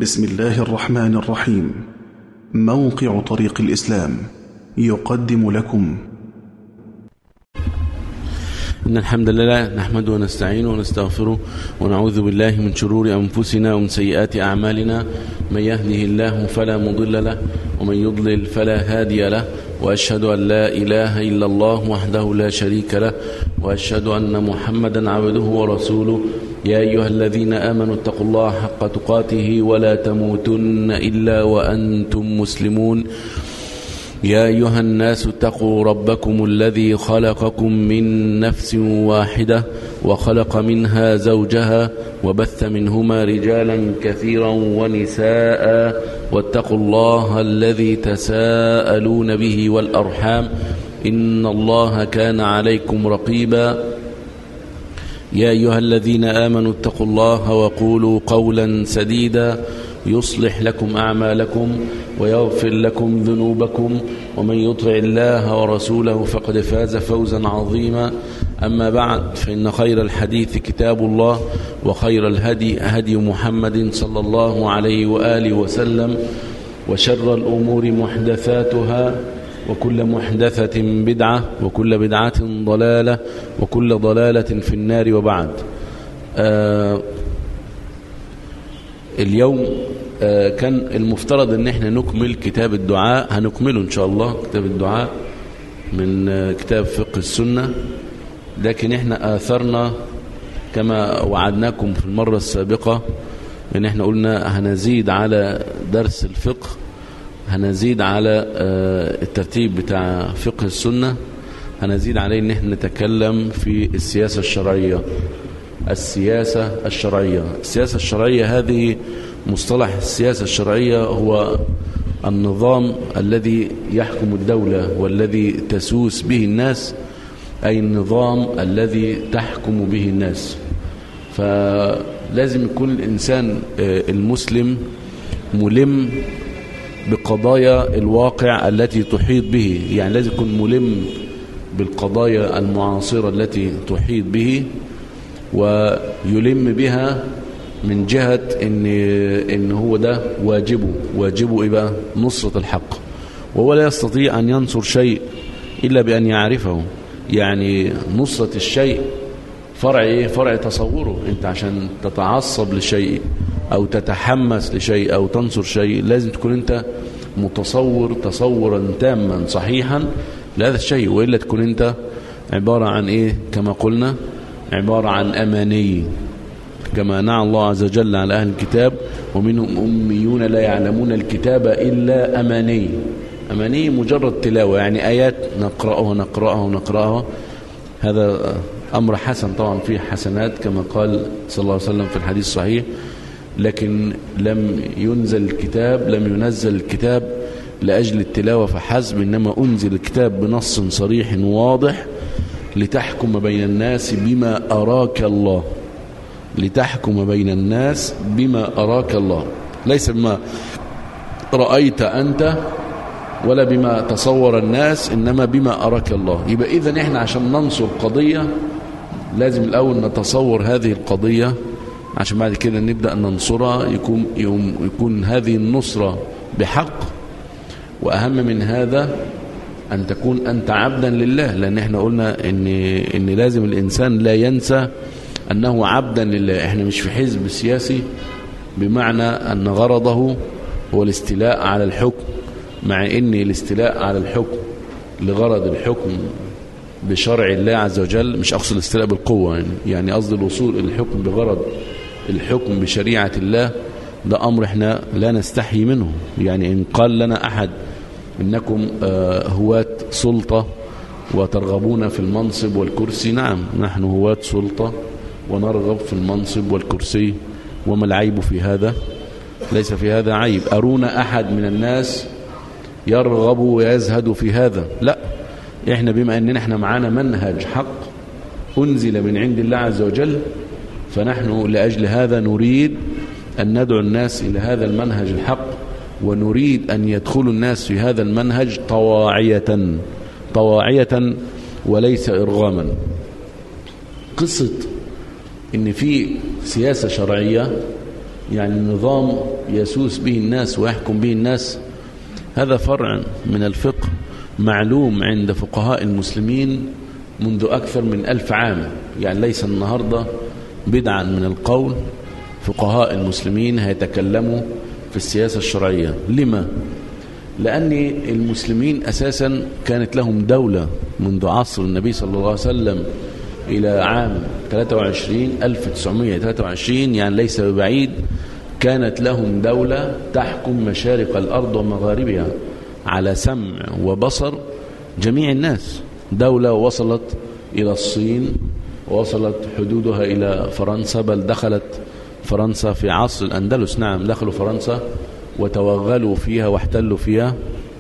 بسم الله الرحمن الرحيم موقع طريق الإسلام يقدم لكم إن الحمد لله نحمده ونستعينه ونستغفره ونعوذ بالله من شرور أنفسنا ومن سيئات أعمالنا من يهده الله فلا مضل له ومن يضلل فلا هادي له وأشهد أن لا إله إلا الله وحده لا شريك له وأشهد أن محمدا عبده ورسوله يا أيها الذين آمنوا اتقوا الله حق تقاته ولا تموتن إلا وأنتم مسلمون يا أيها الناس اتقوا ربكم الذي خلقكم من نفس واحدة وخلق منها زوجها وبث منهما رجالا كثيرا ونساء واتقوا الله الذي تساءلون به والأرحام إن الله كان عليكم رقيبا يا أيها الذين آمنوا اتقوا الله وقولوا قولا سديدا يصلح لكم أعمالكم ويغفر لكم ذنوبكم ومن يطع الله ورسوله فقد فاز فوزا عظيما أما بعد فإن خير الحديث كتاب الله وخير الهدي هدي محمد صلى الله عليه وآله وسلم وشر الأمور محدثاتها وكل محدثة بدعة وكل بدعة ضلالة وكل ضلالة في النار وبعد آه اليوم آه كان المفترض ان احنا نكمل كتاب الدعاء هنكمله ان شاء الله كتاب الدعاء من آه كتاب فقه السنة لكن احنا آثرنا كما وعدناكم في المرة السابقة ان احنا قلنا هنزيد على درس الفقه هنزيد على الترتيب بتاع فقه السنة هنزيد عليه ان احنا نتكلم في السياسة الشرعية السياسة الشرعية السياسة الشرعية هذه مصطلح السياسة الشرعية هو النظام الذي يحكم الدولة والذي تسوس به الناس أي النظام الذي تحكم به الناس فلازم يكون الإنسان المسلم ملم بقضايا الواقع التي تحيط به يعني لازم يكون ملم بالقضايا المعاصرة التي تحيط به ويلم بها من جهة إن, إن هو ده واجبه واجبه إيه بقى نصرة الحق وهو لا يستطيع أن ينصر شيء إلا بأن يعرفه يعني نصرة الشيء فرع إيه فرع تصوره أنت عشان تتعصب لشيء أو تتحمس لشيء أو تنصر شيء لازم تكون أنت متصور تصورا تاما صحيحا لهذا الشيء وإلا تكون أنت عبارة عن إيه كما قلنا عبارة عن أماني كما نعى الله عز وجل على أهل الكتاب ومنهم أميون لا يعلمون الكتاب إلا أماني أماني مجرد تلاوة يعني آيات نقرأها نقرأها ونقرأها هذا أمر حسن طبعا فيه حسنات كما قال صلى الله عليه وسلم في الحديث الصحيح لكن لم ينزل الكتاب لم ينزل الكتاب لأجل التلاوة فحسب إنما أنزل الكتاب بنص صريح واضح لتحكم بين الناس بما أراك الله لتحكم بين الناس بما أراك الله ليس بما رأيت أنت ولا بما تصور الناس إنما بما أراك الله يبقى إذن إحنا عشان ننصر قضية لازم الأول نتصور هذه القضية عشان بعد كده نبدأ ننصرها يكون, يكون هذه النصرة بحق وأهم من هذا أن تكون أنت عبدا لله لأن احنا قلنا إن, إن لازم الإنسان لا ينسى أنه عبدا لله احنا مش في حزب سياسي بمعنى أن غرضه هو الاستيلاء على الحكم مع أن الاستيلاء على الحكم لغرض الحكم بشرع الله عز وجل مش أقصد الاستيلاء بالقوة يعني, يعني قصد الوصول إلى الحكم بغرض الحكم بشريعة الله ده أمر احنا لا نستحي منه يعني إن قال لنا أحد إنكم هواة سلطة وترغبون في المنصب والكرسي نعم نحن هواة سلطة ونرغب في المنصب والكرسي وما العيب في هذا ليس في هذا عيب أرونا أحد من الناس يرغب ويزهد في هذا لا احنا بما أننا احنا معانا منهج حق أنزل من عند الله عز وجل فنحن لأجل هذا نريد أن ندعو الناس إلى هذا المنهج الحق ونريد أن يدخلوا الناس في هذا المنهج طواعية طواعية وليس إرغاما قصة إن في سياسة شرعية يعني نظام يسوس به الناس ويحكم به الناس هذا فرع من الفقه معلوم عند فقهاء المسلمين منذ أكثر من ألف عام يعني ليس النهاردة بدعا من القول فقهاء المسلمين هيتكلموا في السياسة الشرعية لما؟ لأن المسلمين أساسا كانت لهم دولة منذ عصر النبي صلى الله عليه وسلم إلى عام 23 1923 يعني ليس ببعيد كانت لهم دولة تحكم مشارق الأرض ومغاربها على سمع وبصر جميع الناس دولة وصلت إلى الصين وصلت حدودها إلى فرنسا بل دخلت فرنسا في عصر الأندلس نعم دخلوا فرنسا وتوغلوا فيها واحتلوا فيها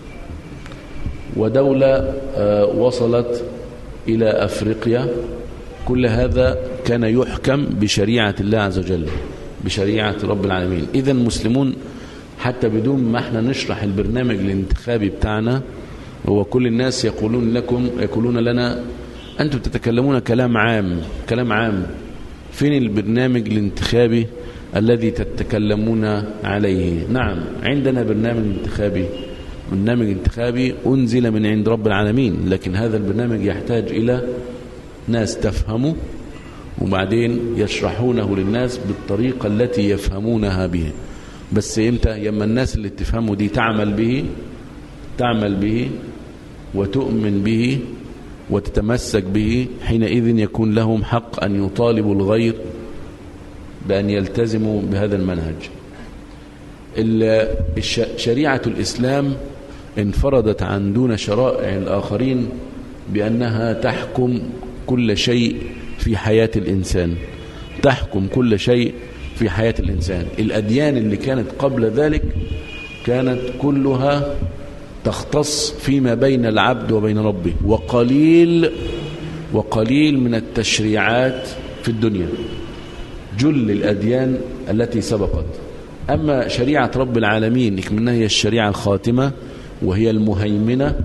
ودولة وصلت إلى أفريقيا كل هذا كان يحكم بشريعة الله عز وجل بشريعة رب العالمين إذا المسلمون حتى بدون ما احنا نشرح البرنامج الانتخابي بتاعنا هو كل الناس يقولون لكم يقولون لنا أنتم تتكلمون كلام عام كلام عام فين البرنامج الانتخابي الذي تتكلمون عليه نعم عندنا برنامج انتخابي برنامج انتخابي أنزل من عند رب العالمين لكن هذا البرنامج يحتاج إلى ناس تفهمه وبعدين يشرحونه للناس بالطريقة التي يفهمونها به بس امتى يما الناس اللي تفهمه دي تعمل به تعمل به وتؤمن به وتتمسك به حينئذ يكون لهم حق أن يطالبوا الغير بأن يلتزموا بهذا المنهج شريعة الإسلام انفردت عن دون شرائع الآخرين بأنها تحكم كل شيء في حياة الإنسان تحكم كل شيء في حياة الإنسان الأديان اللي كانت قبل ذلك كانت كلها تختص فيما بين العبد وبين ربه وقليل وقليل من التشريعات في الدنيا جل الأديان التي سبقت أما شريعة رب العالمين منها هي الشريعة الخاتمة وهي المهيمنة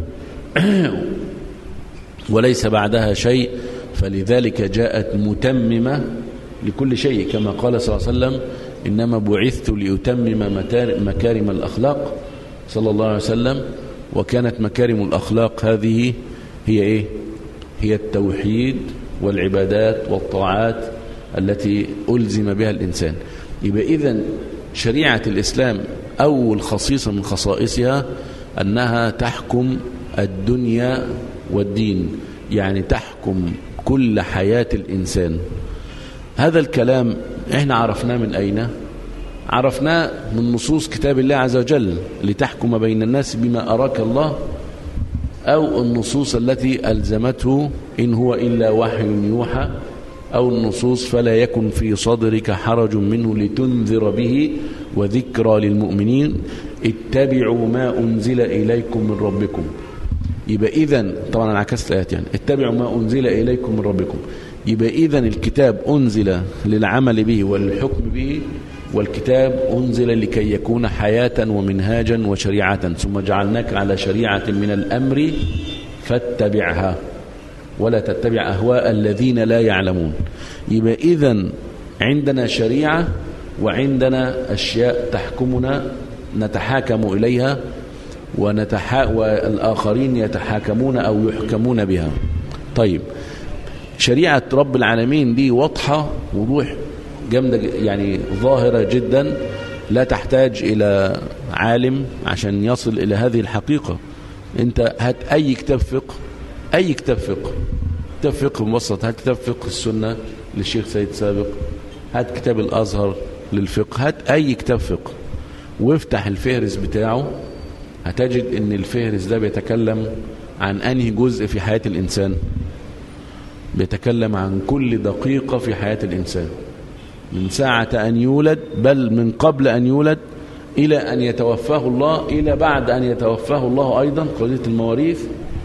وليس بعدها شيء فلذلك جاءت متممة لكل شيء كما قال صلى الله عليه وسلم إنما بعثت لأتمم مكارم الأخلاق صلى الله عليه وسلم وكانت مكارم الأخلاق هذه هي إيه هي التوحيد والعبادات والطاعات التي ألزم بها الإنسان يبقى إذن شريعة الإسلام أول خصيصة من خصائصها أنها تحكم الدنيا والدين يعني تحكم كل حياة الإنسان هذا الكلام احنا عرفناه من أين عرفناه من نصوص كتاب الله عز وجل لتحكم بين الناس بما أراك الله أو النصوص التي ألزمته إن هو إلا وحي يوحى أو النصوص فلا يكن في صدرك حرج منه لتنذر به وذكرى للمؤمنين اتبعوا ما أنزل إليكم من ربكم يبقى إذن طبعا أنا عكست الآيات يعني اتبعوا ما أنزل إليكم من ربكم يبقى إذن الكتاب أنزل للعمل به والحكم به والكتاب أنزل لكي يكون حياة ومنهاجا وشريعة ثم جعلناك على شريعة من الأمر فاتبعها ولا تتبع أهواء الذين لا يعلمون يبقى إذن عندنا شريعة وعندنا أشياء تحكمنا نتحاكم إليها ونتحا والآخرين يتحاكمون أو يحكمون بها طيب شريعة رب العالمين دي واضحة وضوح جامدة يعني ظاهرة جدا لا تحتاج إلى عالم عشان يصل إلى هذه الحقيقة أنت هات أي كتاب فقه أي كتاب فقه كتاب فقه مبسط هات كتاب فقه السنة للشيخ سيد سابق هات كتاب الأزهر للفقه هات أي كتاب فقه وافتح الفهرس بتاعه هتجد ان الفهرس ده بيتكلم عن انهي جزء في حياة الانسان بيتكلم عن كل دقيقة في حياة الانسان من ساعة ان يولد بل من قبل ان يولد الى ان يتوفاه الله الى بعد ان يتوفاه الله ايضا قضية المواريث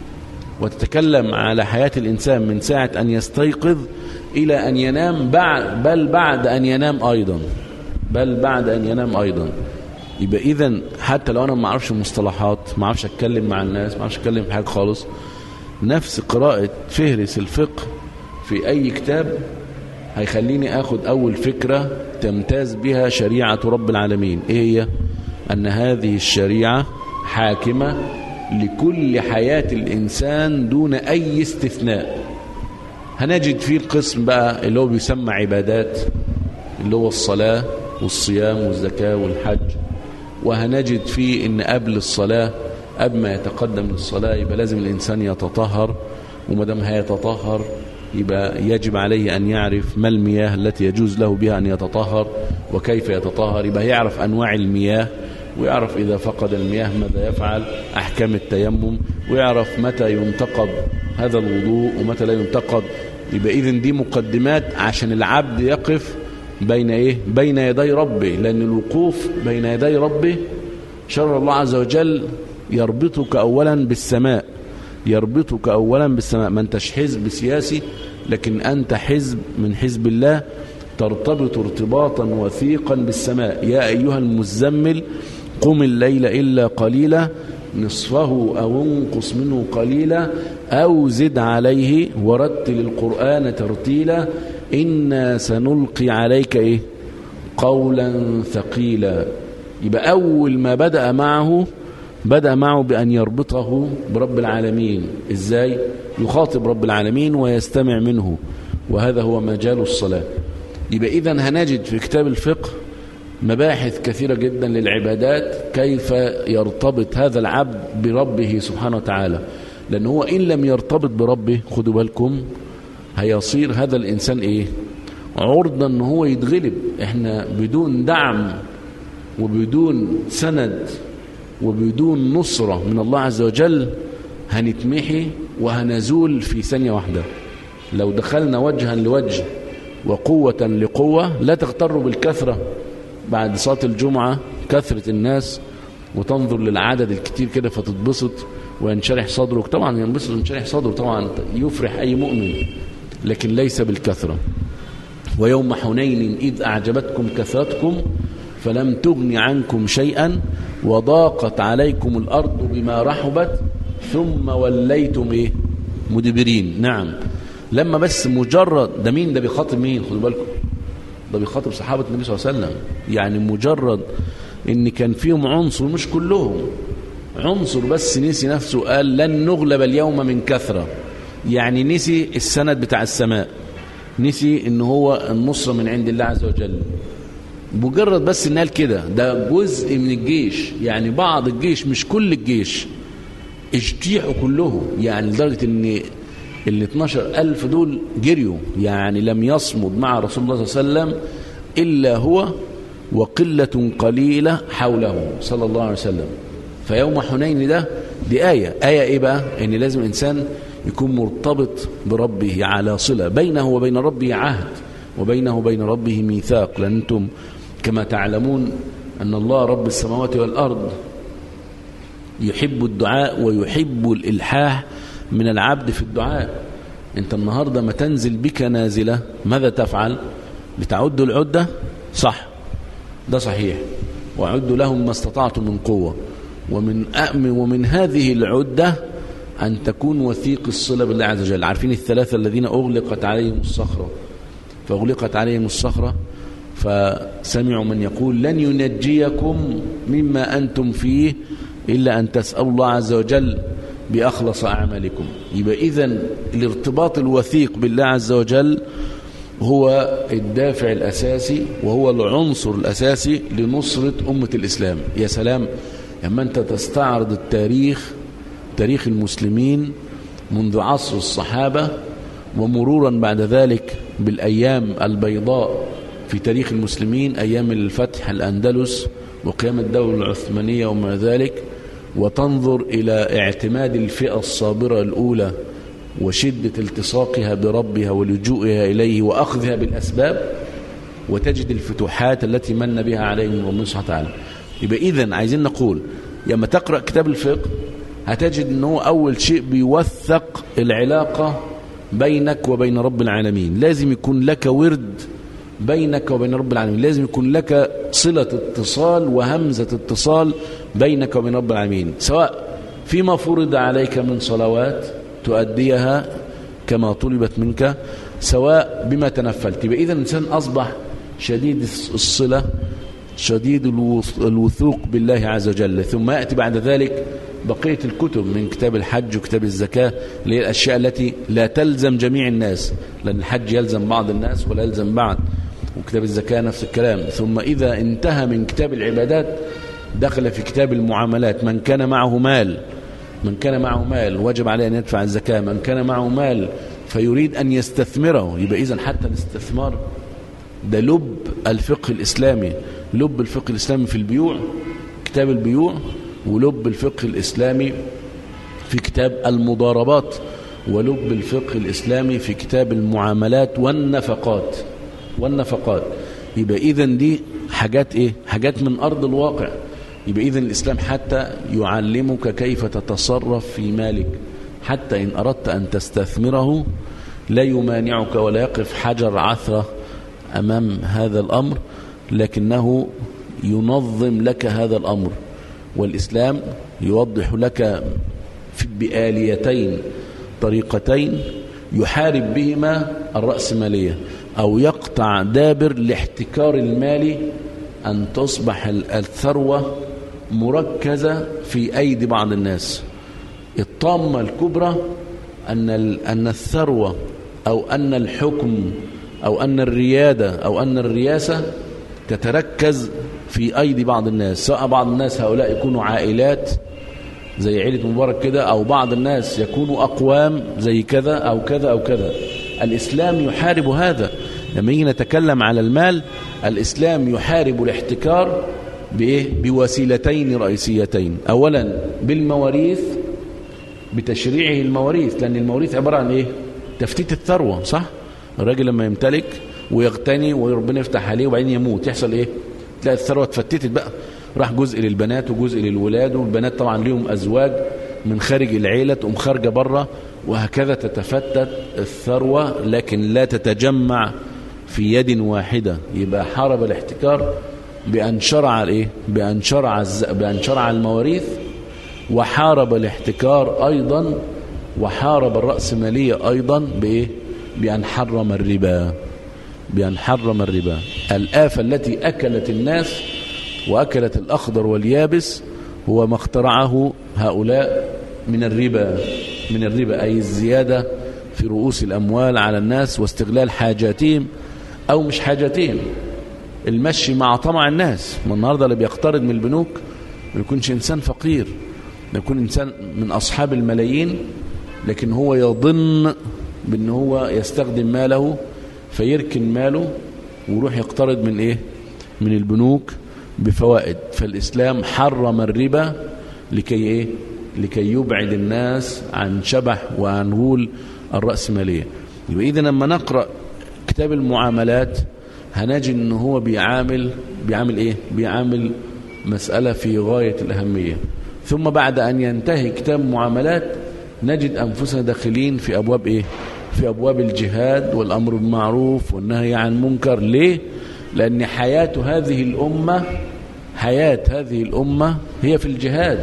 وتتكلم على حياة الانسان من ساعة ان يستيقظ الى ان ينام بعد بل بعد ان ينام ايضا بل بعد ان ينام ايضا يبقى اذا حتى لو انا ما اعرفش المصطلحات ما اعرفش اتكلم مع الناس ما اعرفش اتكلم في حاجه خالص نفس قراءه فهرس الفقه في اي كتاب هيخليني اخد اول فكرة تمتاز بها شريعة رب العالمين ايه هي ان هذه الشريعة حاكمة لكل حياة الانسان دون اي استثناء هنجد فيه القسم بقى اللي هو بيسمى عبادات اللي هو الصلاة والصيام والزكاة والحج وهنجد فيه ان قبل الصلاة قبل ما يتقدم للصلاة يبقى لازم الإنسان يتطهر وما دام هيتطهر يبقى يجب عليه أن يعرف ما المياه التي يجوز له بها أن يتطهر وكيف يتطهر يبقى يعرف أنواع المياه ويعرف إذا فقد المياه ماذا يفعل أحكام التيمم ويعرف متى ينتقض هذا الوضوء ومتى لا ينتقض يبقى إذن دي مقدمات عشان العبد يقف بين إيه بين يدي ربه لأن الوقوف بين يدي ربه شر الله عز وجل يربطك أولا بالسماء يربطك أولا بالسماء ما انتش حزب سياسي لكن أنت حزب من حزب الله ترتبط ارتباطا وثيقا بالسماء يا أيها المزمل قم الليل إلا قليلا نصفه أو انقص منه قليلا أو زد عليه ورتل القرآن ترتيلا إنا سنلقي عليك إيه قولا ثقيلا يبقى أول ما بدأ معه بدأ معه بأن يربطه برب العالمين إزاي يخاطب رب العالمين ويستمع منه وهذا هو مجال الصلاة يبقى إذا هنجد في كتاب الفقه مباحث كثيرة جدا للعبادات كيف يرتبط هذا العبد بربه سبحانه وتعالى لأن هو إن لم يرتبط بربه خدوا بالكم هيصير هذا الإنسان إيه عرضة أن هو يتغلب إحنا بدون دعم وبدون سند وبدون نصرة من الله عز وجل هنتمحي وهنزول في ثانية واحدة لو دخلنا وجها لوجه وقوة لقوة لا تغتروا بالكثرة بعد صلاة الجمعة كثرة الناس وتنظر للعدد الكتير كده فتتبسط وينشرح صدرك طبعا ينبسط وينشرح صدره طبعا يفرح أي مؤمن لكن ليس بالكثرة ويوم حنين إذ أعجبتكم كثرتكم فلم تغن عنكم شيئا وضاقت عليكم الأرض بما رحبت ثم وليتم إيه مدبرين نعم لما بس مجرد ده مين ده بيخاطب مين خدوا بالكم ده بيخاطب صحابة النبي صلى الله عليه وسلم يعني مجرد ان كان فيهم عنصر مش كلهم عنصر بس نسي نفسه قال لن نغلب اليوم من كثرة يعني نسي السند بتاع السماء نسي ان هو النصرة من عند الله عز وجل مجرد بس ان قال كده ده جزء من الجيش يعني بعض الجيش مش كل الجيش اجتيحوا كلهم يعني لدرجة ان ال 12 ألف دول جريوا يعني لم يصمد مع رسول الله صلى الله عليه وسلم إلا هو وقلة قليلة حوله صلى الله عليه وسلم فيوم حنين ده دي آية آية إيه بقى إن لازم الإنسان يكون مرتبط بربه على صلة بينه وبين ربه عهد وبينه وبين ربه ميثاق لأن أنتم كما تعلمون أن الله رب السماوات والأرض يحب الدعاء ويحب الإلحاح من العبد في الدعاء انت النهاردة ما تنزل بك نازلة ماذا تفعل بتعد العدة صح ده صحيح وعدوا لهم ما استطعتم من قوة ومن أأم ومن هذه العدة أن تكون وثيق الصلة بالله عز وجل عارفين الثلاثة الذين أغلقت عليهم الصخرة فأغلقت عليهم الصخرة فسمعوا من يقول لن ينجيكم مما أنتم فيه إلا أن تسألوا الله عز وجل بأخلص أعمالكم يبقى إذن الارتباط الوثيق بالله عز وجل هو الدافع الأساسي وهو العنصر الأساسي لنصرة أمة الإسلام يا سلام لما أنت تستعرض التاريخ تاريخ المسلمين منذ عصر الصحابة ومرورا بعد ذلك بالأيام البيضاء في تاريخ المسلمين أيام الفتح الأندلس وقيام الدولة العثمانية وما ذلك وتنظر إلى اعتماد الفئة الصابرة الأولى وشدة التصاقها بربها ولجوئها إليه وأخذها بالأسباب وتجد الفتوحات التي من بها عليهم ربنا سبحانه وتعالى يبقى إذن عايزين نقول لما تقرأ كتاب الفقه هتجد أنه أول شيء بيوثق العلاقة بينك وبين رب العالمين لازم يكون لك ورد بينك وبين رب العالمين لازم يكون لك صلة اتصال وهمزة اتصال بينك وبين رب العالمين سواء فيما فرض عليك من صلوات تؤديها كما طلبت منك سواء بما تنفلت يبقى إذا الإنسان أصبح شديد الصلة شديد الوثوق بالله عز وجل ثم يأتي بعد ذلك بقية الكتب من كتاب الحج وكتاب الزكاة اللي هي الأشياء التي لا تلزم جميع الناس لأن الحج يلزم بعض الناس ولا يلزم بعض وكتاب الزكاة نفس الكلام ثم إذا انتهى من كتاب العبادات دخل في كتاب المعاملات من كان معه مال من كان معه مال وجب عليه أن يدفع الزكاة من كان معه مال فيريد أن يستثمره يبقى إذن حتى الاستثمار ده لب الفقه الإسلامي لب الفقه الإسلامي في البيوع كتاب البيوع ولب الفقه الإسلامي في كتاب المضاربات ولب الفقه الإسلامي في كتاب المعاملات والنفقات والنفقات يبقى إذن دي حاجات إيه حاجات من أرض الواقع يبقى إذن الإسلام حتى يعلمك كيف تتصرف في مالك حتى إن أردت أن تستثمره لا يمانعك ولا يقف حجر عثرة أمام هذا الأمر لكنه ينظم لك هذا الأمر والإسلام يوضح لك بآليتين طريقتين يحارب بهما الرأسمالية أو يقطع دابر لاحتكار المال أن تصبح الثروة مركزة في أيدي بعض الناس الطامة الكبرى أن أن الثروة أو أن الحكم أو أن الريادة أو أن الرياسة تتركز في أيدي بعض الناس سواء بعض الناس هؤلاء يكونوا عائلات زي عيلة مبارك كده أو بعض الناس يكونوا أقوام زي كذا أو كذا أو كذا الإسلام يحارب هذا لما يجي نتكلم على المال الإسلام يحارب الاحتكار بإيه؟ بوسيلتين رئيسيتين أولا بالمواريث بتشريعه المواريث لأن المواريث عبارة عن إيه تفتيت الثروة صح الراجل لما يمتلك ويغتني وربنا يفتح عليه وبعدين يموت يحصل إيه تلاقي الثروة اتفتتت بقى راح جزء للبنات وجزء للولاد والبنات طبعا ليهم أزواج من خارج العيلة تقوم خارجة بره وهكذا تتفتت الثروة لكن لا تتجمع في يد واحدة يبقى حارب الاحتكار بأن شرع الايه بأن شرع الز... بأن شرع المواريث وحارب الاحتكار أيضا وحارب الرأسمالية أيضا بإيه بأن حرم الربا بأن حرم الربا الآفة التي أكلت الناس وأكلت الأخضر واليابس هو ما اخترعه هؤلاء من الربا من الربا أي الزيادة في رؤوس الأموال على الناس واستغلال حاجاتهم أو مش حاجاتهم المشي مع طمع الناس ما النهاردة اللي بيقترض من البنوك ما يكونش إنسان فقير يكون إنسان من أصحاب الملايين لكن هو يظن بأن هو يستخدم ماله فيركن ماله ويروح يقترض من إيه من البنوك بفوائد فالإسلام حرم الربا لكي إيه لكي يبعد الناس عن شبح وعن غول الرأسمالية يبقى إذا لما نقرأ كتاب المعاملات هنجد ان هو بيعامل بيعامل ايه بيعامل مسألة في غاية الأهمية ثم بعد أن ينتهي كتاب معاملات نجد أنفسنا داخلين في أبواب إيه في أبواب الجهاد والأمر بالمعروف والنهي عن منكر ليه لأن حياة هذه الأمة حياة هذه الأمة هي في الجهاد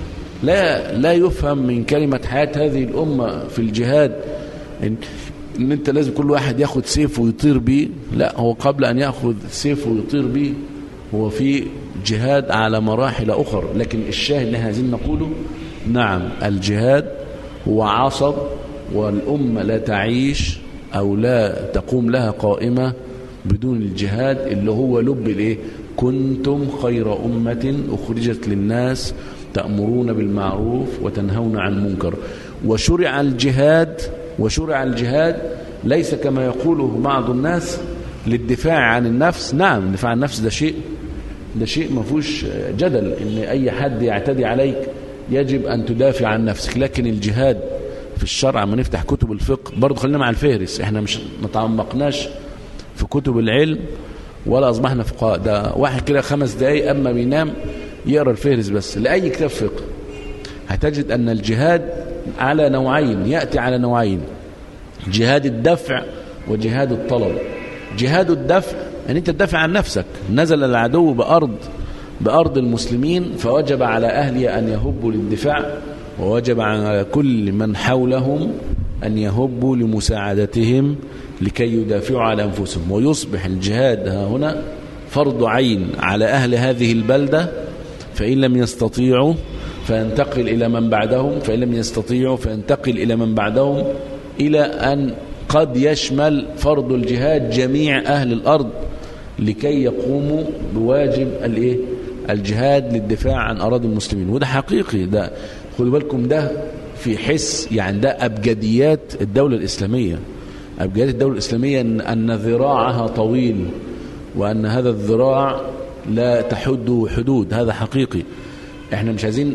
لا لا يفهم من كلمة حياة هذه الأمة في الجهاد إن, إن أنت لازم كل واحد ياخد سيف ويطير بيه لا هو قبل أن يأخذ سيف ويطير بيه هو في جهاد على مراحل أخرى لكن الشاهد اللي عايزين نقوله نعم الجهاد هو عصب والأمة لا تعيش أو لا تقوم لها قائمة بدون الجهاد اللي هو لب الايه كنتم خير أمة أخرجت للناس تأمرون بالمعروف وتنهون عن المنكر وشرع الجهاد وشرع الجهاد ليس كما يقوله بعض الناس للدفاع عن النفس نعم الدفاع عن النفس ده شيء ده شيء ما فيهوش جدل ان اي حد يعتدي عليك يجب ان تدافع عن نفسك لكن الجهاد في الشرع ما نفتح كتب الفقه برضه خلينا مع الفهرس احنا مش ما تعمقناش في كتب العلم ولا اصبحنا فقهاء ده واحد كده خمس دقايق اما بينام يقرا الفهرس بس لاي كتاب فقه هتجد ان الجهاد على نوعين ياتي على نوعين جهاد الدفع وجهاد الطلب جهاد الدفع ان انت تدافع عن نفسك نزل العدو بارض بارض المسلمين فوجب على اهلها ان يهبوا للدفاع ووجب على كل من حولهم أن يهبوا لمساعدتهم لكي يدافعوا على أنفسهم ويصبح الجهاد ها هنا فرض عين على أهل هذه البلدة فإن لم يستطيعوا فينتقل إلى من بعدهم فإن لم يستطيعوا فينتقل إلى من بعدهم إلى أن قد يشمل فرض الجهاد جميع أهل الأرض لكي يقوموا بواجب الايه الجهاد للدفاع عن أراضي المسلمين وده حقيقي ده خدوا بالكم ده في حس يعني ده أبجديات الدولة الإسلامية أبجديات الدولة الإسلامية أن, أن ذراعها طويل وأن هذا الذراع لا تحد حدود هذا حقيقي احنا مش عايزين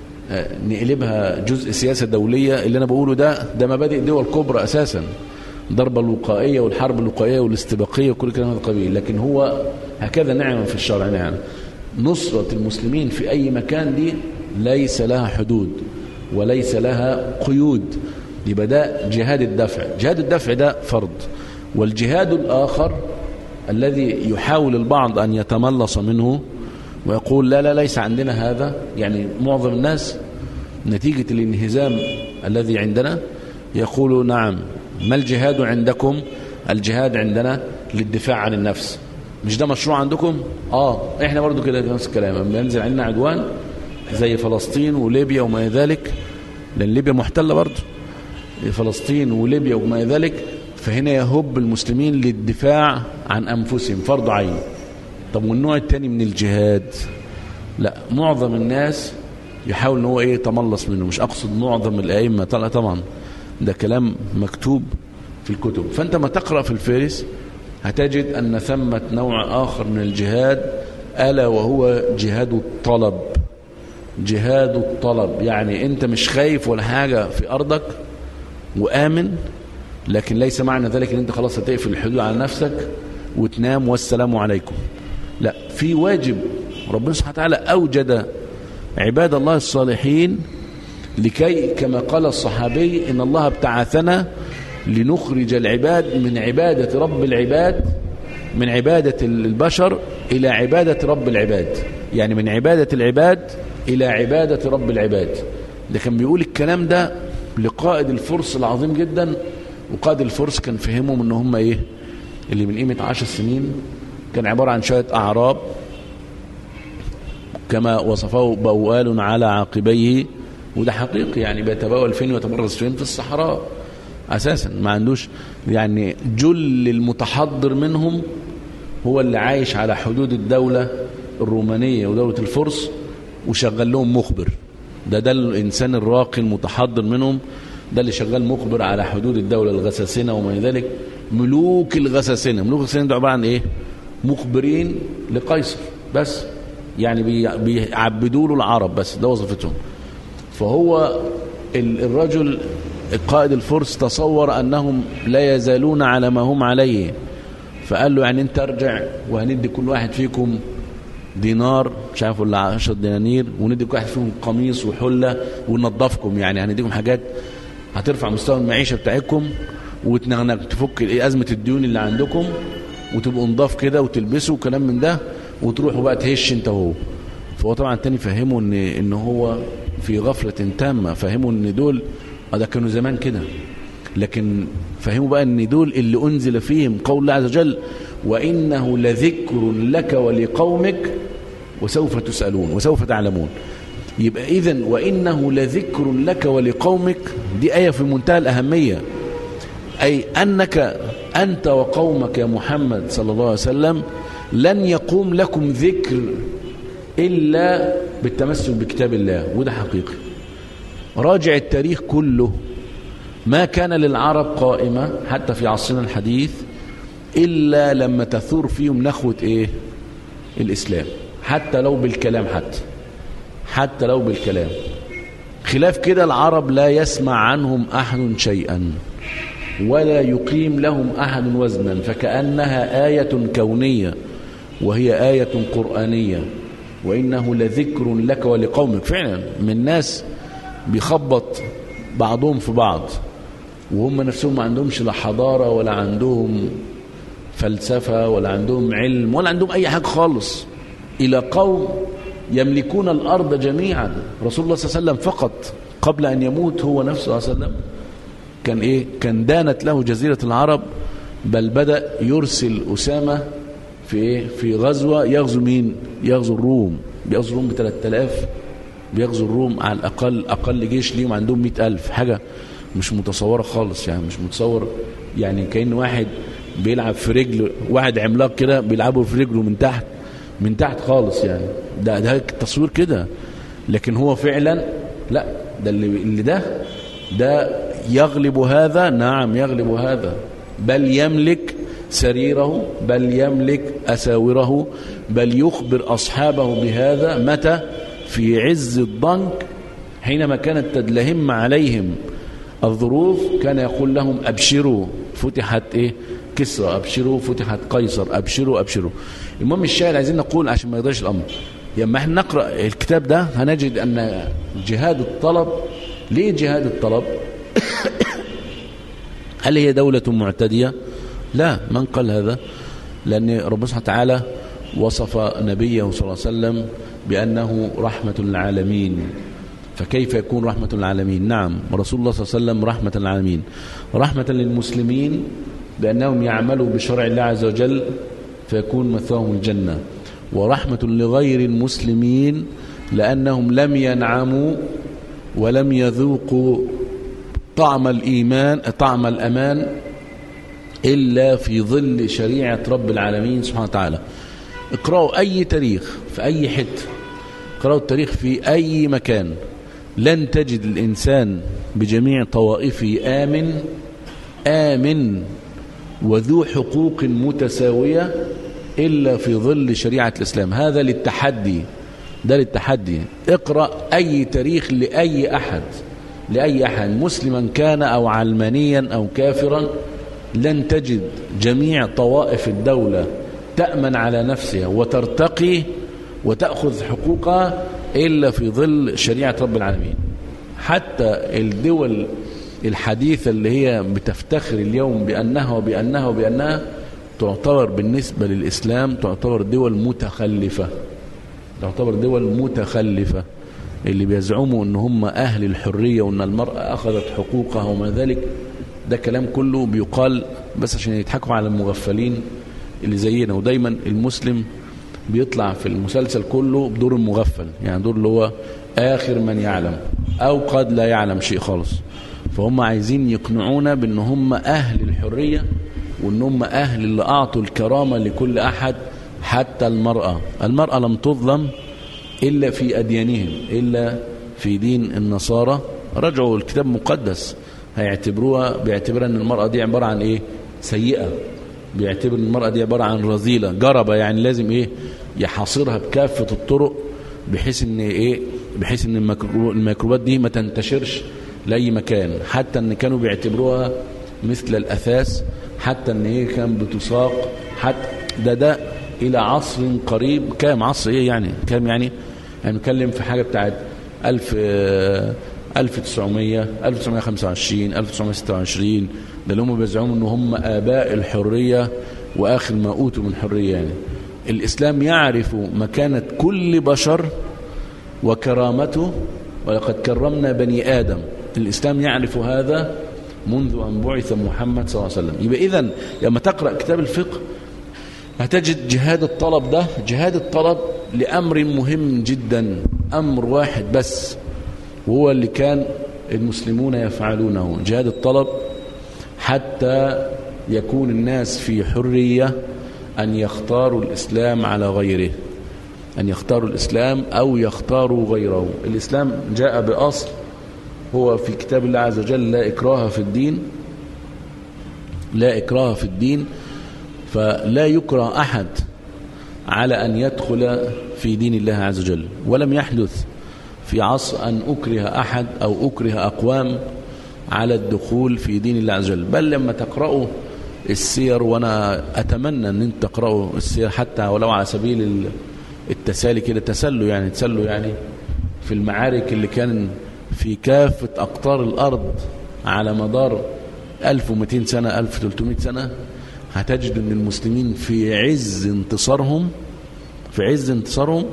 نقلبها جزء سياسة دولية اللي أنا بقوله ده ده مبادئ دول كبرى أساسا الضربة الوقائية والحرب الوقائية والاستباقية وكل كلام هذا القبيل لكن هو هكذا نعمة في الشرع نعم نصرة المسلمين في أي مكان دي ليس لها حدود وليس لها قيود يبقى ده جهاد الدفع جهاد الدفع ده فرض والجهاد الآخر الذي يحاول البعض أن يتملص منه ويقول لا لا ليس عندنا هذا يعني معظم الناس نتيجة الانهزام الذي عندنا يقول نعم ما الجهاد عندكم الجهاد عندنا للدفاع عن النفس مش ده مشروع عندكم اه احنا برضو كده نفس الكلام لما ينزل علينا عدوان زي فلسطين وليبيا وما ذلك لان ليبيا محتلة برضو فلسطين وليبيا وما ذلك فهنا يهب المسلمين للدفاع عن انفسهم فرض عين طب والنوع الثاني من الجهاد لا معظم الناس يحاول ان هو ايه يتملص منه مش اقصد معظم الائمه طبعا طبعا ده كلام مكتوب في الكتب فانت ما تقرا في الفارس هتجد ان ثمه نوع اخر من الجهاد الا وهو جهاد الطلب جهاد الطلب يعني انت مش خايف ولا حاجه في ارضك وامن لكن ليس معنى ذلك ان انت خلاص هتقفل الحدود على نفسك وتنام والسلام عليكم لا في واجب ربنا سبحانه وتعالى أوجد عباد الله الصالحين لكي كما قال الصحابي إن الله ابتعثنا لنخرج العباد من عبادة رب العباد من عبادة البشر إلى عبادة رب العباد يعني من عبادة العباد إلى عبادة رب العباد ده كان بيقول الكلام ده لقائد الفرس العظيم جدا وقائد الفرس كان فهمهم ان هم ايه اللي من قيمة عشر سنين كان عبارة عن شوية أعراب كما وصفه بوال على عاقبيه وده حقيقي يعني بيتبول فين ويتبرز فين في الصحراء أساسا ما عندوش يعني جل المتحضر منهم هو اللي عايش على حدود الدولة الرومانية ودولة الفرس وشغل لهم مخبر ده ده الإنسان الراقي المتحضر منهم ده اللي شغال مخبر على حدود الدولة الغساسنة وما ذلك ملوك الغساسنة ملوك الغساسنة ده عبارة عن إيه مخبرين لقيصر بس يعني بيعبدوا له العرب بس ده وظيفتهم فهو الرجل قائد الفرس تصور أنهم لا يزالون على ما هم عليه فقال له يعني انت ارجع وهندي كل واحد فيكم دينار مش عارف ولا 10 دنانير وندي كل واحد فيكم قميص وحله وننظفكم يعني هنديكم حاجات هترفع مستوى المعيشه بتاعتكم وتنغنغ تفك ازمه الديون اللي عندكم وتبقوا نضاف كده وتلبسوا وكلام من ده وتروحوا بقى تهش انت وهو فهو طبعا التاني فهمه ان ان هو في غفله تامه فهموا ان دول ده كانوا زمان كده لكن فهموا بقى ان دول اللي انزل فيهم قول الله عز وجل وانه لذكر لك ولقومك وسوف تسالون وسوف تعلمون يبقى اذا وانه لذكر لك ولقومك دي ايه في منتهى الاهميه اي انك انت وقومك يا محمد صلى الله عليه وسلم لن يقوم لكم ذكر الا بالتمسك بكتاب الله وده حقيقي راجع التاريخ كله ما كان للعرب قائمة حتى في عصرنا الحديث إلا لما تثور فيهم نخوة إيه الإسلام حتى لو بالكلام حتى حتى لو بالكلام خلاف كده العرب لا يسمع عنهم أحد شيئا ولا يقيم لهم أحد وزنا فكأنها آية كونية وهي آية قرآنية وإنه لذكر لك ولقومك فعلا من ناس بيخبط بعضهم في بعض وهم نفسهم ما عندهمش لا حضارة ولا عندهم فلسفة ولا عندهم علم ولا عندهم أي حاجة خالص إلى قوم يملكون الأرض جميعا رسول الله صلى الله عليه وسلم فقط قبل أن يموت هو نفسه صلى الله عليه وسلم كان إيه كان دانت له جزيرة العرب بل بدأ يرسل أسامة في إيه في غزوة يغزو مين يغزو الروم بيغزو الروم ب 3000 بيغزو الروم على الأقل أقل جيش ليهم عندهم 100000 حاجة مش متصورة خالص يعني مش متصور يعني كأن واحد بيلعب في رجله واحد عملاق كده بيلعبه في رجله من تحت من تحت خالص يعني ده ده التصوير كده لكن هو فعلا لا ده اللي, اللي ده ده يغلب هذا نعم يغلب هذا بل يملك سريره بل يملك أساوره بل يخبر أصحابه بهذا متى في عز الضنك حينما كانت تدلهم عليهم الظروف كان يقول لهم أبشروا فتحت إيه كسرى أبشروا فتحت قيصر أبشروا أبشروا المهم الشاهد عايزين نقول عشان ما يضيعش الأمر لما احنا نقرأ الكتاب ده هنجد أن جهاد الطلب ليه جهاد الطلب هل هي دولة معتدية لا من قال هذا لأن ربنا سبحانه وتعالى وصف نبيه صلى الله عليه وسلم بأنه رحمة للعالمين فكيف يكون رحمة للعالمين نعم ورسول الله صلى الله عليه وسلم رحمة للعالمين رحمة للمسلمين بأنهم يعملوا بشرع الله عز وجل فيكون مثواهم الجنة ورحمة لغير المسلمين لأنهم لم ينعموا ولم يذوقوا طعم الإيمان طعم الأمان إلا في ظل شريعة رب العالمين سبحانه وتعالى اقرأوا أي تاريخ في أي حتة اقرأوا التاريخ في أي مكان لن تجد الإنسان بجميع طوائفه آمن آمن وذو حقوق متساوية إلا في ظل شريعة الإسلام هذا للتحدي ده للتحدي اقرأ أي تاريخ لأي أحد لأي أحد مسلما كان أو علمانيا أو كافرا لن تجد جميع طوائف الدولة تأمن على نفسها وترتقي وتأخذ حقوقها إلا في ظل شريعة رب العالمين حتى الدول الحديثة اللي هي بتفتخر اليوم بأنها وبأنها وبأنها تعتبر بالنسبة للإسلام تعتبر دول متخلفة تعتبر دول متخلفة اللي بيزعموا ان هم اهل الحرية وان المرأة اخذت حقوقها وما ذلك ده كلام كله بيقال بس عشان يضحكوا على المغفلين اللي زينا ودايما المسلم بيطلع في المسلسل كله بدور المغفل يعني دور اللي هو اخر من يعلم او قد لا يعلم شيء خالص فهم عايزين يقنعونا بان هم اهل الحرية وان هم اهل اللي اعطوا الكرامة لكل احد حتى المرأة المرأة لم تظلم إلا في أديانهم إلا في دين النصارى رجعوا الكتاب مقدس هيعتبروها بيعتبرها أن المرأة دي عبارة عن إيه سيئة بيعتبر أن المرأة دي عبارة عن رذيلة جربة يعني لازم إيه يحاصرها بكافة الطرق بحيث أن إيه بحيث أن الميكروبات دي ما تنتشرش لأي مكان حتى أن كانوا بيعتبروها مثل الأثاث حتى أن هي كان بتساق حتى ده ده إلى عصر قريب كام عصر إيه يعني كام يعني يعني نتكلم في حاجة بتاعت ألف ألف تسعمية ألف تسعمية خمسة وعشرين ألف تسعمية ستة وعشرين ده اللي هم بيزعموا أن هم آباء الحرية وآخر ما أوتوا من حرية يعني الإسلام يعرف مكانة كل بشر وكرامته ولقد كرمنا بني آدم الإسلام يعرف هذا منذ أن بعث محمد صلى الله عليه وسلم يبقى إذن لما تقرأ كتاب الفقه هتجد جهاد الطلب ده جهاد الطلب لأمر مهم جدا أمر واحد بس وهو اللي كان المسلمون يفعلونه جهاد الطلب حتى يكون الناس في حرية أن يختاروا الإسلام على غيره أن يختاروا الإسلام أو يختاروا غيره الإسلام جاء بأصل هو في كتاب الله عز وجل لا إكراه في الدين لا إكراه في الدين فلا يكره أحد على أن يدخل في دين الله عز وجل ولم يحدث في عصر أن أكره أحد أو أكره أقوام على الدخول في دين الله عز وجل بل لما تقرأوا السير وأنا أتمنى أن أنت تقرأوا السير حتى ولو على سبيل التسالي كده تسلوا يعني تسلوا يعني في المعارك اللي كان في كافة أقطار الأرض على مدار 1200 سنة 1300 سنة هتجد ان المسلمين في عز انتصارهم في عز انتصارهم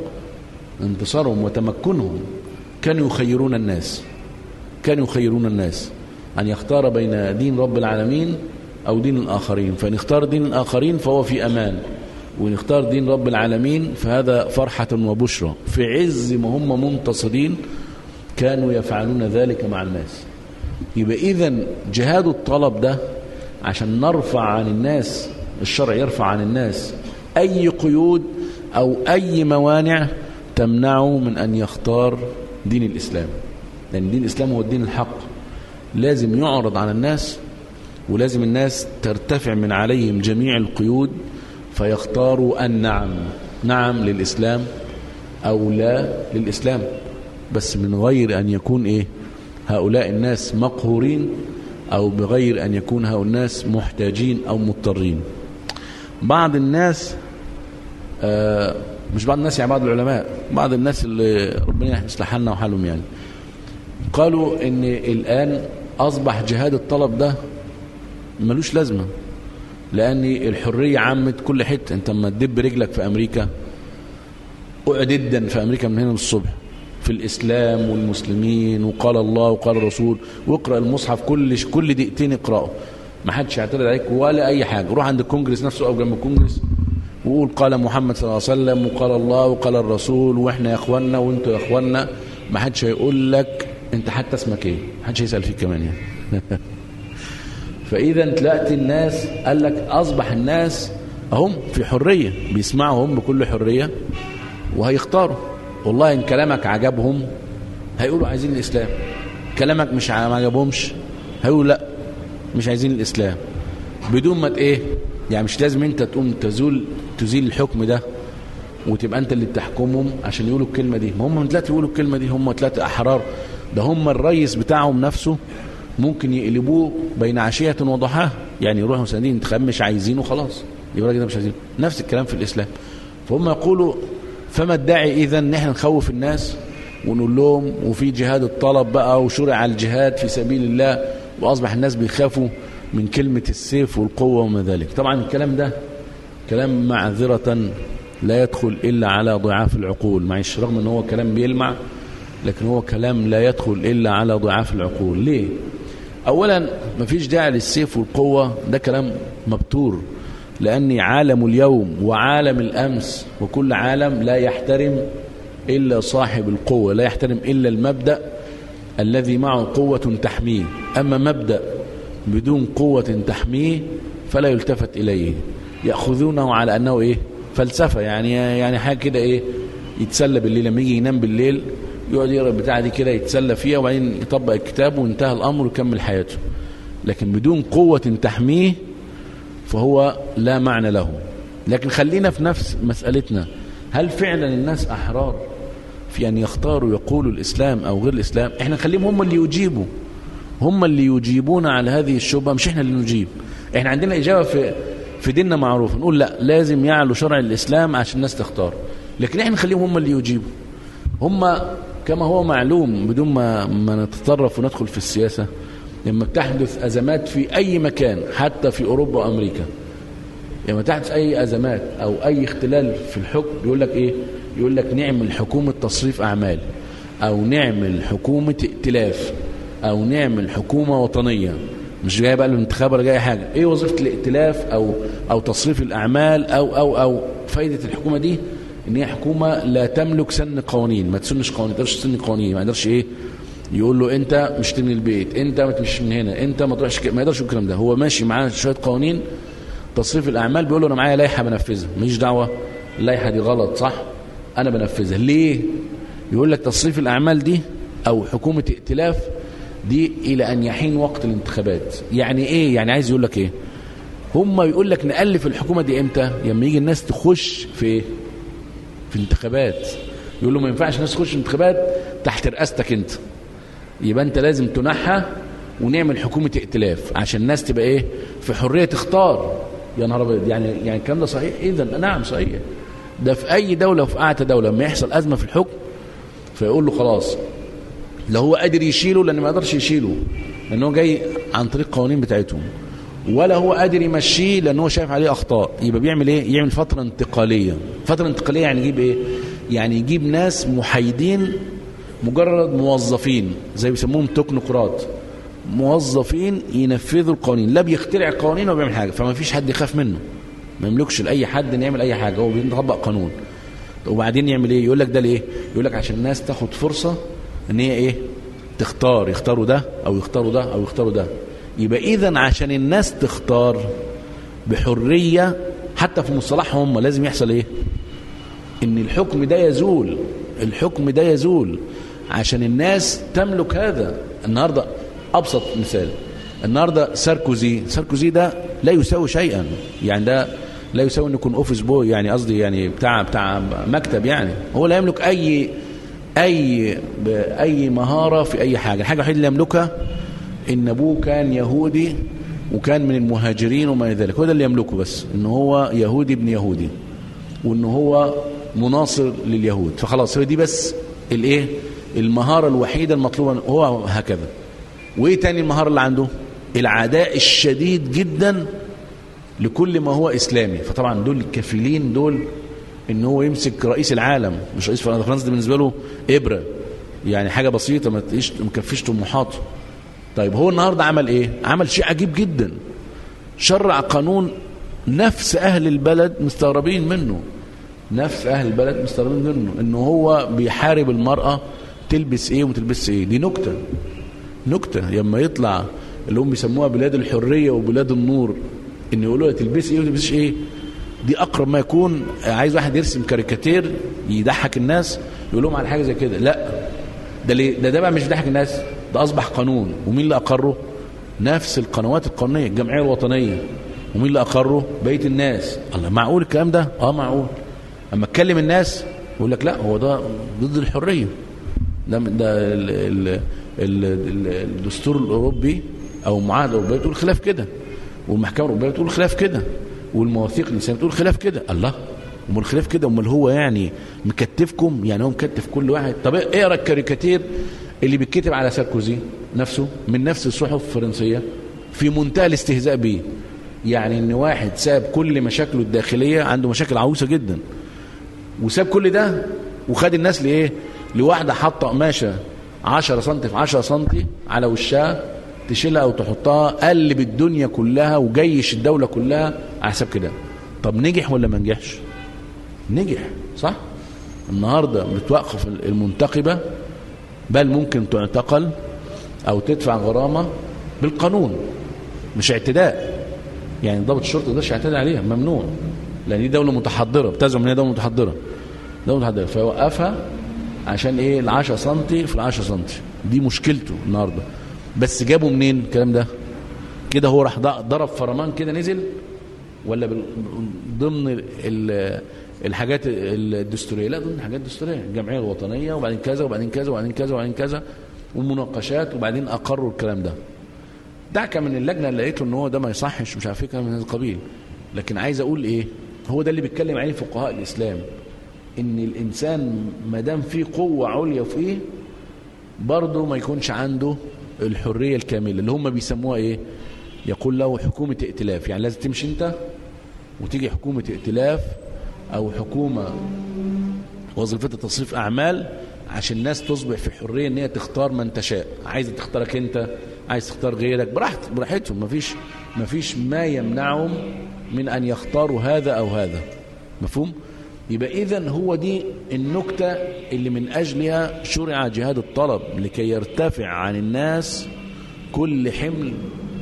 انتصارهم وتمكنهم كانوا يخيرون الناس كانوا يخيرون الناس أن يختار بين دين رب العالمين أو دين الآخرين فإن اختار دين الآخرين فهو في أمان وإن اختار دين رب العالمين فهذا فرحة وبشرى في عز ما هم منتصرين كانوا يفعلون ذلك مع الناس يبقى إذا جهاد الطلب ده عشان نرفع عن الناس الشرع يرفع عن الناس أي قيود أو أي موانع تمنعه من أن يختار دين الإسلام لأن دين الإسلام هو الدين الحق لازم يعرض على الناس ولازم الناس ترتفع من عليهم جميع القيود فيختاروا النعم نعم للإسلام أو لا للإسلام بس من غير أن يكون إيه هؤلاء الناس مقهورين أو بغير أن يكون هؤلاء الناس محتاجين أو مضطرين بعض الناس آه مش بعض الناس يعني بعض العلماء بعض الناس اللي ربنا يصلح لنا وحالهم يعني قالوا ان الآن أصبح جهاد الطلب ده ملوش لازمة لأن الحرية عمت كل حتة انت لما تدب رجلك في أمريكا اقعد جدا في أمريكا من هنا للصبح في الإسلام والمسلمين وقال الله وقال الرسول واقرأ المصحف كل كل دقيقتين اقرأه ما حدش يعترض عليك ولا أي حاجة روح عند الكونجرس نفسه أو جنب الكونجرس وقول قال محمد صلى الله عليه وسلم وقال الله وقال الرسول واحنا يا اخوانا وانتوا يا اخوانا ما حدش هيقول لك انت حتى اسمك ايه ما حدش هيسال فيك كمان يعني فاذا تلاقي الناس قال لك اصبح الناس هم في حريه بيسمعوا هم بكل حريه وهيختاروا والله ان كلامك عجبهم هيقولوا عايزين الاسلام كلامك مش ما عجبهمش هيقولوا لا مش عايزين الاسلام بدون ما ايه يعني مش لازم انت تقوم تزول تزيل الحكم ده وتبقى انت اللي بتحكمهم عشان يقولوا الكلمه دي ما هم ثلاثه يقولوا الكلمه دي هم ثلاثه احرار ده هم الرئيس بتاعهم نفسه ممكن يقلبوه بين عشيه وضحاها يعني يروحوا سنين انتخاب مش عايزينه خلاص يبقى كده مش عايزينه نفس الكلام في الاسلام فهم يقولوا فما الداعي اذا ان احنا نخوف الناس ونقول لهم وفي جهاد الطلب بقى وشرع الجهاد في سبيل الله واصبح الناس بيخافوا من كلمة السيف والقوة وما ذلك طبعا الكلام ده كلام معذرة لا يدخل إلا على ضعاف العقول معيش رغم أنه هو كلام بيلمع لكن هو كلام لا يدخل إلا على ضعاف العقول ليه أولا مفيش داعي للسيف والقوة ده كلام مبتور لأن عالم اليوم وعالم الأمس وكل عالم لا يحترم إلا صاحب القوة لا يحترم إلا المبدأ الذي معه قوة تحميه أما مبدأ بدون قوة تحميه فلا يلتفت إليه يأخذونه على أنه إيه فلسفة يعني يعني حاجة كده إيه يتسلى بالليل لما يجي ينام بالليل يقعد يقرا البتاعة دي كده يتسلى فيها وبعدين يطبق الكتاب وانتهى الأمر ويكمل حياته لكن بدون قوة تحميه فهو لا معنى له لكن خلينا في نفس مسألتنا هل فعلا الناس أحرار في أن يختاروا يقولوا الإسلام أو غير الإسلام احنا نخليهم هم اللي يجيبوا هم اللي يجيبون على هذه الشبهة مش احنا اللي نجيب احنا عندنا إجابة في في ديننا معروف نقول لا لازم يعلو شرع الإسلام عشان الناس تختار لكن احنا نخليهم هم اللي يجيبوا هم كما هو معلوم بدون ما, ما نتطرف وندخل في السياسة لما بتحدث أزمات في أي مكان حتى في أوروبا وأمريكا لما تحدث أي أزمات أو أي اختلال في الحكم يقول لك إيه يقول لك نعمل حكومة تصريف أعمال أو نعمل حكومة ائتلاف أو نعمل حكومة وطنية مش جاي بقى الانتخاب ولا جاي حاجة ايه وظيفة الائتلاف او او تصريف الاعمال او او او فايدة الحكومة دي ان هي حكومة لا تملك سن قوانين ما تسنش قوانين ما تقدرش تسن قوانين ما يقدرش ايه يقول له انت مش تبني البيت انت ما تمشيش من هنا انت ما تروحش ما يقدرش الكلام ده هو ماشي معاه شوية قوانين تصريف الاعمال بيقول له انا معايا لائحة بنفذها ماليش دعوة اللائحة دي غلط صح انا بنفذها ليه يقول لك تصريف الاعمال دي او حكومة ائتلاف دي الى ان يحين وقت الانتخابات يعني ايه يعني عايز يقول لك ايه هم يقول لك نالف الحكومه دي امتى لما يجي الناس تخش في في انتخابات يقول له ما ينفعش الناس تخش انتخابات تحت رئاستك انت يبقى انت لازم تنحى ونعمل حكومه ائتلاف عشان الناس تبقى ايه في حريه تختار يا نهار ابيض يعني يعني الكلام ده صحيح اذا نعم صحيح ده في اي دوله وفي اعتى دوله لما يحصل ازمه في الحكم فيقول له خلاص لا هو قادر يشيله لان ما يقدرش يشيله لان هو جاي عن طريق القوانين بتاعتهم ولا هو قادر يمشيه لان هو شايف عليه اخطاء يبقى بيعمل ايه يعمل فتره انتقاليه فتره انتقاليه يعني يجيب ايه يعني يجيب ناس محايدين مجرد موظفين زي بيسموهم تكنوقراط موظفين ينفذوا القوانين لا بيخترع قوانين ولا بيعمل حاجه فما فيش حد يخاف منه ما يملكش لاي حد ان يعمل اي حاجه هو بيطبق قانون وبعدين يعمل ايه يقول لك ده ليه يقول لك عشان الناس تاخد فرصه ان هي ايه تختار يختاروا ده او يختاروا ده او يختاروا ده يبقى اذا عشان الناس تختار بحريه حتى في مصطلحهم هم لازم يحصل ايه ان الحكم ده يزول الحكم ده يزول عشان الناس تملك هذا النهارده ابسط مثال النهارده ساركوزي ساركوزي ده لا يساوي شيئا يعني ده لا يساوي انه يكون اوفيس بوي يعني قصدي يعني بتاع بتاع مكتب يعني هو لا يملك اي اي باي مهاره في اي حاجه الحاجه الوحيده اللي يملكها ان ابوه كان يهودي وكان من المهاجرين وما الى ذلك هو ده اللي يملكه بس ان هو يهودي ابن يهودي وان هو مناصر لليهود فخلاص هو دي بس الايه المهاره الوحيده المطلوبه هو هكذا وايه تاني المهاره اللي عنده العداء الشديد جدا لكل ما هو اسلامي فطبعا دول الكفيلين دول ان هو يمسك رئيس العالم مش رئيس فرنسا فرنسا دي بالنسبه له ابره يعني حاجه بسيطه ما تقيش ما تكفيش طموحاته طيب هو النهارده عمل ايه عمل شيء عجيب جدا شرع قانون نفس اهل البلد مستغربين منه نفس اهل البلد مستغربين منه ان هو بيحارب المراه تلبس ايه وما تلبسش ايه دي نكته نكته لما يطلع اللي هم بيسموها بلاد الحريه وبلاد النور ان يقولوا لها تلبسي ايه وما تلبسيش ايه دي اقرب ما يكون عايز واحد يرسم كاريكاتير يضحك الناس يقول لهم على حاجه زي كده لا ده ليه ده ده بقى مش بيضحك الناس ده اصبح قانون ومين اللي اقره نفس القنوات القانونيه الجمعيه الوطنيه ومين اللي اقره بقيه الناس الله معقول الكلام ده اه معقول اما اتكلم الناس يقول لك لا هو ده ضد الحريه ده ده ال ال ال ال الدستور الاوروبي او المعاهده الاوروبيه بتقول خلاف كده والمحكمه الاوروبيه بتقول خلاف كده والمواثيق الانسانيه بتقول خلاف كده الله امال خلاف كده امال هو يعني مكتفكم يعني هو مكتف كل واحد طب اقرا الكاريكاتير اللي بيتكتب على ساركوزي نفسه من نفس الصحف الفرنسيه في منتهى الاستهزاء بيه يعني ان واحد ساب كل مشاكله الداخليه عنده مشاكل عويصه جدا وساب كل ده وخد الناس لايه لواحده حاطه قماشه 10 سم في 10 سم على وشها تشيلها او تحطها قلب الدنيا كلها وجيش الدوله كلها على حساب كده طب نجح ولا ما نجحش نجح صح النهارده بتوقف المنتقبه بل ممكن تعتقل او تدفع غرامه بالقانون مش اعتداء يعني ضابط الشرطه ما يقدرش يعتدي عليها ممنوع لان دي دوله متحضره بتزعم ان هي دوله متحضره دوله متحضره فيوقفها عشان ايه ال 10 سم في ال 10 سم دي مشكلته النهارده بس جابه منين الكلام ده كده هو راح ضرب فرمان كده نزل ولا ضمن الحاجات الدستوريه لا ضمن الحاجات الدستوريه الجمعيه الوطنيه وبعدين كذا وبعدين كذا وبعدين كذا وبعدين كذا ومناقشات وبعدين اقروا الكلام ده دعك من اللجنه اللي لقيته ان هو ده ما يصحش مش عارف ايه كلام من هذا القبيل لكن عايز اقول ايه هو ده اللي بيتكلم عليه فقهاء الاسلام ان الانسان ما دام فيه قوه عليا فيه برضه ما يكونش عنده الحريه الكامله اللي هم بيسموها ايه يقول له حكومه ائتلاف يعني لازم تمشي انت وتيجي حكومه ائتلاف او حكومه وظيفتها تصريف اعمال عشان الناس تصبح في حريه ان هي تختار من تشاء عايز تختارك انت عايز تختار غيرك براحت براحتهم مفيش مفيش ما يمنعهم من ان يختاروا هذا او هذا مفهوم يبقى اذا هو دي النكته اللي من اجلها شرع جهاد الطلب لكي يرتفع عن الناس كل حمل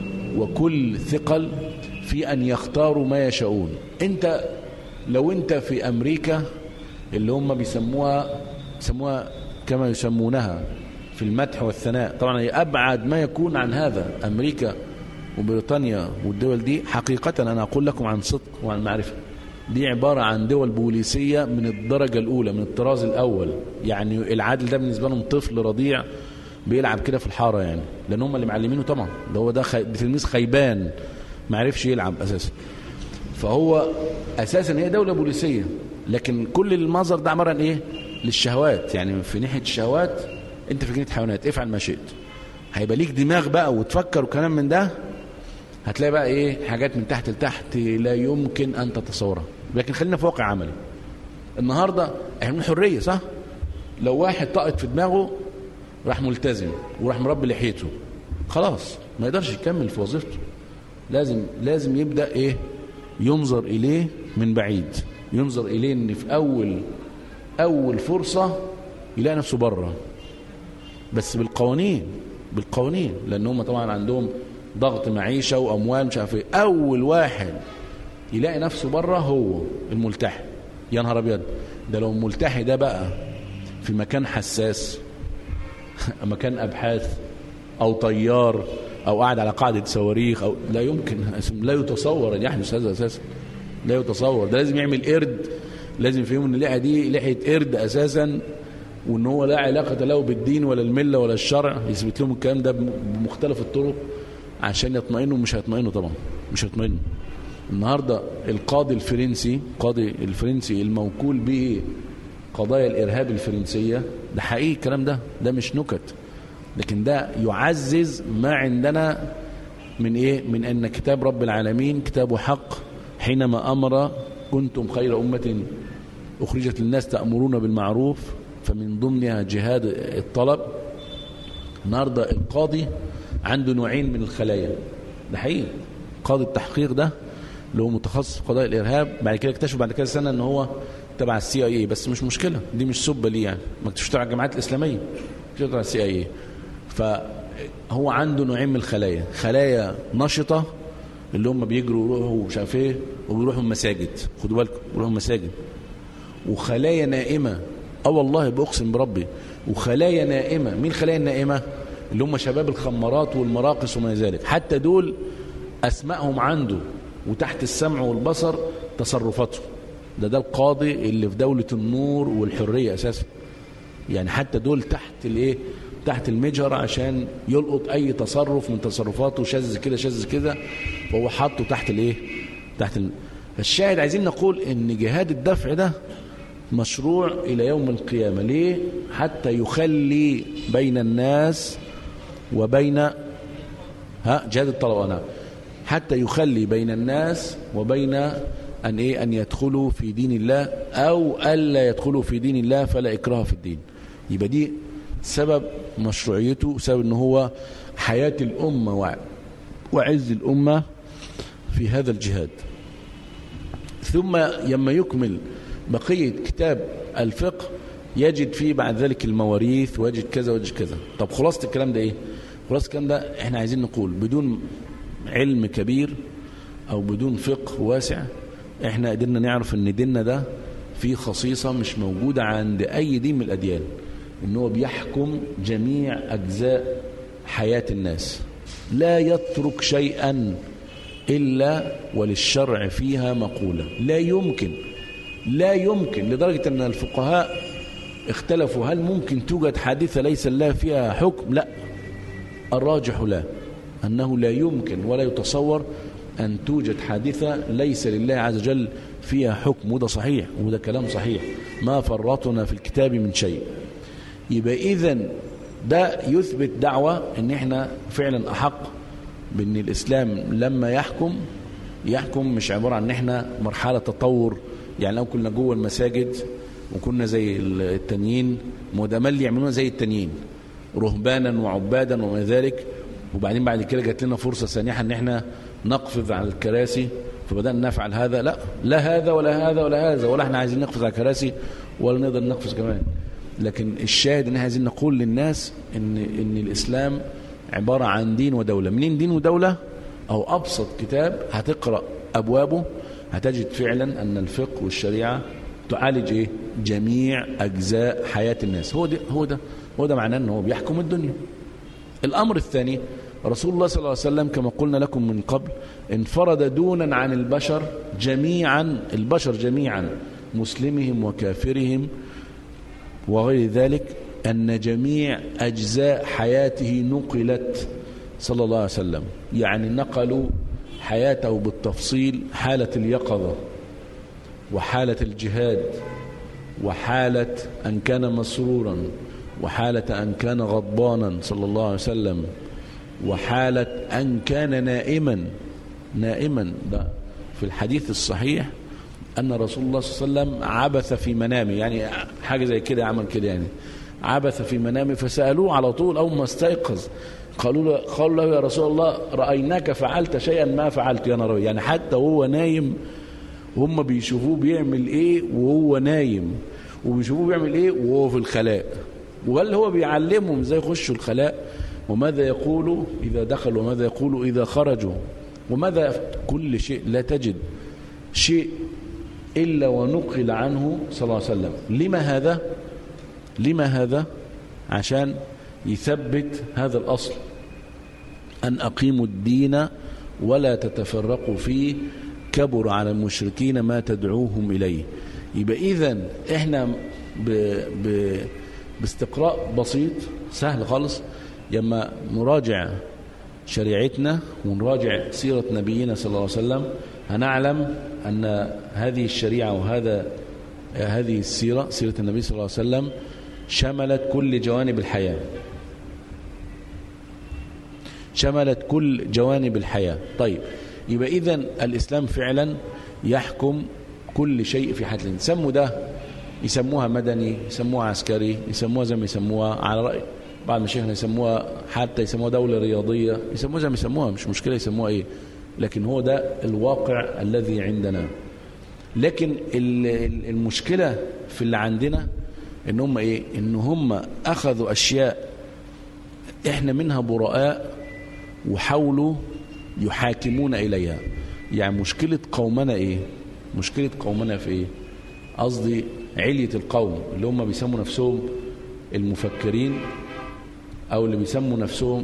وكل ثقل في ان يختاروا ما يشاءون انت لو انت في امريكا اللي هم بيسموها بيسموها كما يسمونها في المدح والثناء طبعا هي ابعد ما يكون عن هذا امريكا وبريطانيا والدول دي حقيقه انا اقول لكم عن صدق وعن معرفه دي عبارة عن دول بوليسية من الدرجة الأولى من الطراز الأول يعني العادل ده بالنسبة لهم طفل رضيع بيلعب كده في الحارة يعني لأن هم اللي معلمينه طبعا ده هو ده خي... تلميذ خيبان ما عرفش يلعب أساسا فهو أساسا هي دولة بوليسية لكن كل المنظر ده عبارة عن إيه للشهوات يعني في ناحية الشهوات أنت في جنينة حيوانات افعل ما شئت هيبقى ليك دماغ بقى وتفكر وكلام من ده هتلاقي بقى ايه حاجات من تحت لتحت لا يمكن ان تتصورها لكن خلينا في واقع عملي النهارده احنا من حريه صح لو واحد طقت في دماغه راح ملتزم وراح مربي لحيته خلاص ما يقدرش يكمل في وظيفته لازم لازم يبدا ايه ينظر اليه من بعيد ينظر اليه ان في اول اول فرصه يلاقي نفسه بره بس بالقوانين بالقوانين لان هم طبعا عندهم ضغط معيشه واموال مش عارف ايه اول واحد يلاقي نفسه بره هو الملتحي يا نهار ابيض ده لو الملتحي ده بقى في مكان حساس مكان ابحاث او طيار او قاعد على قاعده صواريخ او لا يمكن لا يتصور ان يحدث هذا اساسا لا يتصور ده لازم يعمل قرد لازم يفهموا ان اللحيه دي لحيه قرد اساسا وان هو لا علاقه له بالدين ولا المله ولا الشرع يثبت لهم الكلام ده بمختلف الطرق عشان يطمئنوا مش هيطمئنوا طبعا مش هيطمئنوا النهارده القاضي الفرنسي قاضي الفرنسي الموكول به قضايا الارهاب الفرنسيه ده حقيقي الكلام ده ده مش نكت لكن ده يعزز ما عندنا من ايه من ان كتاب رب العالمين كتاب حق حينما امر كنتم خير امه اخرجت للناس تامرون بالمعروف فمن ضمنها جهاد الطلب النهارده القاضي عنده نوعين من الخلايا ده حقيقي قاضي التحقيق ده اللي هو متخصص في قضايا الارهاب بعد كده اكتشف بعد كده سنه ان هو تبع السي اي بس مش مشكله دي مش سبه ليه يعني ما اكتشفش تبع الجامعات الاسلاميه اكتشف تبع السي اي فهو عنده نوعين من الخلايا خلايا نشطه اللي هم بيجروا ويروحوا ومش عارف ايه وبيروحوا المساجد خدوا بالكم بيروحوا المساجد وخلايا نائمه اه والله باقسم بربي وخلايا نائمه مين الخلايا النائمه اللي هم شباب الخمارات والمراقص وما ذلك حتى دول اسمائهم عنده وتحت السمع والبصر تصرفاته ده ده القاضي اللي في دولة النور والحرية اساسا يعني حتى دول تحت الايه تحت المجهر عشان يلقط اي تصرف من تصرفاته شاذ كده شاذ كده فهو حاطه تحت الايه تحت ال... فالشاهد عايزين نقول ان جهاد الدفع ده مشروع الى يوم القيامة ليه حتى يخلي بين الناس وبين ها جهاد الطلب انا حتى يخلي بين الناس وبين أن إيه أن يدخلوا في دين الله أو ألا يدخلوا في دين الله فلا إكراه في الدين يبقى دي سبب مشروعيته سبب أنه هو حياة الأمة وعز الأمة في هذا الجهاد ثم لما يكمل بقية كتاب الفقه يجد فيه بعد ذلك المواريث ويجد كذا ويجد كذا طب خلاصة الكلام ده إيه خلاصة الكلام ده احنا عايزين نقول بدون علم كبير او بدون فقه واسع احنا قدرنا نعرف ان ديننا ده فيه خصيصة مش موجودة عند اي دين من الاديان ان هو بيحكم جميع اجزاء حياة الناس لا يترك شيئا الا وللشرع فيها مقولة لا يمكن لا يمكن لدرجة ان الفقهاء اختلفوا هل ممكن توجد حادثة ليس الله فيها حكم لا الراجح لا أنه لا يمكن ولا يتصور أن توجد حادثة ليس لله عز وجل فيها حكم وده صحيح وده كلام صحيح ما فرطنا في الكتاب من شيء يبقى إذن ده يثبت دعوة ان احنا فعلا أحق بأن الإسلام لما يحكم يحكم مش عبارة عن ان احنا مرحلة تطور يعني لو كنا جوه المساجد وكنا زي التانيين مدمل يعملونا زي التانيين رهبانا وعبادا وما ذلك وبعدين بعد كده جات لنا فرصة سانحة ان احنا نقفز على الكراسي فبدأنا نفعل هذا لا لا هذا ولا هذا ولا هذا ولا احنا عايزين نقفز على الكراسي ولا نقدر نقفز كمان لكن الشاهد ان احنا عايزين نقول للناس ان ان الاسلام عبارة عن دين ودولة منين دين ودولة او ابسط كتاب هتقرأ ابوابه هتجد فعلا ان الفقه والشريعة تعالج ايه جميع اجزاء حياة الناس هو ده هو ده هو ده معناه ان هو بيحكم الدنيا الأمر الثاني رسول الله صلى الله عليه وسلم كما قلنا لكم من قبل انفرد دونا عن البشر جميعا البشر جميعا مسلمهم وكافرهم وغير ذلك أن جميع أجزاء حياته نقلت صلى الله عليه وسلم يعني نقلوا حياته بالتفصيل حالة اليقظة وحالة الجهاد وحالة أن كان مسرورا وحالة أن كان غضبانا صلى الله عليه وسلم وحالة أن كان نائما نائما ده في الحديث الصحيح أن رسول الله صلى الله عليه وسلم عبث في منامه يعني حاجة زي كده عمل كده يعني عبث في منامه فسألوه على طول أول ما استيقظ قالوا له, قالوا له يا رسول الله رأيناك فعلت شيئا ما فعلت يا نار يعني حتى وهو نايم هم بيشوفوه بيعمل ايه وهو نايم وبيشوفوه بيعمل ايه وهو في الخلاء وقال هو بيعلمهم ازاي يخشوا الخلاء وماذا يقولوا إذا دخلوا وماذا يقولوا إذا خرجوا وماذا كل شيء لا تجد شيء إلا ونقل عنه صلى الله عليه وسلم لما هذا لما هذا عشان يثبت هذا الأصل أن أقيموا الدين ولا تتفرقوا فيه كبر على المشركين ما تدعوهم إليه يبقى إذن إحنا ب ب باستقراء بسيط سهل خالص لما نراجع شريعتنا ونراجع سيرة نبينا صلى الله عليه وسلم هنعلم أن هذه الشريعة وهذا هذه السيرة سيرة النبي صلى الله عليه وسلم شملت كل جوانب الحياة شملت كل جوانب الحياة طيب يبقى إذا الإسلام فعلا يحكم كل شيء في حياة الإنسان سموا ده يسموها مدني يسموها عسكري يسموها زي ما يسموها على رأي بعض مشايخنا يسموها حتى يسموها دولة رياضية يسموها زي ما يسموها مش مشكلة يسموها ايه لكن هو ده الواقع الذي عندنا لكن المشكلة في اللي عندنا ان هم ايه ان هم اخذوا اشياء احنا منها براء وحاولوا يحاكمون اليها يعني مشكلة قومنا ايه مشكلة قومنا في ايه قصدي علية القوم اللي هم بيسموا نفسهم المفكرين او اللي بيسموا نفسهم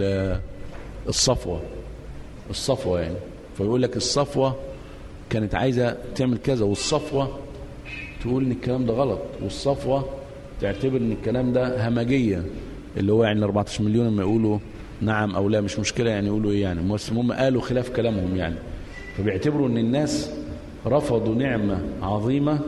الصفوة الصفوة يعني فيقول لك الصفوة كانت عايزة تعمل كذا والصفوة تقول ان الكلام ده غلط والصفوة تعتبر ان الكلام ده همجية اللي هو يعني 14 مليون لما يقولوا نعم او لا مش مشكلة يعني يقولوا ايه يعني هم قالوا خلاف كلامهم يعني فبيعتبروا ان الناس رفضوا نعمة عظيمة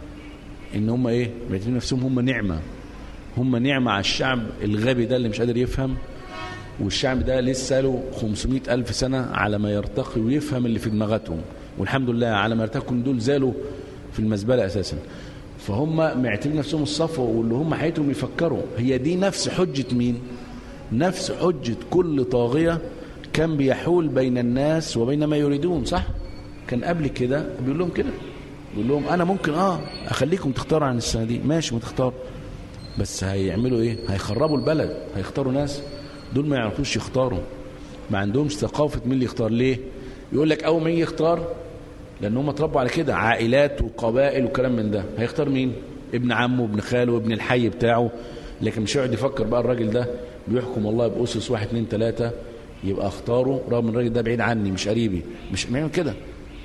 ان هم ايه بيعتبروا نفسهم هم نعمة هم نعمة على الشعب الغبي ده اللي مش قادر يفهم والشعب ده لسه له 500 ألف سنة على ما يرتقي ويفهم اللي في دماغاتهم والحمد لله على ما يرتقوا دول زالوا في المزبلة أساسا فهم معتبرين نفسهم الصفوة واللي هم حياتهم يفكروا هي دي نفس حجة مين نفس حجة كل طاغية كان بيحول بين الناس وبين ما يريدون صح كان قبل كده بيقول لهم كده بيقول لهم أنا ممكن آه أخليكم تختاروا عن السنة دي ماشي ما تختار بس هيعملوا إيه هيخربوا البلد هيختاروا ناس دول ما يعرفوش يختاروا ما عندهمش ثقافة مين اللي يختار ليه يقول لك أول ما يجي يختار لأن هم اتربوا على كده عائلات وقبائل وكلام من ده هيختار مين ابن عمه ابن خاله ابن الحي بتاعه لكن مش يقعد يفكر بقى الراجل ده بيحكم والله بأسس واحد اتنين تلاتة يبقى اختاره رغم الراجل ده بعيد عني مش قريبي مش بيعمل كده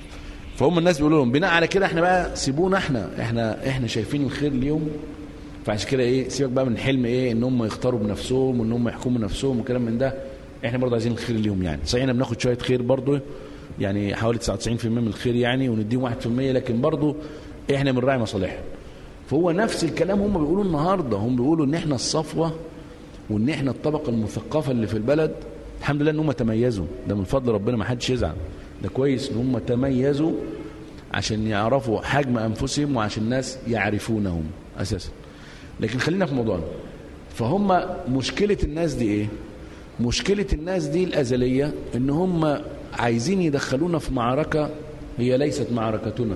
فهم الناس بيقولوا لهم بناء على كده احنا بقى سيبونا احنا احنا احنا شايفين الخير اليوم فعشان كده ايه سيبك بقى من حلم ايه ان هم يختاروا بنفسهم وان هم يحكموا نفسهم وكلام من ده احنا برضه عايزين الخير ليهم يعني صحيح احنا بناخد شويه خير برضه يعني حوالي 99% من الخير يعني ونديهم 1% لكن برضه احنا بنراعي مصالحهم فهو نفس الكلام هم بيقولوا النهارده هم بيقولوا ان احنا الصفوه وان احنا الطبقه المثقفه اللي في البلد الحمد لله ان هم تميزوا ده من فضل ربنا ما حدش يزعل ده كويس ان هم تميزوا عشان يعرفوا حجم انفسهم وعشان الناس يعرفونهم اساسا لكن خلينا في موضوعنا فهم مشكله الناس دي ايه مشكله الناس دي الازليه ان هم عايزين يدخلونا في معركه هي ليست معركتنا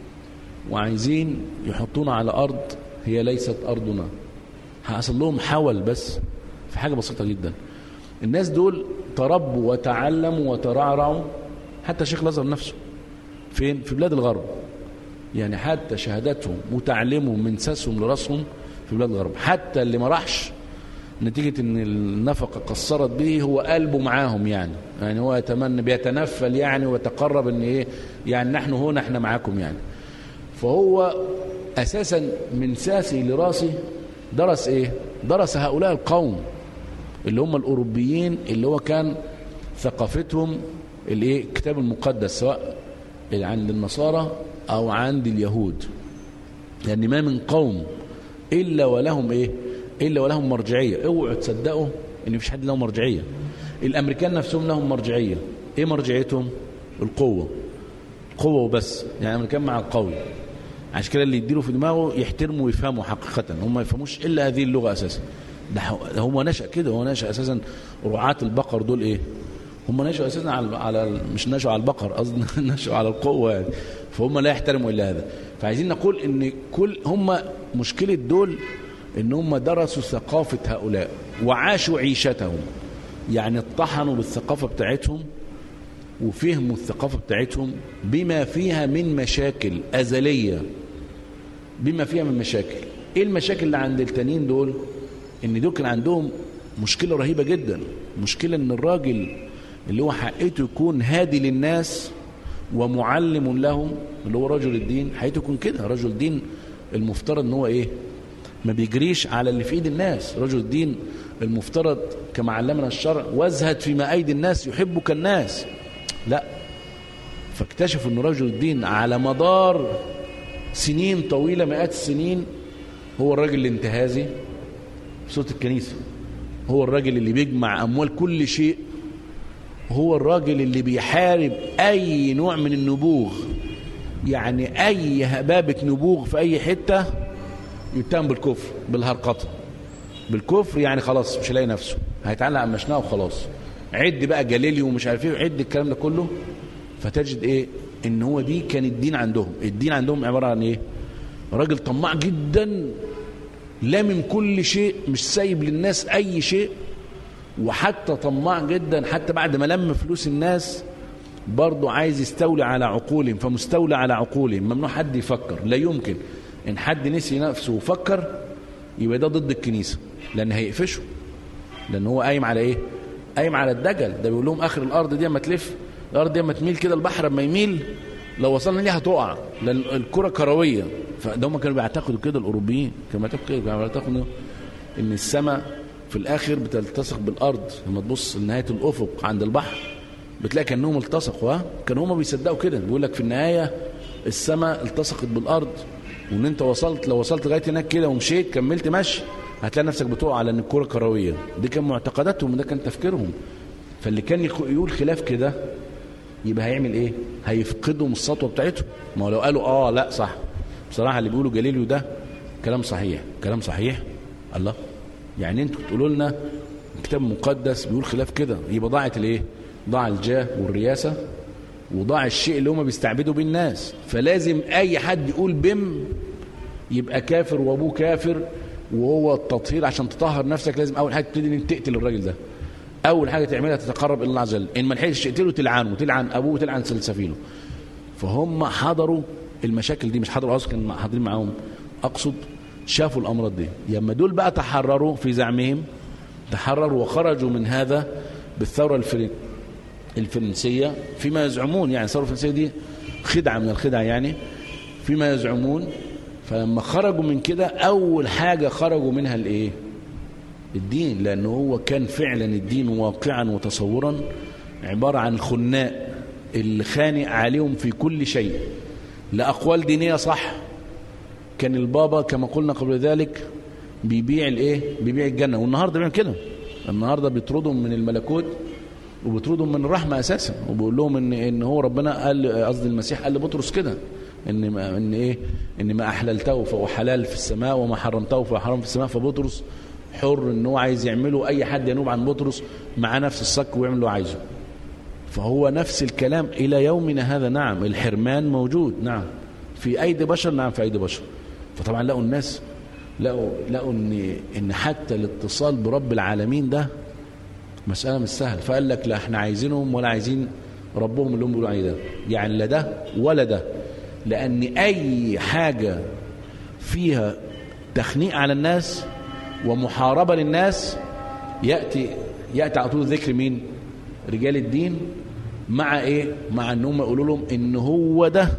وعايزين يحطونا على ارض هي ليست ارضنا حصل لهم حول بس في حاجه بسيطه جدا الناس دول تربوا وتعلموا وترعرعوا حتى شيخ الازهر نفسه فين في بلاد الغرب يعني حتى شهاداتهم وتعليمهم من ساسهم لراسهم في بلاد الغرب حتى اللي ما راحش نتيجة ان النفقة قصرت به هو قلبه معاهم يعني يعني هو يتمنى بيتنفل يعني ويتقرب ان ايه يعني نحن هنا احنا معاكم يعني فهو اساسا من ساسي لراسي درس ايه درس هؤلاء القوم اللي هم الاوروبيين اللي هو كان ثقافتهم الايه الكتاب المقدس سواء عند النصارى او عند اليهود لان يعني ما من قوم الا ولهم ايه الا ولهم مرجعيه اوعوا تصدقوا ان مفيش حد له مرجعيه الامريكان نفسهم لهم مرجعيه ايه مرجعيتهم القوه قوه وبس يعني الامريكان مع القوي عشان كده اللي يديله في دماغه يحترمه ويفهمه حقيقة هم ما يفهموش إلا هذه اللغة أساسا ده هو نشأ كده هو نشأ أساسا رعاة البقر دول إيه هم نشأوا أساسا على على مش نشأوا على البقر قصدي نشأوا على القوة يعني فهم لا يحترموا إلا هذا فعايزين نقول إن كل هم مشكلة دول إن هم درسوا ثقافة هؤلاء وعاشوا عيشتهم يعني اطحنوا بالثقافة بتاعتهم وفهموا الثقافة بتاعتهم بما فيها من مشاكل أزلية بما فيها من مشاكل ايه المشاكل اللي عند التانيين دول ان دول كان عندهم مشكلة رهيبة جدا مشكلة ان الراجل اللي هو حقيقته يكون هادي للناس ومعلم لهم اللي هو رجل الدين حقيقته يكون كده رجل دين المفترض ان هو ايه ما بيجريش على اللي في ايد الناس رجل الدين المفترض كما علمنا الشرع وازهد فيما ايدي الناس يحبك الناس لا فاكتشفوا ان رجل الدين على مدار سنين طويلة مئات السنين هو الراجل الانتهازي في صوت الكنيسة هو الراجل اللي بيجمع أموال كل شيء هو الراجل اللي بيحارب أي نوع من النبوغ يعني أي هبابة نبوغ في أي حتة يتهم بالكفر بالهرقطة بالكفر يعني خلاص مش هيلاقي نفسه هيتعلق على مشناه وخلاص عد بقى جاليليو ومش عارف ايه عد الكلام ده كله فتجد ايه ان هو دي كان الدين عندهم الدين عندهم عبارة عن ايه راجل طماع جدا لا من كل شيء مش سايب للناس اي شيء وحتى طماع جدا حتى بعد ما لم فلوس الناس برضه عايز يستولي على عقولهم فمستولى على عقولهم ممنوع حد يفكر لا يمكن ان حد نسي نفسه وفكر يبقى ده ضد الكنيسة لان هيقفشه لان هو قايم على ايه قايم على الدجل ده بيقول لهم اخر الارض دي اما تلف الارض دي اما تميل كده البحر اما يميل لو وصلنا ليها هتقع لان الكره كرويه فده هم كانوا بيعتقدوا كده الاوروبيين كانوا بيعتقدوا كده كانوا بيعتقدوا ان السماء في الاخر بتلتصق بالارض لما تبص لنهايه الافق عند البحر بتلاقي كانهم التصقوا ها كانوا هم بيصدقوا كده بيقول لك في النهايه السماء التصقت بالارض وان انت وصلت لو وصلت لغايه هناك كده ومشيت كملت مشي هتلاقي نفسك بتقع لان الكره كرويه دي كان معتقداتهم وده كان تفكيرهم فاللي كان يقول خلاف كده يبقى هيعمل ايه هيفقدهم السطوه بتاعتهم ما هو لو قالوا اه لا صح بصراحه اللي بيقولوا جاليليو ده كلام صحيح كلام صحيح الله يعني انتوا بتقولوا لنا كتاب مقدس بيقول خلاف كده يبقى ضاعت الايه ضاع الجاه والرياسه وضاع الشيء اللي هم بيستعبدوا بيه الناس فلازم اي حد يقول بم يبقى كافر وابوه كافر وهو التطهير عشان تطهر نفسك لازم اول حاجه تبتدي تقتل الراجل ده اول حاجه تعملها تتقرب الى الله عز وجل ان ما لحقتش تقتله تلعنه تلعن ابوه وتلعن سلسفيله فهم حضروا المشاكل دي مش حضروا اصلا كانوا حاضرين معاهم اقصد شافوا الامراض دي لما دول بقى تحرروا في زعمهم تحرروا وخرجوا من هذا بالثوره الفرن الفرنسيه فيما يزعمون يعني الثوره الفرنسيه دي خدعه من الخدع يعني فيما يزعمون فلما خرجوا من كده اول حاجه خرجوا منها الايه الدين لأنه هو كان فعلا الدين واقعا وتصورا عبارة عن خناء اللي خانق عليهم في كل شيء لأقوال دينية صح كان البابا كما قلنا قبل ذلك بيبيع الايه بيبيع الجنة والنهاردة بيعمل كده النهاردة بيطردهم من الملكوت وبيطردهم من الرحمة أساسا وبيقول لهم إن, إن هو ربنا قال قصدي المسيح قال لبطرس كده إن ما إن إيه إن ما أحللته فهو حلال في السماء وما حرمته فهو حرام في السماء فبطرس حر ان هو عايز يعمله اي حد ينوب عن بطرس مع نفس الصك ويعمل اللي عايزه فهو نفس الكلام الى يومنا هذا نعم الحرمان موجود نعم في ايدي بشر نعم في ايدي بشر فطبعا لقوا الناس لقوا لقوا ان ان حتى الاتصال برب العالمين ده مساله مش سهل فقال لك لا احنا عايزينهم ولا عايزين ربهم اللي هم بيقولوا عليه ده يعني لا ده ولا ده لان اي حاجه فيها تخنيق على الناس ومحاربة للناس يأتي يأتي على طول ذكر مين رجال الدين مع ايه مع ان هم يقولوا لهم ان هو ده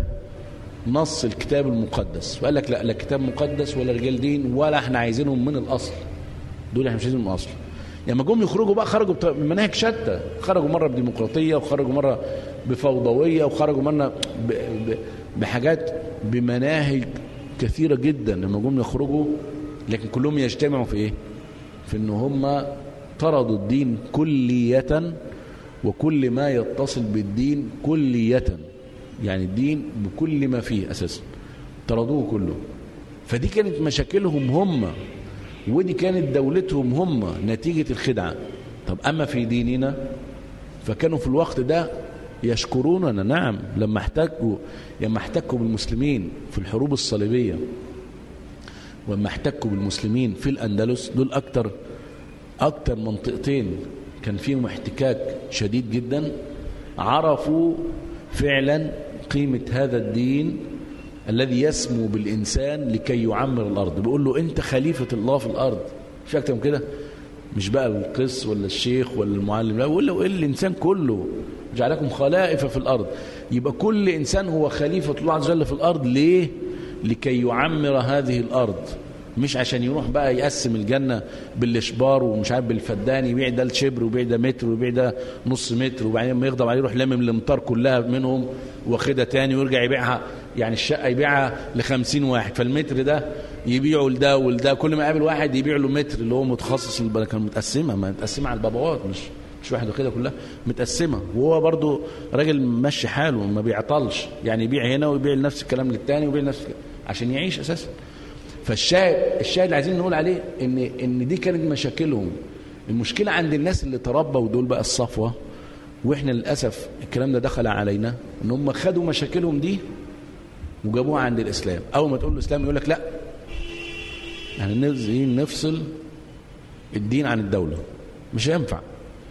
نص الكتاب المقدس فقال لك لا لا كتاب مقدس ولا رجال دين ولا احنا عايزينهم من الاصل دول احنا مش عايزينهم من الاصل لما يعني جم يخرجوا بقى خرجوا بمناهج شتى خرجوا مره بديمقراطيه وخرجوا مره بفوضويه وخرجوا مره بحاجات بمناهج كثيره جدا لما جم يخرجوا لكن كلهم يجتمعوا في ايه في ان هم طردوا الدين كلية وكل ما يتصل بالدين كلية يعني الدين بكل ما فيه اساسا طردوه كله فدي كانت مشاكلهم هم ودي كانت دولتهم هم نتيجة الخدعة طب أما في ديننا فكانوا في الوقت ده يشكروننا نعم لما احتكوا لما احتكوا بالمسلمين في الحروب الصليبية ولما احتكوا بالمسلمين في الأندلس دول أكتر أكتر منطقتين كان فيهم احتكاك شديد جدا عرفوا فعلا قيمة هذا الدين الذي يسمو بالإنسان لكي يعمر الأرض بيقول له أنت خليفة الله في الأرض مش أكتر من كده مش بقى القس ولا الشيخ ولا المعلم لا بيقول له الإنسان كله جعلكم خلائف في الأرض يبقى كل إنسان هو خليفة الله عز وجل في الأرض ليه لكي يعمر هذه الأرض مش عشان يروح بقى يقسم الجنة بالإشبار ومش عارف بالفدان يبيع ده الشبر ويبيع ده متر ويبيع ده نص متر وبعدين ما يغضب عليه يروح لامم الامطار كلها منهم واخدها تاني ويرجع يبيعها يعني الشقة يبيعها لخمسين واحد فالمتر ده يبيعه لده ولده كل ما يقابل واحد يبيع له متر اللي هو متخصص كان متقسمة ما متقسمة على البابوات مش مش واحد واخدها كلها متقسمة وهو برضو راجل ماشي حاله ما بيعطلش يعني يبيع هنا ويبيع نفس الكلام للتاني ويبيع نفس الكلام عشان يعيش أساسا فالشاهد الشاهد اللي عايزين نقول عليه ان ان دي كانت مشاكلهم المشكله عند الناس اللي تربوا ودول بقى الصفوه واحنا للاسف الكلام ده دخل علينا ان هم خدوا مشاكلهم دي وجابوها عند الاسلام اول ما تقول له الاسلام يقول لك لا يعني عايزين نفصل الدين عن الدوله مش هينفع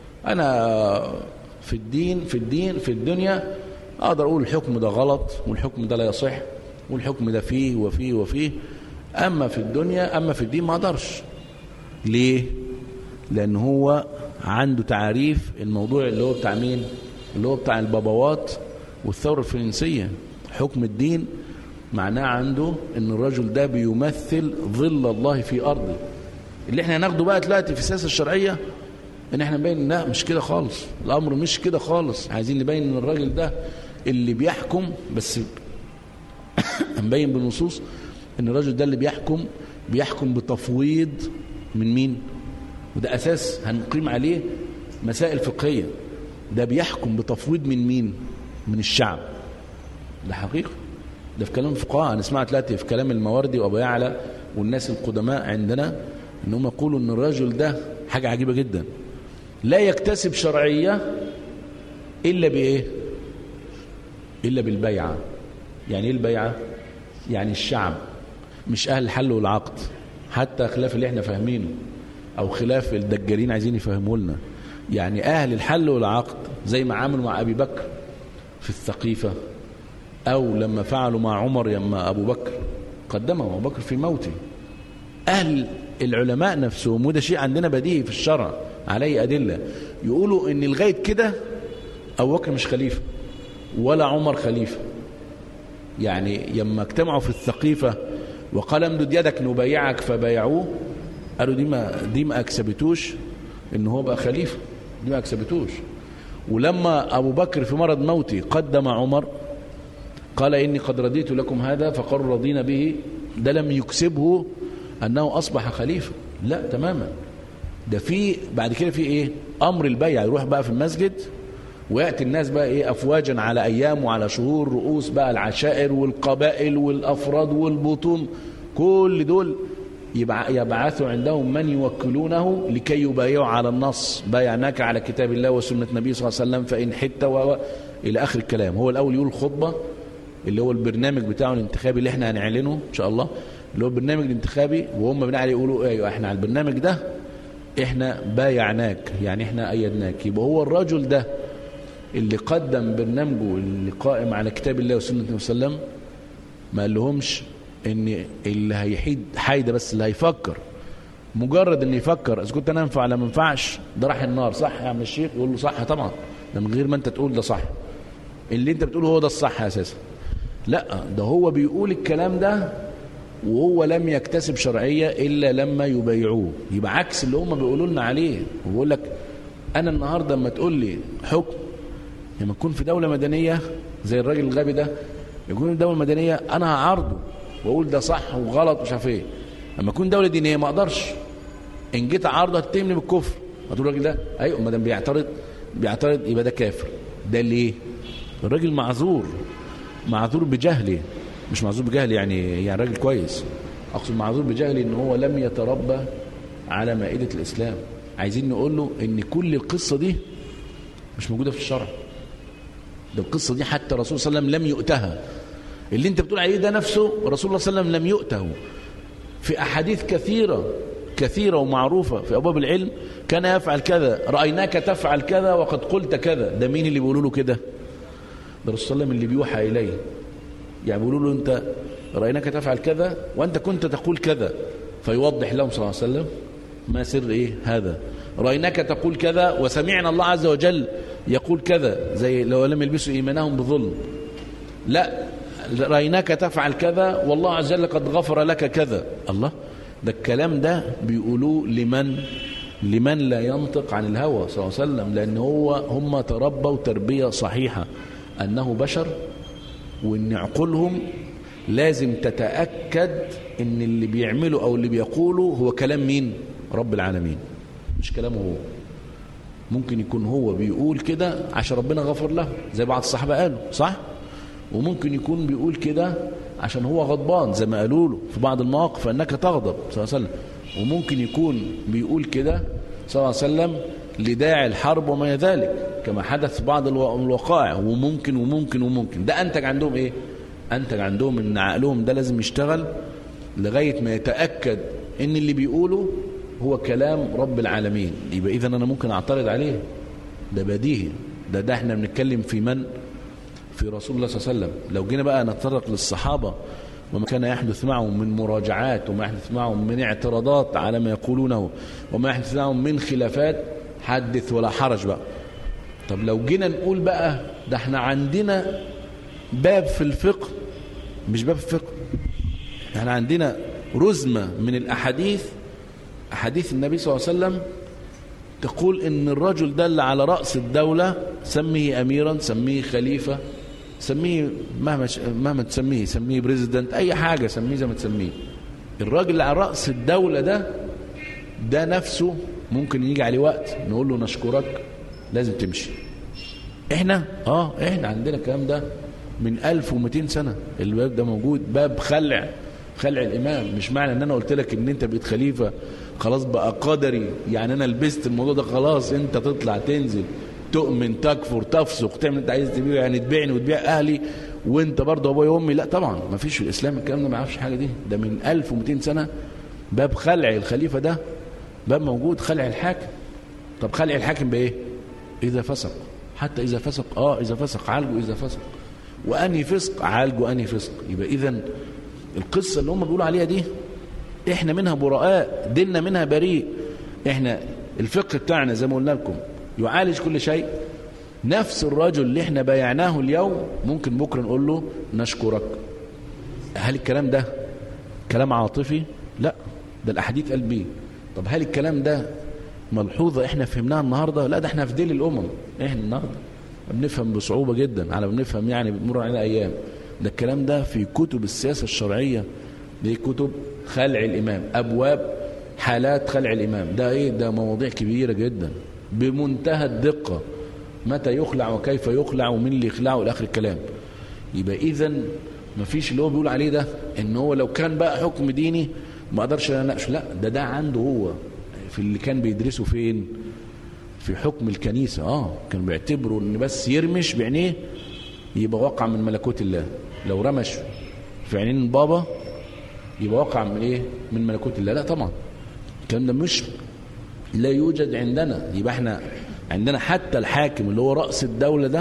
انا في الدين في الدين في الدنيا اقدر اقول الحكم ده غلط والحكم ده لا يصح والحكم ده فيه وفيه وفيه أما في الدنيا أما في الدين ما قدرش ليه لأن هو عنده تعريف الموضوع اللي هو بتاع مين اللي هو بتاع البابوات والثورة الفرنسية حكم الدين معناه عنده ان الرجل ده بيمثل ظل الله في أرضه اللي احنا هناخده بقى دلوقتي في السياسة الشرعية ان احنا نبين لا مش كده خالص الامر مش كده خالص عايزين نبين ان الراجل ده اللي بيحكم بس هنبين بالنصوص ان الرجل ده اللي بيحكم بيحكم بتفويض من مين وده اساس هنقيم عليه مسائل فقهيه ده بيحكم بتفويض من مين من الشعب ده حقيقه ده في كلام الفقهاء انا سمعت دلوقتي في كلام المواردي وابو يعلى والناس القدماء عندنا ان هم يقولوا ان الرجل ده حاجه عجيبه جدا لا يكتسب شرعيه الا بايه الا بالبيعه يعني ايه البيعه يعني الشعب مش أهل الحل والعقد حتى خلاف اللي احنا فاهمينه أو خلاف الدجالين عايزين يفهموا لنا يعني أهل الحل والعقد زي ما عملوا مع أبي بكر في الثقيفة أو لما فعلوا مع عمر لما أبو بكر قدمه أبو بكر في موته أهل العلماء نفسهم وده شيء عندنا بديهي في الشرع عليه أدلة يقولوا إن لغاية كده أبو بكر مش خليفة ولا عمر خليفة يعني لما اجتمعوا في الثقيفة وقال امدد يدك نبايعك فبايعوه قالوا دي ما دي ما اكسبتوش ان هو بقى خليفه دي ما اكسبتوش ولما ابو بكر في مرض موته قدم عمر قال اني قد رضيت لكم هذا فقالوا رضينا به ده لم يكسبه انه اصبح خليفه لا تماما ده في بعد كده في ايه امر البيع يروح بقى في المسجد وياتي الناس بقى ايه افواجا على ايام وعلى شهور رؤوس بقى العشائر والقبائل والافراد والبطون كل دول يبعثوا عندهم من يوكلونه لكي يبايعوا على النص بايعناك على كتاب الله وسنة النبي صلى الله عليه وسلم فإن حت و إلى آخر الكلام هو الأول يقول الخطبة اللي هو البرنامج بتاعه الانتخابي اللي احنا هنعلنه إن شاء الله اللي هو البرنامج الانتخابي وهم بناء عليه يقولوا ايوه احنا على البرنامج ده احنا بايعناك يعني احنا ايدناك يبقى هو الرجل ده اللي قدم برنامجه اللي قائم على كتاب الله وسنة النبي صلى الله عليه وسلم ما قال لهمش ان اللي هيحيد حايده بس اللي هيفكر مجرد ان يفكر اذا كنت انا انفع ولا ما انفعش ده راح النار صح يا عم الشيخ يقول له صح طبعا ده من غير ما انت تقول ده صح اللي انت بتقوله هو ده الصح اساسا لا ده هو بيقول الكلام ده وهو لم يكتسب شرعيه الا لما يبايعوه يبقى عكس اللي هم بيقولوا لنا عليه وبيقول لك انا النهارده لما تقول لي حكم لما تكون في دوله مدنيه زي الراجل الغبي ده يكون الدوله المدنيه انا هعارضه واقول ده صح وغلط ومش عارف ايه لما اكون دوله دينيه ما اقدرش ان جيت اعارضه هتتهمني بالكفر هتقول الراجل ده ايوه ما دام بيعترض بيعترض يبقى ده كافر ده ليه الراجل معذور معذور بجهله مش معذور بجهل يعني يعني راجل كويس اقصد معذور بجهل ان هو لم يتربى على مائدة الاسلام عايزين نقول له ان كل القصة دي مش موجودة في الشرع ده القصة دي حتى الرسول صلى الله عليه وسلم لم يؤتها اللي انت بتقول عليه ده نفسه رسول الله صلى الله عليه وسلم لم يؤته في احاديث كثيرة كثيرة ومعروفة في ابواب العلم كان يفعل كذا رأيناك تفعل كذا وقد قلت كذا ده مين اللي بيقولوا له كده ده الرسول صلى الله عليه وسلم اللي بيوحى اليه يعني بيقولوا له انت رأيناك تفعل كذا وانت كنت تقول كذا فيوضح لهم صلى الله عليه وسلم ما سر ايه هذا رأيناك تقول كذا وسمعنا الله عز وجل يقول كذا زي لو لم يلبسوا ايمانهم بظلم لا رأيناك تفعل كذا والله عز وجل قد غفر لك كذا الله ده الكلام ده بيقولوه لمن لمن لا ينطق عن الهوى صلى الله عليه وسلم لأن هو هم تربوا تربية صحيحة أنه بشر وأن عقولهم لازم تتأكد أن اللي بيعمله أو اللي بيقوله هو كلام مين رب العالمين مش كلامه هو ممكن يكون هو بيقول كده عشان ربنا غفر له زي بعض الصحابة قالوا صح وممكن يكون بيقول كده عشان هو غضبان زي ما قالوا له في بعض المواقف أنك تغضب صلى الله عليه وسلم وممكن يكون بيقول كده صلى الله عليه وسلم لداعي الحرب وما ذلك كما حدث في بعض الوقائع وممكن وممكن وممكن ده أنتج عندهم إيه أنتج عندهم أن عقلهم ده لازم يشتغل لغاية ما يتأكد أن اللي بيقوله هو كلام رب العالمين يبقى إذا أنا ممكن أعترض عليه ده بديهي ده ده احنا بنتكلم في من في رسول الله صلى الله عليه وسلم لو جينا بقى نتطرق للصحابة وما كان يحدث معهم من مراجعات وما يحدث معهم من اعتراضات على ما يقولونه وما يحدث معهم من خلافات حدث ولا حرج بقى طب لو جينا نقول بقى ده احنا عندنا باب في الفقه مش باب الفقه احنا عندنا رزمة من الأحاديث أحاديث النبي صلى الله عليه وسلم تقول ان الرجل ده اللي على رأس الدولة سميه أميرا سميه خليفة سميه مهما مهما تسميه سميه بريزيدنت أي حاجة سميه زي ما تسميه الراجل اللي على رأس الدولة ده ده نفسه ممكن يجي عليه وقت نقول له نشكرك لازم تمشي احنا اه احنا عندنا الكلام ده من 1200 سنة الباب ده موجود باب خلع خلع الامام مش معنى ان انا قلت لك ان انت بقيت خليفة خلاص بقى قدري يعني انا لبست الموضوع ده خلاص انت تطلع تنزل تؤمن تكفر تفسق تعمل انت عايز تبيع يعني تبيعني وتبيع اهلي وانت برضه ابويا وامي لا طبعا ما فيش في الاسلام الكلام ده ما يعرفش حاجه دي ده من 1200 سنه باب خلع الخليفه ده باب موجود خلع الحاكم طب خلع الحاكم بايه اذا فسق حتى اذا فسق اه اذا فسق عالجه اذا فسق وانهي فسق عالجه انهي فسق يبقى اذا القصه اللي هم بيقولوا عليها دي احنا منها براء ديننا منها بريء احنا الفقه بتاعنا زي ما قلنا لكم يعالج كل شيء نفس الرجل اللي احنا بايعناه اليوم ممكن بكره نقول له نشكرك هل الكلام ده كلام عاطفي لا ده الاحاديث قال بيه طب هل الكلام ده ملحوظه احنا فهمناها النهارده لا ده احنا في ديل الامم احنا النهارده بنفهم بصعوبه جدا على بنفهم يعني بتمر علينا ايام ده الكلام ده في كتب السياسه الشرعيه دي كتب خلع الامام ابواب حالات خلع الامام ده ايه ده مواضيع كبيره جدا بمنتهى الدقه متى يخلع وكيف يخلع ومين اللي يخلعه الى اخر الكلام يبقى اذا ما فيش اللي هو بيقول عليه ده ان هو لو كان بقى حكم ديني ما اقدرش اناقشه لا ده ده عنده هو في اللي كان بيدرسه فين في حكم الكنيسه اه كانوا بيعتبروا ان بس يرمش بعينيه يبقى وقع من ملكوت الله لو رمش في عينين البابا يبقى وقع من ايه من ملكوت الله لا طبعا الكلام ده مش لا يوجد عندنا يبقى احنا عندنا حتى الحاكم اللي هو رأس الدولة ده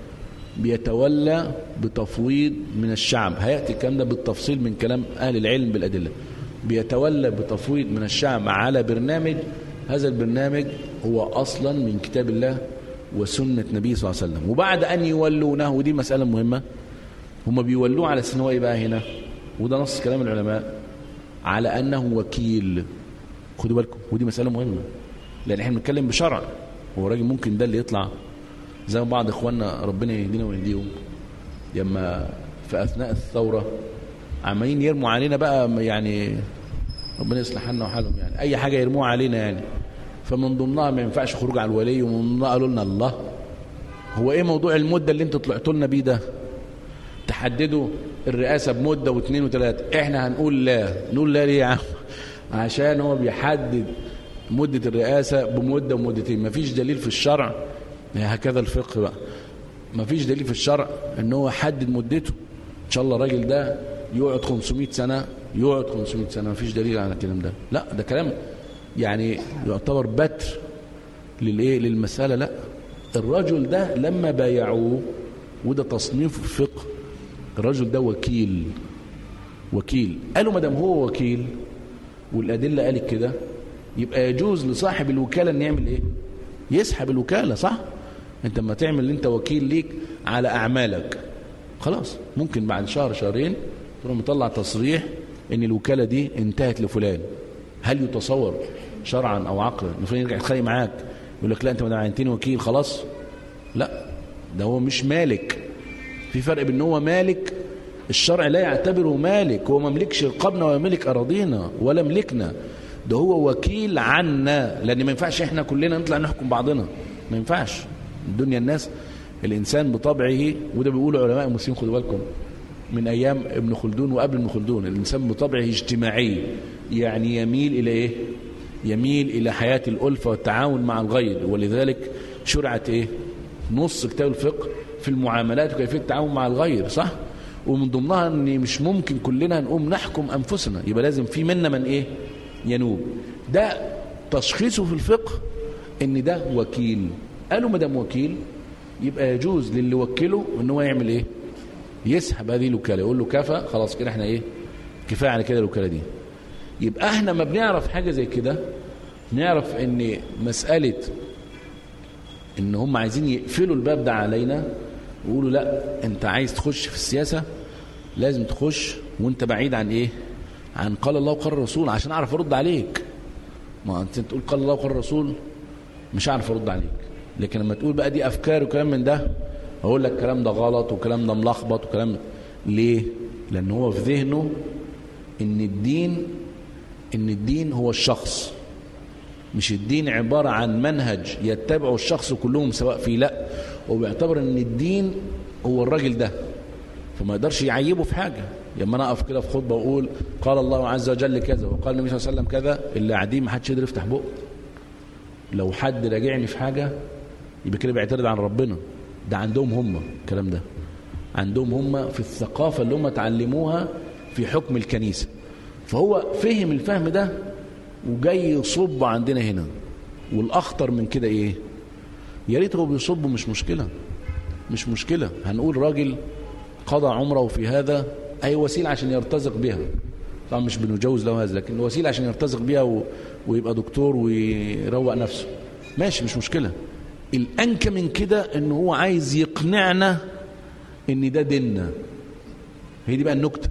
بيتولى بتفويض من الشعب هيأتي الكلام ده بالتفصيل من كلام أهل العلم بالأدلة بيتولى بتفويض من الشعب على برنامج هذا البرنامج هو أصلا من كتاب الله وسنة نبي صلى الله عليه وسلم وبعد أن يولونه ودي مسألة مهمة هم بيولوه على سنوى بقى هنا وده نص كلام العلماء على أنه وكيل خدوا بالكم ودي مسألة مهمة لأن احنا بنتكلم بشرع هو راجل ممكن ده اللي يطلع زي ما بعض اخواننا ربنا يهدينا ويهديهم لما في اثناء الثوره عمالين يرموا علينا بقى يعني ربنا يصلح حالنا وحالهم يعني اي حاجه يرموها علينا يعني فمن ضمنها ما ينفعش خروج على الولي ومن ضمنها قالوا لنا الله هو ايه موضوع المده اللي انتوا طلعتوا لنا بيه ده تحددوا الرئاسة بمدة واثنين وثلاثة احنا هنقول لا نقول لا ليه يا عم عشان هو بيحدد مدة الرئاسة بمدة ومدتين مفيش دليل في الشرع هكذا الفقه بقى مفيش دليل في الشرع ان هو حدد مدته ان شاء الله الراجل ده يقعد 500 سنة يقعد 500 سنة مفيش دليل على الكلام ده لا ده كلام يعني يعتبر بتر للايه للمسألة لا الرجل ده لما بايعوه وده تصنيف الفقه الرجل ده وكيل وكيل قالوا ما دام هو وكيل والأدلة قالت كده يبقى يجوز لصاحب الوكالة ان يعمل ايه يسحب الوكالة صح انت لما تعمل انت وكيل ليك على اعمالك خلاص ممكن بعد شهر شهرين تروح مطلع تصريح ان الوكالة دي انتهت لفلان هل يتصور شرعا او عقلا ان فلان يرجع يتخانق معاك يقول لك لا انت ما عينتني وكيل خلاص لا ده هو مش مالك في فرق بين هو مالك الشرع لا يعتبره مالك هو ما ملكش رقابنا ولا ملك اراضينا ولا ملكنا ده هو وكيل عنا لان ما ينفعش احنا كلنا نطلع نحكم بعضنا ما ينفعش الدنيا الناس الانسان بطبعه وده بيقولوا علماء المسلمين خدوا بالكم من ايام ابن خلدون وقبل ابن خلدون الانسان بطبعه اجتماعي يعني يميل الى ايه يميل الى حياه الالفه والتعاون مع الغير ولذلك شرعت ايه نص كتاب الفقه في المعاملات وكيفيه التعاون مع الغير صح ومن ضمنها ان مش ممكن كلنا نقوم نحكم انفسنا يبقى لازم في منا من ايه ينوب ده تشخيصه في الفقه ان ده وكيل قالوا ما دام وكيل يبقى يجوز للي وكله ان هو يعمل ايه يسحب هذه الوكاله يقول له كفى خلاص كده احنا ايه كفايه على كده الوكاله دي يبقى احنا ما بنعرف حاجه زي كده نعرف ان مساله ان هم عايزين يقفلوا الباب ده علينا ويقولوا لا انت عايز تخش في السياسه لازم تخش وانت بعيد عن ايه عن قال الله وقال الرسول عشان اعرف ارد عليك ما انت تقول قال الله وقال الرسول مش هعرف ارد عليك لكن لما تقول بقى دي افكار وكلام من ده اقول لك الكلام ده غلط وكلام ده ملخبط وكلام ليه لان هو في ذهنه ان الدين ان الدين هو الشخص مش الدين عبارة عن منهج يتبعه الشخص كلهم سواء فيه لا وبيعتبر ان الدين هو الراجل ده فما يقدرش يعيبه في حاجة لما انا اقف كده في خطبة واقول قال الله عز وجل كذا وقال النبي صلى الله عليه وسلم كذا اللي قاعدين ما حدش يقدر يفتح بقه لو حد راجعني في حاجة يبقى كده بيعترض عن ربنا ده عندهم هم الكلام ده عندهم هم في الثقافة اللي هم اتعلموها في حكم الكنيسة فهو فهم الفهم ده وجاي يصب عندنا هنا والاخطر من كده ايه يا ريت هو بيصب مش مشكله مش مشكله هنقول راجل قضى عمره في هذا اي وسيله عشان يرتزق بها طبعا مش بنجوز له هذا لكن وسيله عشان يرتزق بها و... ويبقى دكتور ويروق نفسه ماشي مش مشكله الانكى من كده ان هو عايز يقنعنا ان ده ديننا هي دي بقى النكته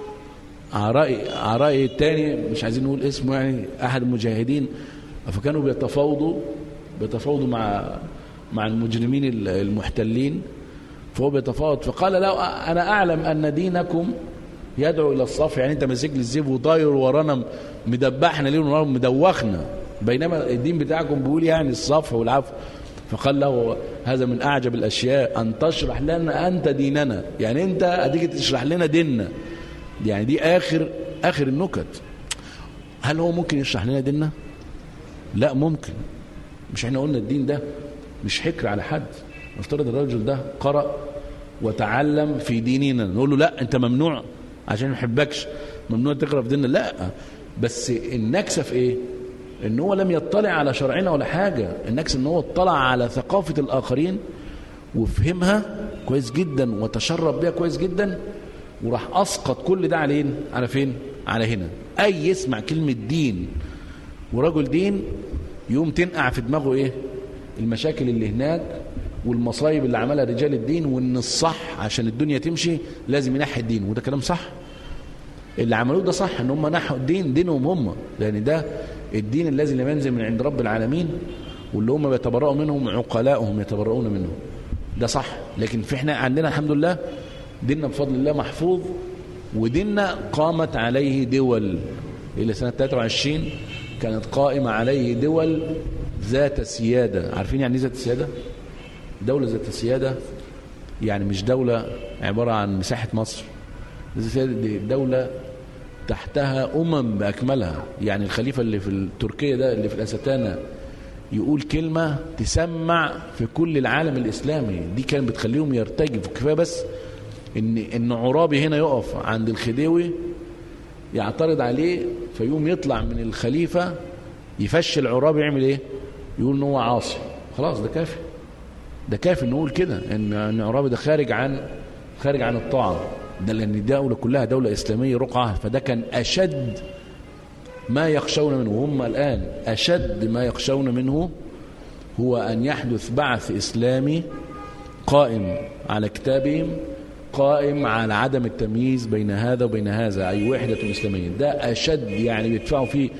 عرائي عرائي الثاني مش عايزين نقول اسمه يعني احد المجاهدين فكانوا بيتفاوضوا بيتفاوضوا مع مع المجرمين المحتلين فهو بيتفاوض فقال له انا اعلم ان دينكم يدعو الى الصف يعني انت ماسك لي الزيب وطاير ورانا مدبحنا ليل ونهار مدوخنا بينما الدين بتاعكم بيقول يعني الصفح والعفو فقال له هذا من اعجب الاشياء ان تشرح لنا انت ديننا يعني انت هتيجي تشرح لنا ديننا يعني دي آخر آخر النكت هل هو ممكن يشرح لنا ديننا لا ممكن مش احنا قلنا الدين ده مش حكر على حد نفترض الرجل ده قرأ وتعلم في ديننا نقول له لا انت ممنوع عشان ما يحبكش ممنوع تقرأ في ديننا لا بس النكسة في ايه ان هو لم يطلع على شرعنا ولا حاجة النكسة ان هو اطلع على ثقافة الاخرين وفهمها كويس جدا وتشرب بها كويس جدا وراح اسقط كل ده علين على فين على هنا اي يسمع كلمة دين ورجل دين يوم تنقع في دماغه ايه المشاكل اللي هناك والمصايب اللي عملها رجال الدين وان الصح عشان الدنيا تمشي لازم ينحي الدين وده كلام صح اللي عملوه ده صح ان هم نحوا الدين دينهم هم لان ده الدين الذي لم ينزل من عند رب العالمين واللي هم بيتبرؤوا منهم عقلاؤهم يتبرؤون منه ده صح لكن في احنا عندنا الحمد لله ديننا بفضل الله محفوظ وديننا قامت عليه دول إلى سنة 23 كانت قائمة عليه دول ذات سيادة عارفين يعني ذات سيادة دولة ذات سيادة يعني مش دولة عبارة عن مساحة مصر دي دولة تحتها أمم بأكملها يعني الخليفة اللي في تركيا ده اللي في الأستانة يقول كلمة تسمع في كل العالم الإسلامي دي كانت بتخليهم يرتجفوا كفاية بس إن إن عرابي هنا يقف عند الخديوي يعترض عليه فيقوم يطلع من الخليفة يفشل عرابي يعمل إيه؟ يقول إن هو عاصي خلاص ده كافي ده كافي نقول كده إن إن عرابي ده خارج عن خارج عن الطاعة ده لأن الدولة كلها دولة إسلامية رقعة فده كان أشد ما يخشون منه وهم الآن أشد ما يخشون منه هو أن يحدث بعث إسلامي قائم على كتابهم قائم على عدم التمييز بين هذا وبين هذا أي وحدة إسلامية ده أشد يعني بيدفعوا فيه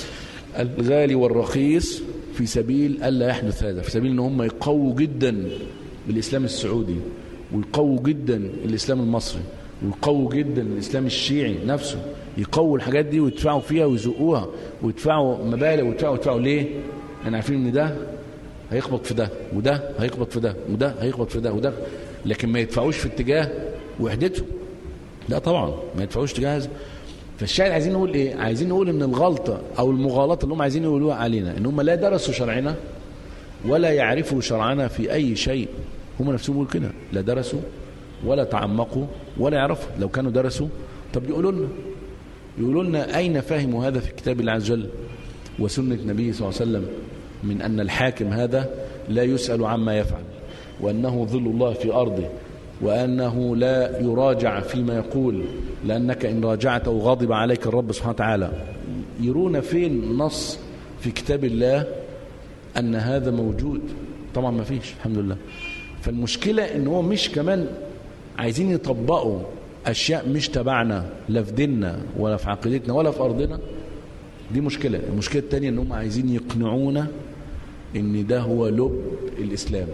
الغالي والرخيص في سبيل ألا يحدث هذا في سبيل أن هم يقووا جدا بالإسلام السعودي ويقووا جدا الإسلام المصري ويقووا جدا الإسلام الشيعي نفسه يقووا الحاجات دي ويدفعوا فيها ويزقوها ويدفعوا مبالغ ويدفعوا ويدفعوا ليه؟ احنا عارفين ان ده هيخبط في ده وده هيخبط في ده وده هيخبط في ده وده لكن ما يدفعوش في اتجاه وحدته لا طبعا ما يدفعوش اتجاه هذا فالشاهد عايزين نقول ايه عايزين نقول ان الغلطة او المغالطة اللي هم عايزين يقولوها علينا ان هم لا درسوا شرعنا ولا يعرفوا شرعنا في اي شيء هم نفسهم بيقولوا كده لا درسوا ولا تعمقوا ولا يعرفوا لو كانوا درسوا طب يقولوا لنا يقولوا لنا أين فهموا هذا في كتاب الله عز وجل وسنة النبي صلى الله عليه وسلم من أن الحاكم هذا لا يسأل عما يفعل وأنه ظل الله في أرضه وأنه لا يراجع فيما يقول لأنك إن راجعته غضب عليك الرب سبحانه وتعالى يرون فين نص في كتاب الله أن هذا موجود طبعا ما فيش الحمد لله فالمشكلة ان هو مش كمان عايزين يطبقوا اشياء مش تبعنا لا في ديننا ولا في عقيدتنا ولا في ارضنا دي مشكلة المشكلة التانية ان هم عايزين يقنعونا ان ده هو لب الاسلام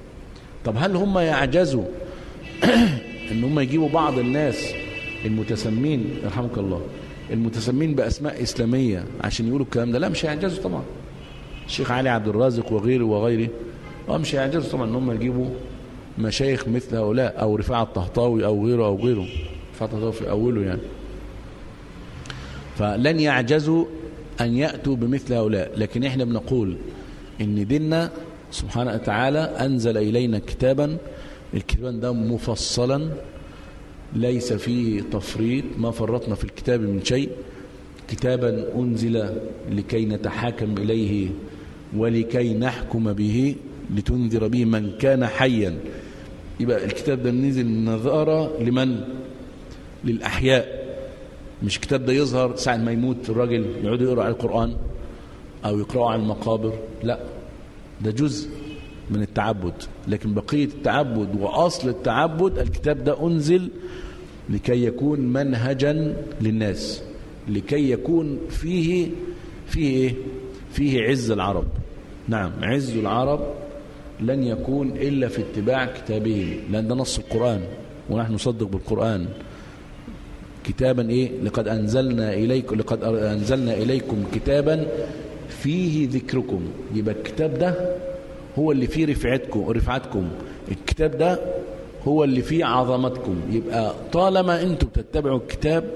طب هل هم يعجزوا ان هم يجيبوا بعض الناس المتسمين يرحمك الله المتسمين باسماء اسلامية عشان يقولوا الكلام ده لا مش هيعجزوا طبعا الشيخ علي عبد الرازق وغيره وغيره اه مش هيعجزوا طبعا ان هم يجيبوا مشايخ مثل هؤلاء او رفاعة الطهطاوي او غيره او غيره رفاعة الطهطاوي في اوله يعني فلن يعجزوا ان ياتوا بمثل هؤلاء لكن احنا بنقول ان ديننا سبحانه وتعالى انزل الينا كتابا الكتاب ده مفصلا ليس فيه تفريط ما فرطنا في الكتاب من شيء كتابا انزل لكي نتحاكم اليه ولكي نحكم به لتنذر به من كان حيا يبقى الكتاب ده نزل نظارة لمن للأحياء مش الكتاب ده يظهر ساعة ما يموت الراجل يقعد يقرأ على القرآن أو يقرأه على المقابر لا ده جزء من التعبد لكن بقية التعبد وأصل التعبد الكتاب ده أنزل لكي يكون منهجا للناس لكي يكون فيه فيه إيه؟ فيه عز العرب نعم عز العرب لن يكون إلا في اتباع كتابهم لأن ده نص القرآن ونحن نصدق بالقرآن كتابا إيه لقد أنزلنا إليكم لقد أنزلنا إليكم كتابا فيه ذكركم يبقى الكتاب ده هو اللي فيه رفعتكم رفعتكم الكتاب ده هو اللي فيه عظمتكم يبقى طالما انتم بتتبعوا الكتاب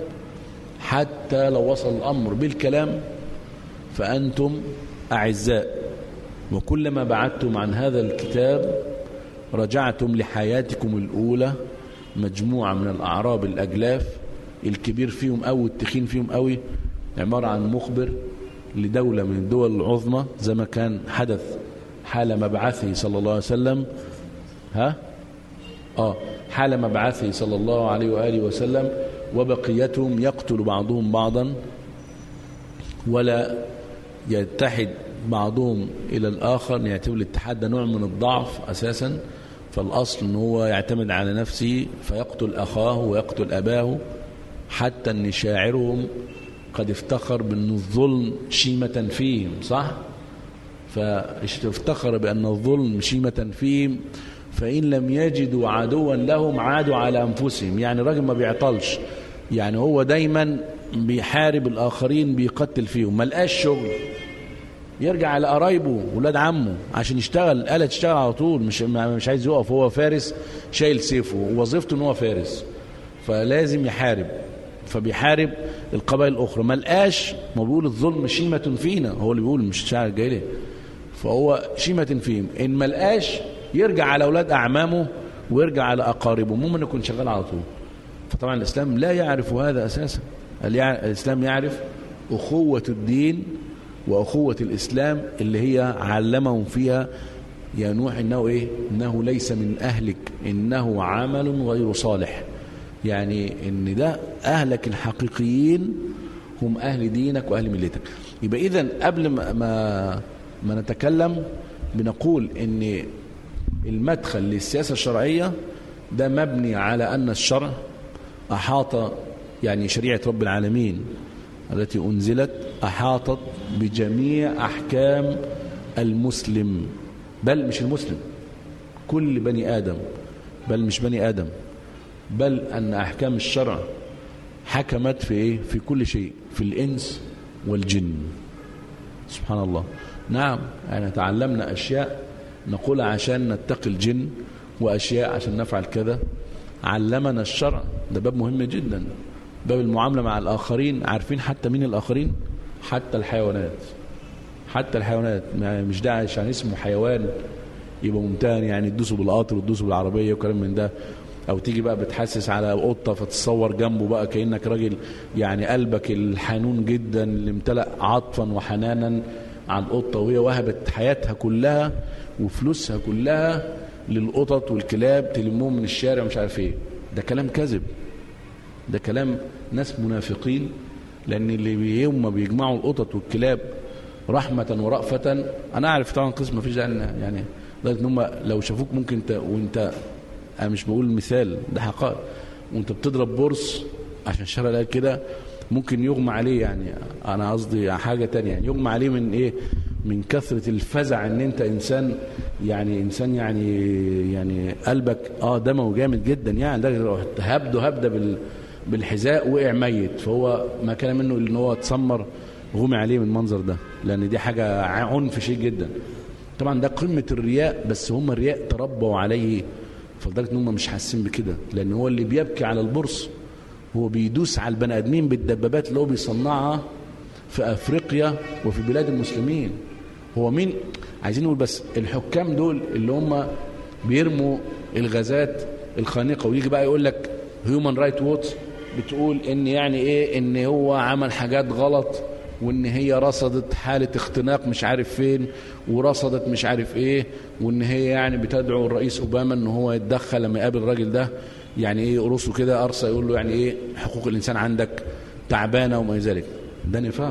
حتى لو وصل الأمر بالكلام فأنتم أعزاء وكلما بعدتم عن هذا الكتاب رجعتم لحياتكم الأولى مجموعة من الأعراب الأجلاف الكبير فيهم أو التخين فيهم قوي عبارة عن مخبر لدولة من الدول العظمى زي ما كان حدث حال مبعثه صلى الله عليه وسلم ها آه حال مبعثه صلى الله عليه وآله وسلم وبقيتهم يقتل بعضهم بعضا ولا يتحد بعضهم إلى الآخر يعتبر الاتحاد ده نوع من الضعف أساسا فالأصل أنه هو يعتمد على نفسه فيقتل أخاه ويقتل أباه حتى أن شاعرهم قد افتخر بأن الظلم شيمة فيهم صح؟ فافتخر بأن الظلم شيمة فيهم فإن لم يجدوا عدوا لهم عادوا على أنفسهم يعني الراجل ما بيعطلش يعني هو دايما بيحارب الآخرين بيقتل فيهم ما لقاش شغل يرجع على قرايبه ولاد عمه عشان يشتغل آلة تشتغل على طول مش مش عايز يقف هو فارس شايل سيفه ووظيفته ان هو فارس فلازم يحارب فبيحارب القبائل الاخرى ما لقاش ما بيقول الظلم شيمة فينا هو اللي بيقول مش شاعر الجاهليه فهو شيمة فيهم ان ما لقاش يرجع على اولاد اعمامه ويرجع على اقاربه المهم يكون شغال على طول فطبعا الاسلام لا يعرف هذا اساسا الاسلام يعرف اخوة الدين واخوة الاسلام اللي هي علمهم فيها يا نوح انه ايه انه ليس من اهلك انه عمل غير صالح يعني ان ده اهلك الحقيقيين هم اهل دينك واهل ملتك يبقى اذا قبل ما ما, ما نتكلم بنقول ان المدخل للسياسه الشرعيه ده مبني على ان الشرع احاط يعني شريعه رب العالمين التي انزلت احاطت بجميع احكام المسلم بل مش المسلم كل بني ادم بل مش بني ادم بل أن أحكام الشرع حكمت في إيه؟ في كل شيء في الإنس والجن سبحان الله نعم يعني تعلمنا أشياء نقول عشان نتقي الجن وأشياء عشان نفعل كذا علمنا الشرع ده باب مهم جدا باب المعاملة مع الآخرين عارفين حتى مين الآخرين حتى الحيوانات حتى الحيوانات مش ده عشان اسمه حيوان يبقى ممتهن يعني تدوسوا بالقطر وتدوسوا بالعربية وكلام من ده او تيجي بقى بتحسس على قطه فتصور جنبه بقى كانك راجل يعني قلبك الحنون جدا اللي امتلأ عطفا وحنانا عن القطه وهي وهبت حياتها كلها وفلوسها كلها للقطط والكلاب تلمهم من الشارع ومش عارف ايه ده كلام كذب ده كلام ناس منافقين لان اللي يوم ما بيجمعوا القطط والكلاب رحمة ورأفة أنا أعرف طبعا قسم ما فيش يعني لدرجة إن هم لو شافوك ممكن انت وأنت انا مش بقول مثال ده حقائق وانت بتضرب بورس عشان الشرع قال كده ممكن يغمى عليه يعني انا قصدي حاجه تانية يعني يغمى عليه من ايه من كثره الفزع ان انت انسان يعني انسان يعني يعني قلبك اه دمه جامد جدا يعني ده هبده هبده بال بالحذاء وقع ميت فهو ما كان منه ان هو اتسمر غمي عليه من المنظر ده لان دي حاجه عنف شيء جدا طبعا ده قمه الرياء بس هم الرياء تربوا عليه فلدرجه ان هم مش حاسين بكده لان هو اللي بيبكي على البورصه هو بيدوس على البني ادمين بالدبابات اللي هو بيصنعها في افريقيا وفي بلاد المسلمين هو مين عايزين نقول بس الحكام دول اللي هم بيرموا الغازات الخانقه ويجي بقى يقول لك هيومن رايت ووتس بتقول ان يعني ايه ان هو عمل حاجات غلط وان هي رصدت حالة اختناق مش عارف فين ورصدت مش عارف ايه وان هي يعني بتدعو الرئيس اوباما ان هو يتدخل لما يقابل الراجل ده يعني ايه يقرصه كده ارصى يقول له يعني ايه حقوق الانسان عندك تعبانه وما الى ذلك ده نفاق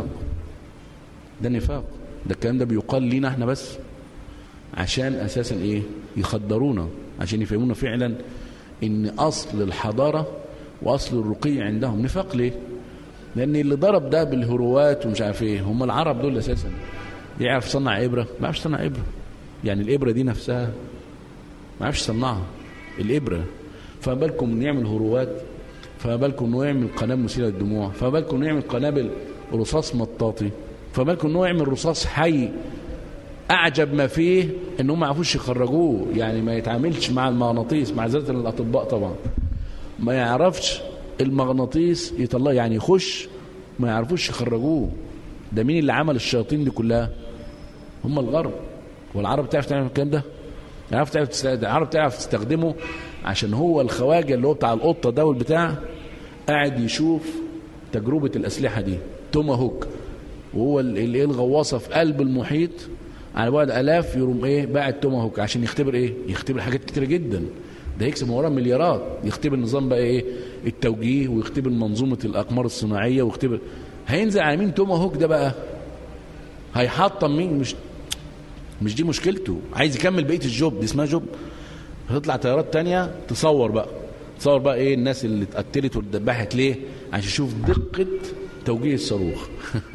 ده نفاق ده الكلام ده بيقال لينا احنا بس عشان اساسا ايه يخدرونا عشان يفهمونا فعلا ان اصل الحضاره واصل الرقي عندهم نفاق ليه لان اللي ضرب ده بالهروات ومش عارف ايه هم العرب دول اساسا يعرف يصنع ابره ما يعرفش يصنع ابره يعني الابره دي نفسها ما يعرفش يصنعها الابره فما بالكم انه يعمل هروات فما بالكم انه يعمل قنابل مثيره للدموع فما بالكم انه يعمل قنابل رصاص مطاطي فما بالكم انه يعمل رصاص حي اعجب ما فيه ان هم ما يعرفوش يخرجوه يعني ما يتعاملش مع المغناطيس مع زيادة الاطباء طبعا ما يعرفش المغناطيس يطلع يعني يخش ما يعرفوش يخرجوه ده مين اللي عمل الشياطين دي كلها هم الغرب والعرب تعرف تعمل الكلام ده عرف تعرف تستخدم العرب تعرف تستخدمه عشان هو الخواجه اللي هو بتاع القطه ده والبتاع قاعد يشوف تجربه الاسلحه دي توما هوك وهو اللي ايه الغواصه في قلب المحيط على بعد الاف يروم ايه باعت توما هوك عشان يختبر ايه يختبر حاجات كتيره جدا ده يكسب وراه مليارات يختبر نظام بقى ايه التوجيه ويختبر منظومه الاقمار الصناعيه ويختبر هينزل على مين توما هوك ده بقى هيحطم مين مش مش دي مشكلته عايز يكمل بقيه الجوب دي اسمها جوب هتطلع طيارات تانية تصور بقى تصور بقى ايه الناس اللي اتقتلت واتدبحت ليه عشان يشوف دقه توجيه الصاروخ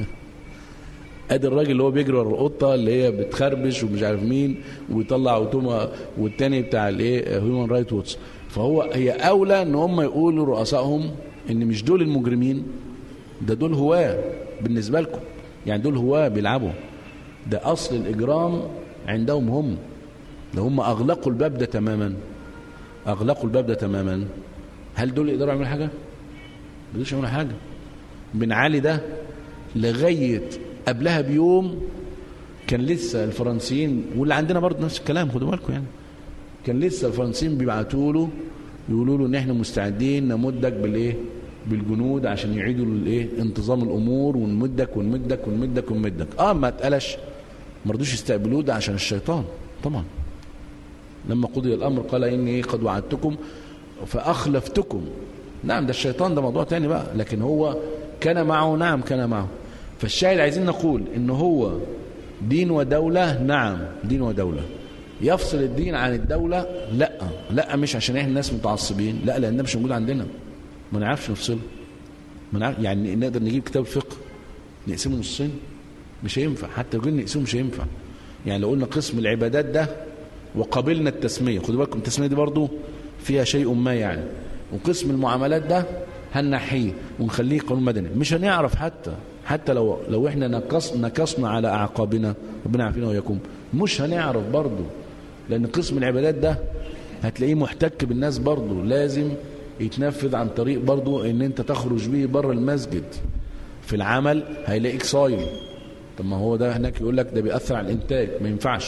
ادي الراجل اللي هو بيجري ورا القطه اللي هي بتخربش ومش عارف مين ويطلع اوتوما والتاني بتاع الايه هيومن رايت ووتس فهو هي اولى ان هم يقولوا رؤسائهم ان مش دول المجرمين ده دول هواه بالنسبه لكم يعني دول هواه بيلعبوا ده أصل الإجرام عندهم هم ده هم أغلقوا الباب ده تماما أغلقوا الباب ده تماما هل دول يقدروا يعملوا حاجة؟ ما يقدروش يعملوا حاجة بن علي ده لغاية قبلها بيوم كان لسه الفرنسيين واللي عندنا برضه نفس الكلام خدوا بالكم يعني كان لسه الفرنسيين بيبعتوا له يقولوا له ان احنا مستعدين نمدك بالايه بالجنود عشان يعيدوا الايه انتظام الامور ونمدك ونمدك ونمدك ونمدك اه ما اتقلش ما رضوش يستقبلوه ده عشان الشيطان طبعا لما قضي الامر قال اني قد وعدتكم فاخلفتكم نعم ده الشيطان ده موضوع تاني بقى لكن هو كان معه نعم كان معه فالشاهد عايزين نقول ان هو دين ودولة نعم دين ودولة يفصل الدين عن الدولة لا لا مش عشان احنا ناس متعصبين لا لان ده مش موجود عندنا ما نعرفش نفصله ما نعرف يعني نقدر نجيب كتاب الفقه نقسمه نصين مش هينفع حتى لو قلنا نقسمه مش هينفع يعني لو قلنا قسم العبادات ده وقبلنا التسمية خدوا بالكم التسمية دي برضو فيها شيء ما يعني وقسم المعاملات ده هنحيه ونخليه قانون مدني مش هنعرف حتى حتى لو لو احنا نقص نكصنا على اعقابنا ربنا يعافينا وياكم مش هنعرف برضه لان قسم العبادات ده هتلاقيه محتك بالناس برضه لازم يتنفذ عن طريق برضه ان انت تخرج به بره المسجد في العمل هيلاقيك صايم طب ما هو ده هناك يقول لك ده بيأثر على الانتاج ما ينفعش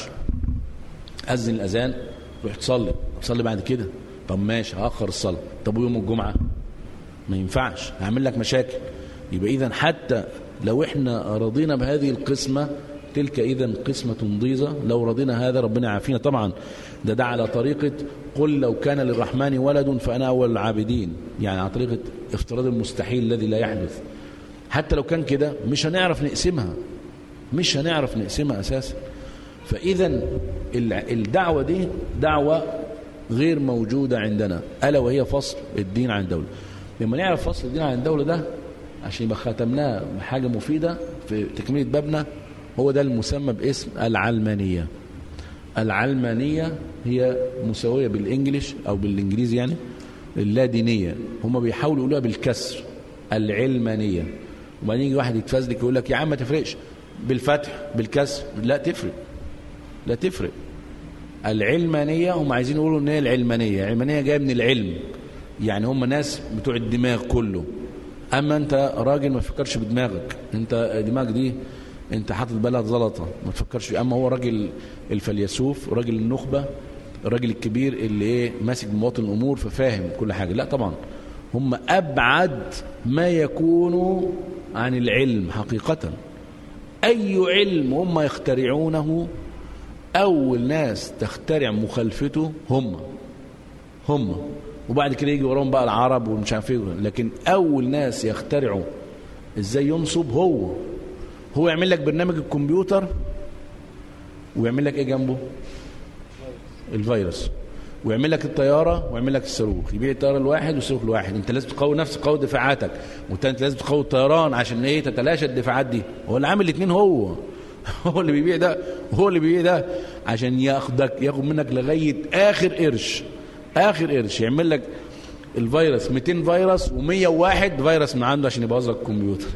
اذن الاذان روح تصلي تصلي بعد كده طب ماشي هاخر الصلاه طب ويوم الجمعه ما ينفعش هعمل لك مشاكل يبقى اذا حتى لو احنا رضينا بهذه القسمة تلك اذا قسمة ضيزة لو رضينا هذا ربنا يعافينا طبعا ده ده على طريقة قل لو كان للرحمن ولد فأنا أول العابدين يعني على طريقة افتراض المستحيل الذي لا يحدث حتى لو كان كده مش هنعرف نقسمها مش هنعرف نقسمها أساسا فإذا الدعوة دي دعوة غير موجودة عندنا ألا وهي فصل الدين عن الدولة لما نعرف فصل الدين عن الدولة ده عشان يبقى ختمناه بحاجة مفيدة في تكملة بابنا هو ده المسمى باسم العلمانية العلمانية هي مساوية بالإنجليش أو بالإنجليزي يعني اللادينية هم بيحاولوا يقولوها بالكسر العلمانية وبعدين يجي واحد يتفزلك يقول لك يا عم ما تفرقش بالفتح بالكسر لا تفرق لا تفرق العلمانية هم عايزين يقولوا ان هي العلمانية العلمانية جاية من العلم يعني هم ناس بتوع الدماغ كله اما انت راجل ما تفكرش بدماغك انت دماغك دي انت حاطط بالها زلطه ما تفكرش فيه. اما هو راجل الفيلسوف راجل النخبه الراجل الكبير اللي ايه ماسك مواطن الامور ففاهم كل حاجه لا طبعا هم ابعد ما يكونوا عن العلم حقيقه اي علم هم يخترعونه اول ناس تخترع مخالفته هم هم وبعد كده يجي وراهم بقى العرب ومش عارف ايه لكن اول ناس يخترعوا ازاي ينصب هو هو يعمل لك برنامج الكمبيوتر ويعمل لك ايه جنبه الفيروس ويعمل لك الطياره ويعمل لك الصاروخ يبيع الطياره الواحد والصاروخ الواحد انت لازم تقوي نفسك تقوي دفاعاتك وانت لازم تقوي الطيران عشان ايه تتلاشى الدفاعات دي هو اللي عامل الاثنين هو هو اللي بيبيع ده هو اللي بيبيع ده عشان ياخدك ياخد منك لغايه اخر قرش اخر قرش يعمل لك الفيروس 200 فيروس و101 فيروس من عنده عشان يبوظ لك الكمبيوتر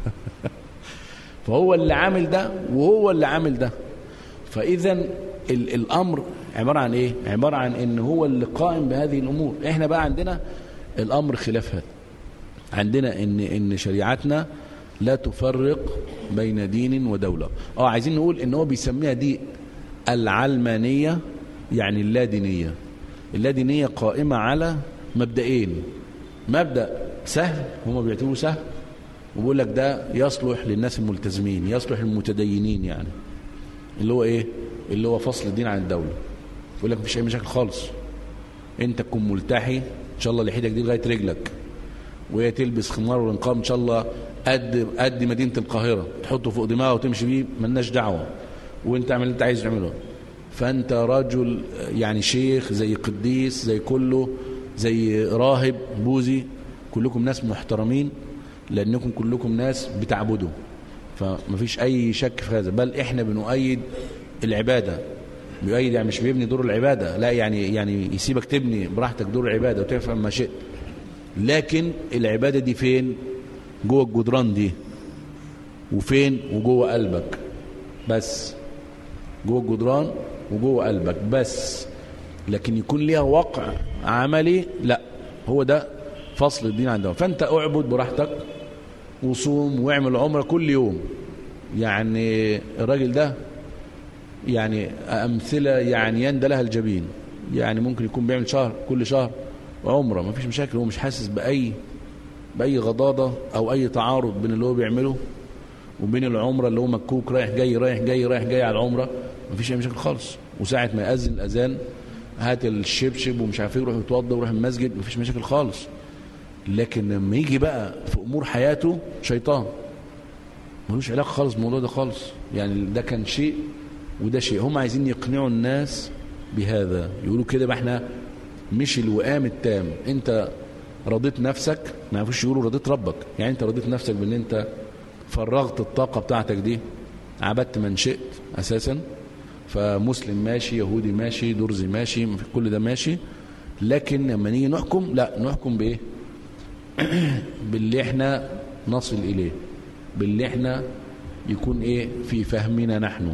فهو اللي عامل ده وهو اللي عامل ده فاذا الامر عباره عن ايه عباره عن ان هو اللي قائم بهذه الامور احنا بقى عندنا الامر خلاف هذا عندنا ان ان شريعتنا لا تفرق بين دين ودوله اه عايزين نقول ان هو بيسميها دي العلمانيه يعني اللادينيه اللادينيه قائمه على مبدئين مبدا سهل هم بيعتبروه سهل وبيقول لك ده يصلح للناس الملتزمين يصلح للمتدينين يعني اللي هو ايه اللي هو فصل الدين عن الدوله يقول لك مفيش اي مشاكل خالص انت تكون ملتحي ان شاء الله لحيتك دي لغايه رجلك وهي تلبس خمار ونقاب ان شاء الله قد قد مدينه القاهره تحطه فوق دماغها وتمشي بيه ملناش دعوه وانت اعمل اللي انت عايز تعمله فانت رجل يعني شيخ زي قديس زي كله زي راهب بوذي كلكم ناس محترمين لانكم كلكم ناس بتعبدوا فمفيش اي شك في هذا بل احنا بنؤيد العباده بيؤيد يعني مش بيبني دور العباده لا يعني يعني يسيبك تبني براحتك دور العباده وتفهم ما شئت لكن العباده دي فين جوه الجدران دي وفين وجوه قلبك بس جوه الجدران وجوه قلبك بس لكن يكون ليها وقع عملي لا هو ده فصل الدين عندهم فانت اعبد براحتك وصوم واعمل عمره كل يوم يعني الراجل ده يعني امثله يعني يندى لها الجبين يعني ممكن يكون بيعمل شهر كل شهر عمره ما فيش مشاكل هو مش حاسس باي باي غضاضه او اي تعارض بين اللي هو بيعمله وبين العمره اللي هو مكوك رايح جاي رايح جاي رايح جاي على العمره ما فيش اي مشاكل خالص وساعه ما ياذن الاذان هات الشبشب ومش عارف ايه يروح يتوضى ويروح المسجد ما فيش مشاكل خالص لكن لما يجي بقى في امور حياته شيطان ملوش علاقه خالص بالموضوع ده خالص يعني ده كان شيء وده شيء هم عايزين يقنعوا الناس بهذا يقولوا كده بقى احنا مش الوئام التام انت رضيت نفسك ما يعرفوش يقولوا رضيت ربك يعني انت رضيت نفسك بان انت فرغت الطاقه بتاعتك دي عبدت من شئت اساسا فمسلم ماشي يهودي ماشي درزي ماشي كل ده ماشي لكن لما نيجي نحكم لا نحكم بايه باللي احنا نصل اليه باللي احنا يكون ايه في فهمنا نحن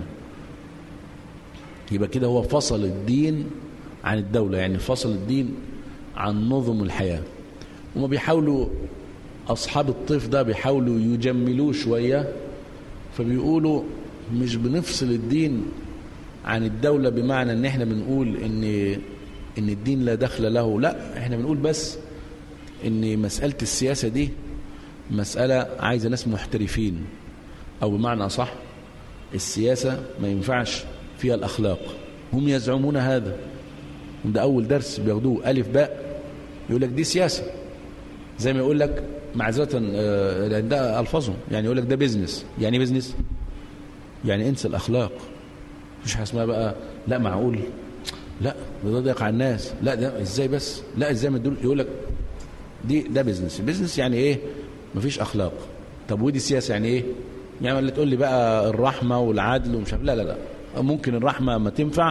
يبقى كده هو فصل الدين عن الدولة يعني فصل الدين عن نظم الحياة وما بيحاولوا أصحاب الطيف ده بيحاولوا يجملوه شوية فبيقولوا مش بنفصل الدين عن الدولة بمعنى ان احنا بنقول ان ان الدين لا دخل له لا احنا بنقول بس ان مسألة السياسة دي مسألة عايزة ناس محترفين او بمعنى صح السياسة ما ينفعش فيها الأخلاق هم يزعمون هذا ده أول درس بياخدوه ألف باء يقول لك دي سياسة زي ما يقول لك معذرة آه ده ألفاظهم يعني يقول لك ده بيزنس يعني بيزنس يعني انسى الأخلاق مش حاجة اسمها بقى لا معقول لا ده ضيق على الناس لا ده ازاي بس لا ازاي ما يقول لك دي ده بيزنس بيزنس يعني ايه مفيش اخلاق طب ودي سياسه يعني ايه يعني اللي تقول لي بقى الرحمه والعدل ومش عارف لا لا لا ممكن الرحمه ما تنفع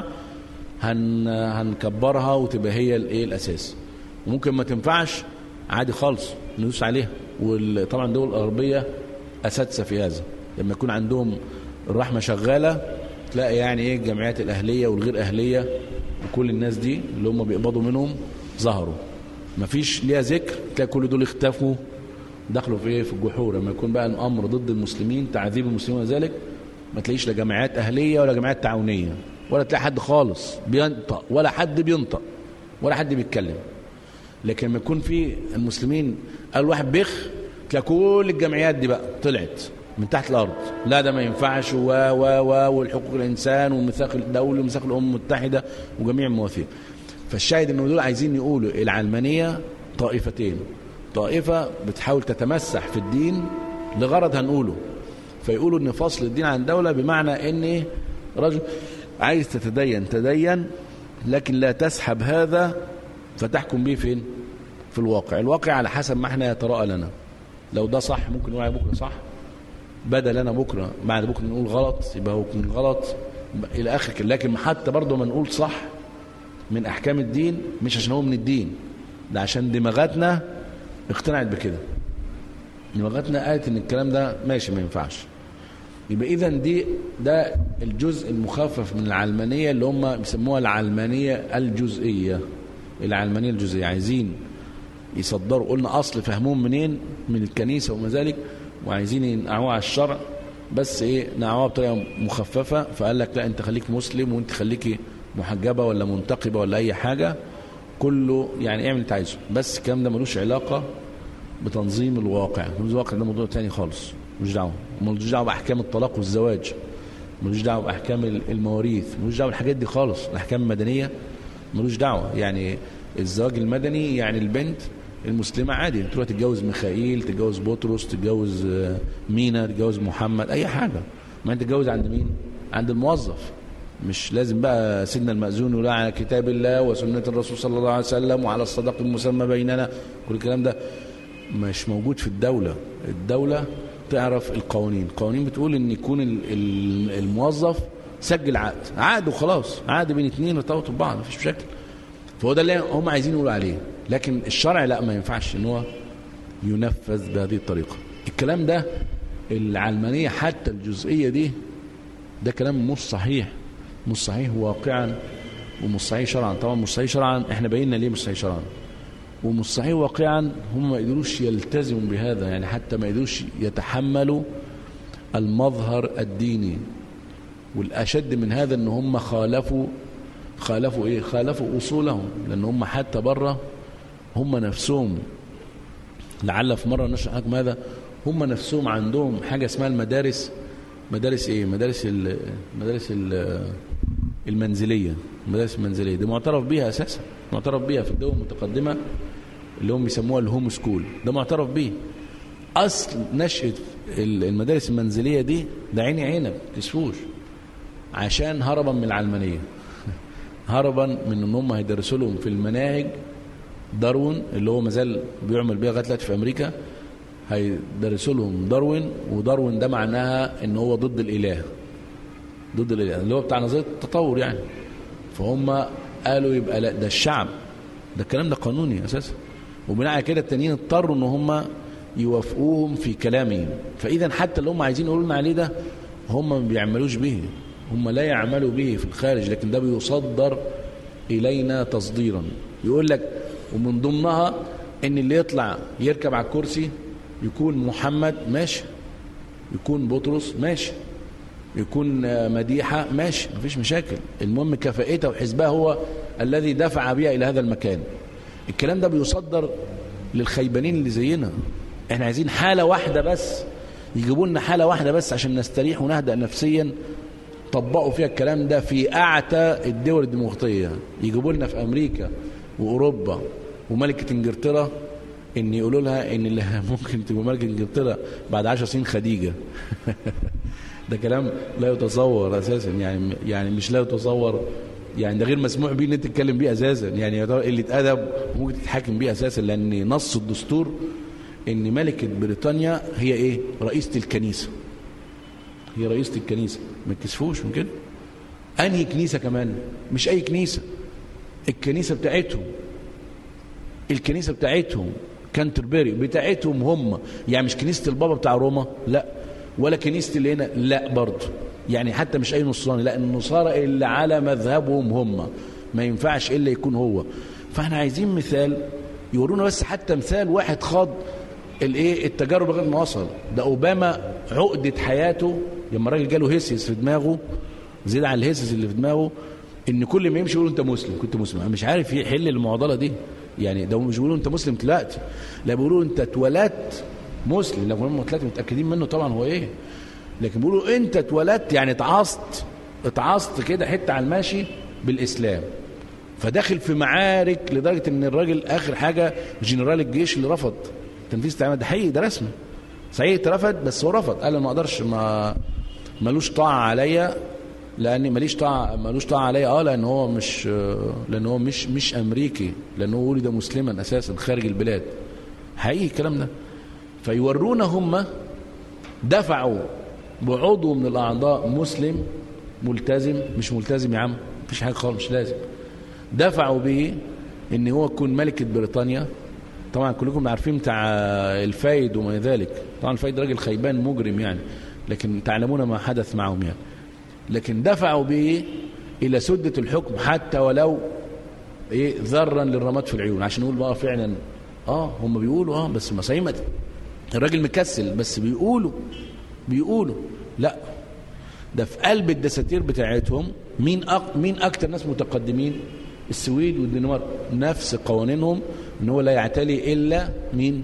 هن هنكبرها وتبقى هي الايه الاساس وممكن ما تنفعش عادي خالص ندوس عليها وطبعا الدول الغربيه اساتذه في هذا لما يكون عندهم الرحمه شغاله تلاقي يعني ايه الجمعيات الاهليه والغير اهليه وكل الناس دي اللي هم بيقبضوا منهم ظهروا مفيش ليها ذكر تلاقي كل دول اختفوا دخلوا في ايه في الجحور لما يكون بقى الامر ضد المسلمين تعذيب المسلمين وذلك ما تلاقيش لا جمعيات اهليه ولا جمعيات تعاونيه ولا تلاقي حد خالص بينطق ولا حد بينطق ولا حد بيتكلم لكن لما يكون في المسلمين قال واحد بخ تلاقي كل الجمعيات دي بقى طلعت من تحت الارض لا ده ما ينفعش و و و والحقوق الانسان والميثاق الدولي وميثاق الامم المتحده وجميع المواثيق فالشاهد ان دول عايزين يقولوا العلمانيه طائفتين طائفه بتحاول تتمسح في الدين لغرض هنقوله فيقولوا ان فصل الدين عن الدوله بمعنى ان رجل عايز تتدين تدين لكن لا تسحب هذا فتحكم به فين في الواقع الواقع على حسب ما احنا يتراءى لنا لو ده صح ممكن نقول بكره صح بدل انا بكره بعد بكره نقول غلط يبقى هو يكون غلط الى اخر لكن حتى برضه ما نقول صح من احكام الدين مش عشان هو من الدين ده عشان دماغاتنا اقتنعت بكده دماغاتنا قالت ان الكلام ده ماشي ما ينفعش يبقى اذا دي ده الجزء المخفف من العلمانيه اللي هم بيسموها العلمانيه الجزئيه العلمانيه الجزئيه عايزين يصدروا قلنا اصل فهمهم منين من الكنيسه وما ذلك وعايزين ينقعوها على الشرع بس ايه نقعوها بطريقه مخففه فقال لك لا انت خليك مسلم وانت خليكي محجبه ولا منتقبه ولا اي حاجه كله يعني اعمل اللي انت عايزه بس الكلام ده ملوش علاقه بتنظيم الواقع تنظيم الواقع ده موضوع تاني خالص ملوش دعوه ملوش دعوه باحكام الطلاق والزواج ملوش دعوه باحكام المواريث ملوش دعوه بالحاجات دي خالص الاحكام المدنيه ملوش دعوه يعني الزواج المدني يعني البنت المسلمة عادي تروح تتجوز ميخائيل تتجوز بطرس تتجوز مينا تتجوز محمد أي حاجة ما أنت تتجوز عند مين عند الموظف مش لازم بقى سيدنا المأذون يقول على كتاب الله وسنة الرسول صلى الله عليه وسلم وعلى الصداق المسمى بيننا كل الكلام ده مش موجود في الدولة الدولة تعرف القوانين القوانين بتقول ان يكون الموظف سجل عقد عقد وخلاص عقد بين اثنين ارتبطوا ببعض مفيش مشاكل فهو ده اللي هم عايزين يقولوا عليه لكن الشرع لا ما ينفعش ان هو ينفذ بهذه الطريقة الكلام ده العلمانية حتى الجزئية دي ده كلام مش صحيح مش صحيح واقعا ومش صحيح شرعا طبعا مش صحيح شرعا احنا بينا ليه مش صحيح شرعا ومش صحيح واقعا هم ما يقدروش يلتزموا بهذا يعني حتى ما يقدروش يتحملوا المظهر الديني والاشد من هذا ان هم خالفوا خالفوا ايه خالفوا اصولهم لان هم حتى بره هم نفسهم لعل في مره نشرح لكم هذا هم نفسهم عندهم حاجه اسمها المدارس مدارس ايه مدارس ال مدارس ال المنزليه المدارس المنزليه دي معترف بيها اساسا معترف بيها في الدول المتقدمه اللي هم بيسموها الهوم سكول ده معترف بيه اصل نشاه المدارس المنزليه دي ده عيني عينك تشفوش عشان هربا من العلمانيه هربا من ان هم هيدرسوا لهم في المناهج داروين اللي هو مازال بيعمل بيها لغايه دلوقتي في امريكا هيدرسوا لهم داروين وداروين ده معناها ان هو ضد الاله ضد الاله اللي هو بتاع نظريه التطور يعني فهم قالوا يبقى لا ده الشعب ده الكلام ده قانوني اساسا وبناء على كده التانيين اضطروا ان هم يوافقوهم في كلامهم فاذا حتى اللي هم عايزين يقولوا لنا عليه ده هم ما بيعملوش به هم لا يعملوا به في الخارج لكن ده بيصدر الينا تصديرا يقول لك ومن ضمنها ان اللي يطلع يركب على الكرسي يكون محمد ماشي يكون بطرس ماشي يكون مديحة ماشي مفيش مشاكل المهم كفائته وحزبها هو الذي دفع بها إلى هذا المكان الكلام ده بيصدر للخيبانين اللي زينا احنا عايزين حالة واحدة بس يجيبوا لنا حالة واحدة بس عشان نستريح ونهدأ نفسيا طبقوا فيها الكلام ده في أعتى الدول الديمقراطية يجيبوا لنا في أمريكا وأوروبا وملكة إنجلترا ان يقولوا لها ان اللي ممكن تبقى ملكة انجلترا بعد 10 سنين خديجة ده كلام لا يتصور اساسا يعني يعني مش لا يتصور يعني ده غير مسموح بيه ان انت تتكلم بيه اساسا يعني قله ادب وممكن تتحاكم بيه اساسا لان نص الدستور ان ملكة بريطانيا هي ايه رئيسة الكنيسة هي رئيسة الكنيسة ما تكسفوش من كده انهي كنيسة كمان مش اي كنيسة الكنيسة بتاعتهم الكنيسة بتاعتهم كانتربري بتاعتهم هم يعني مش كنيسة البابا بتاع روما لا ولا كنيسة اللي هنا لا برضه يعني حتى مش أي نصراني لا النصارى اللي على مذهبهم هم ما ينفعش إلا يكون هو فاحنا عايزين مثال يورونا بس حتى مثال واحد خاض الايه التجارب لغايه ما وصل ده اوباما عقده حياته لما الراجل جاله هيسيس في دماغه زيد عن الهيسيس اللي في دماغه ان كل ما يمشي يقول انت مسلم كنت مسلم انا مش عارف يحل المعضله دي يعني ده مش بيقولوا انت مسلم دلوقتي لا بيقولوا انت اتولدت مسلم لو هم ثلاثه متاكدين منه طبعا هو ايه لكن بيقولوا انت اتولدت يعني اتعصت اتعصت كده حته على الماشي بالاسلام فداخل في معارك لدرجه ان الراجل اخر حاجه جنرال الجيش اللي رفض تنفيذ التعامل ده حقيقي ده رسمي صحيح اترفض بس هو رفض قال ما اقدرش ما ملوش طاعه عليا لان ماليش طاعه ملوش طاعه عليا اه لان هو مش لان هو مش مش امريكي لان هو ولد مسلما اساسا خارج البلاد حقيقي الكلام ده فيورونا هم دفعوا بعضو من الاعضاء مسلم ملتزم مش ملتزم يا عم مفيش حاجه خالص مش لازم دفعوا به ان هو يكون ملكه بريطانيا طبعا كلكم عارفين بتاع الفايد وما ذلك طبعا الفايد راجل خيبان مجرم يعني لكن تعلمون ما حدث معهم يعني لكن دفعوا به الى سدة الحكم حتى ولو ايه ذرا للرماد في العيون عشان نقول بقى فعلا اه هم بيقولوا اه بس ما صحيح الراجل مكسل بس بيقولوا بيقولوا لا ده في قلب الدساتير بتاعتهم مين أك مين اكتر ناس متقدمين السويد والدنمارك نفس قوانينهم ان هو لا يعتلي الا مين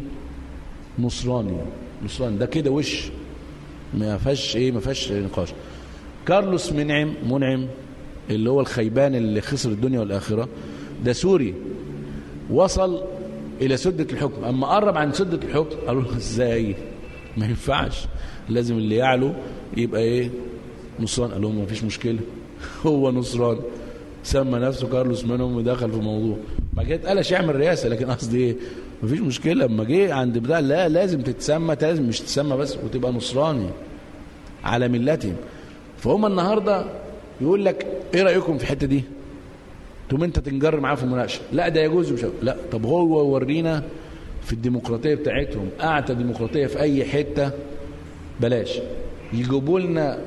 نصراني نصراني ده كده وش ما فيهاش ايه ما فيهاش نقاش كارلوس منعم منعم اللي هو الخيبان اللي خسر الدنيا والاخره ده سوري وصل الى سدة الحكم اما قرب عن سدة الحكم قالوا له ازاي ما ينفعش لازم اللي يعلو يبقى ايه نصران قال لهم ما فيش مشكله هو نصران سمى نفسه كارلوس منهم ودخل في الموضوع بعد كده اتقلش يعمل رئاسه لكن قصدي ايه مفيش مشكله اما جه عند بتاع لا لازم تتسمى لازم مش تتسمى بس وتبقى نصراني على ملتهم فهم النهارده يقول لك ايه رايكم في الحته دي تقوم انت تنجر معاه في المناقشه لا ده يجوز مش لا طب هو ورينا في الديمقراطيه بتاعتهم اعتى ديمقراطيه في اي حته بلاش يجيبوا لنا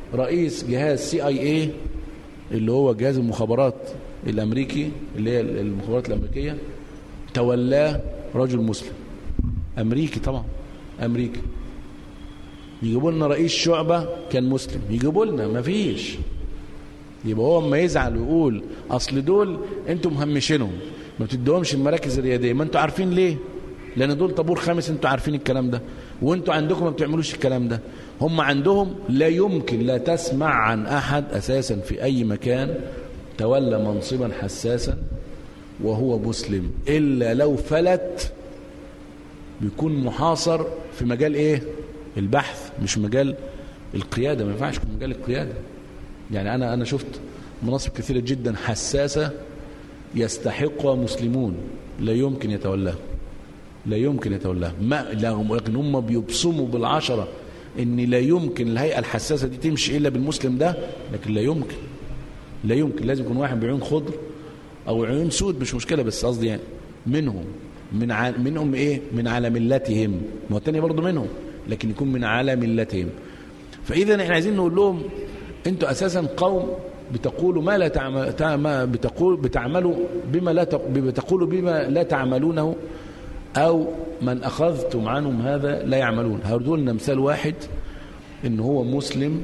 رئيس جهاز سي اي اي اللي هو جهاز المخابرات الامريكي اللي هي المخابرات الامريكيه تولاه رجل مسلم امريكي طبعا امريكي يجيبوا لنا رئيس شعبه كان مسلم يجيبوا لنا مفيش يبقى هو اما يزعل ويقول اصل دول انتم مهمشينهم ما بتدوهمش المراكز الرياديه ما انتوا عارفين ليه لان دول طابور خامس انتوا عارفين الكلام ده وانتوا عندكم ما بتعملوش الكلام ده هم عندهم لا يمكن لا تسمع عن احد اساسا في اي مكان تولى منصبا حساسا وهو مسلم الا لو فلت بيكون محاصر في مجال ايه البحث مش مجال القياده ما ينفعش يكون مجال القياده يعني انا انا شفت مناصب كثيره جدا حساسه يستحقها مسلمون لا يمكن يتولاها لا يمكن يتولاها ما لكن هم بيبصموا بالعشره ان لا يمكن الهيئه الحساسه دي تمشي الا بالمسلم ده لكن لا يمكن لا يمكن لازم يكون واحد بعيون خضر او عيون سود مش مشكله بس قصدي يعني منهم من ع... منهم ايه من على ملتهم ما هو التاني برضه منهم لكن يكون من على ملتهم فاذا احنا عايزين نقول لهم انتوا اساسا قوم بتقولوا ما لا تعمل تعم... بتقول بتعملوا بما لا تق... بتقولوا بما لا تعملونه او من اخذتم عنهم هذا لا يعملون هردوا لنا مثال واحد ان هو مسلم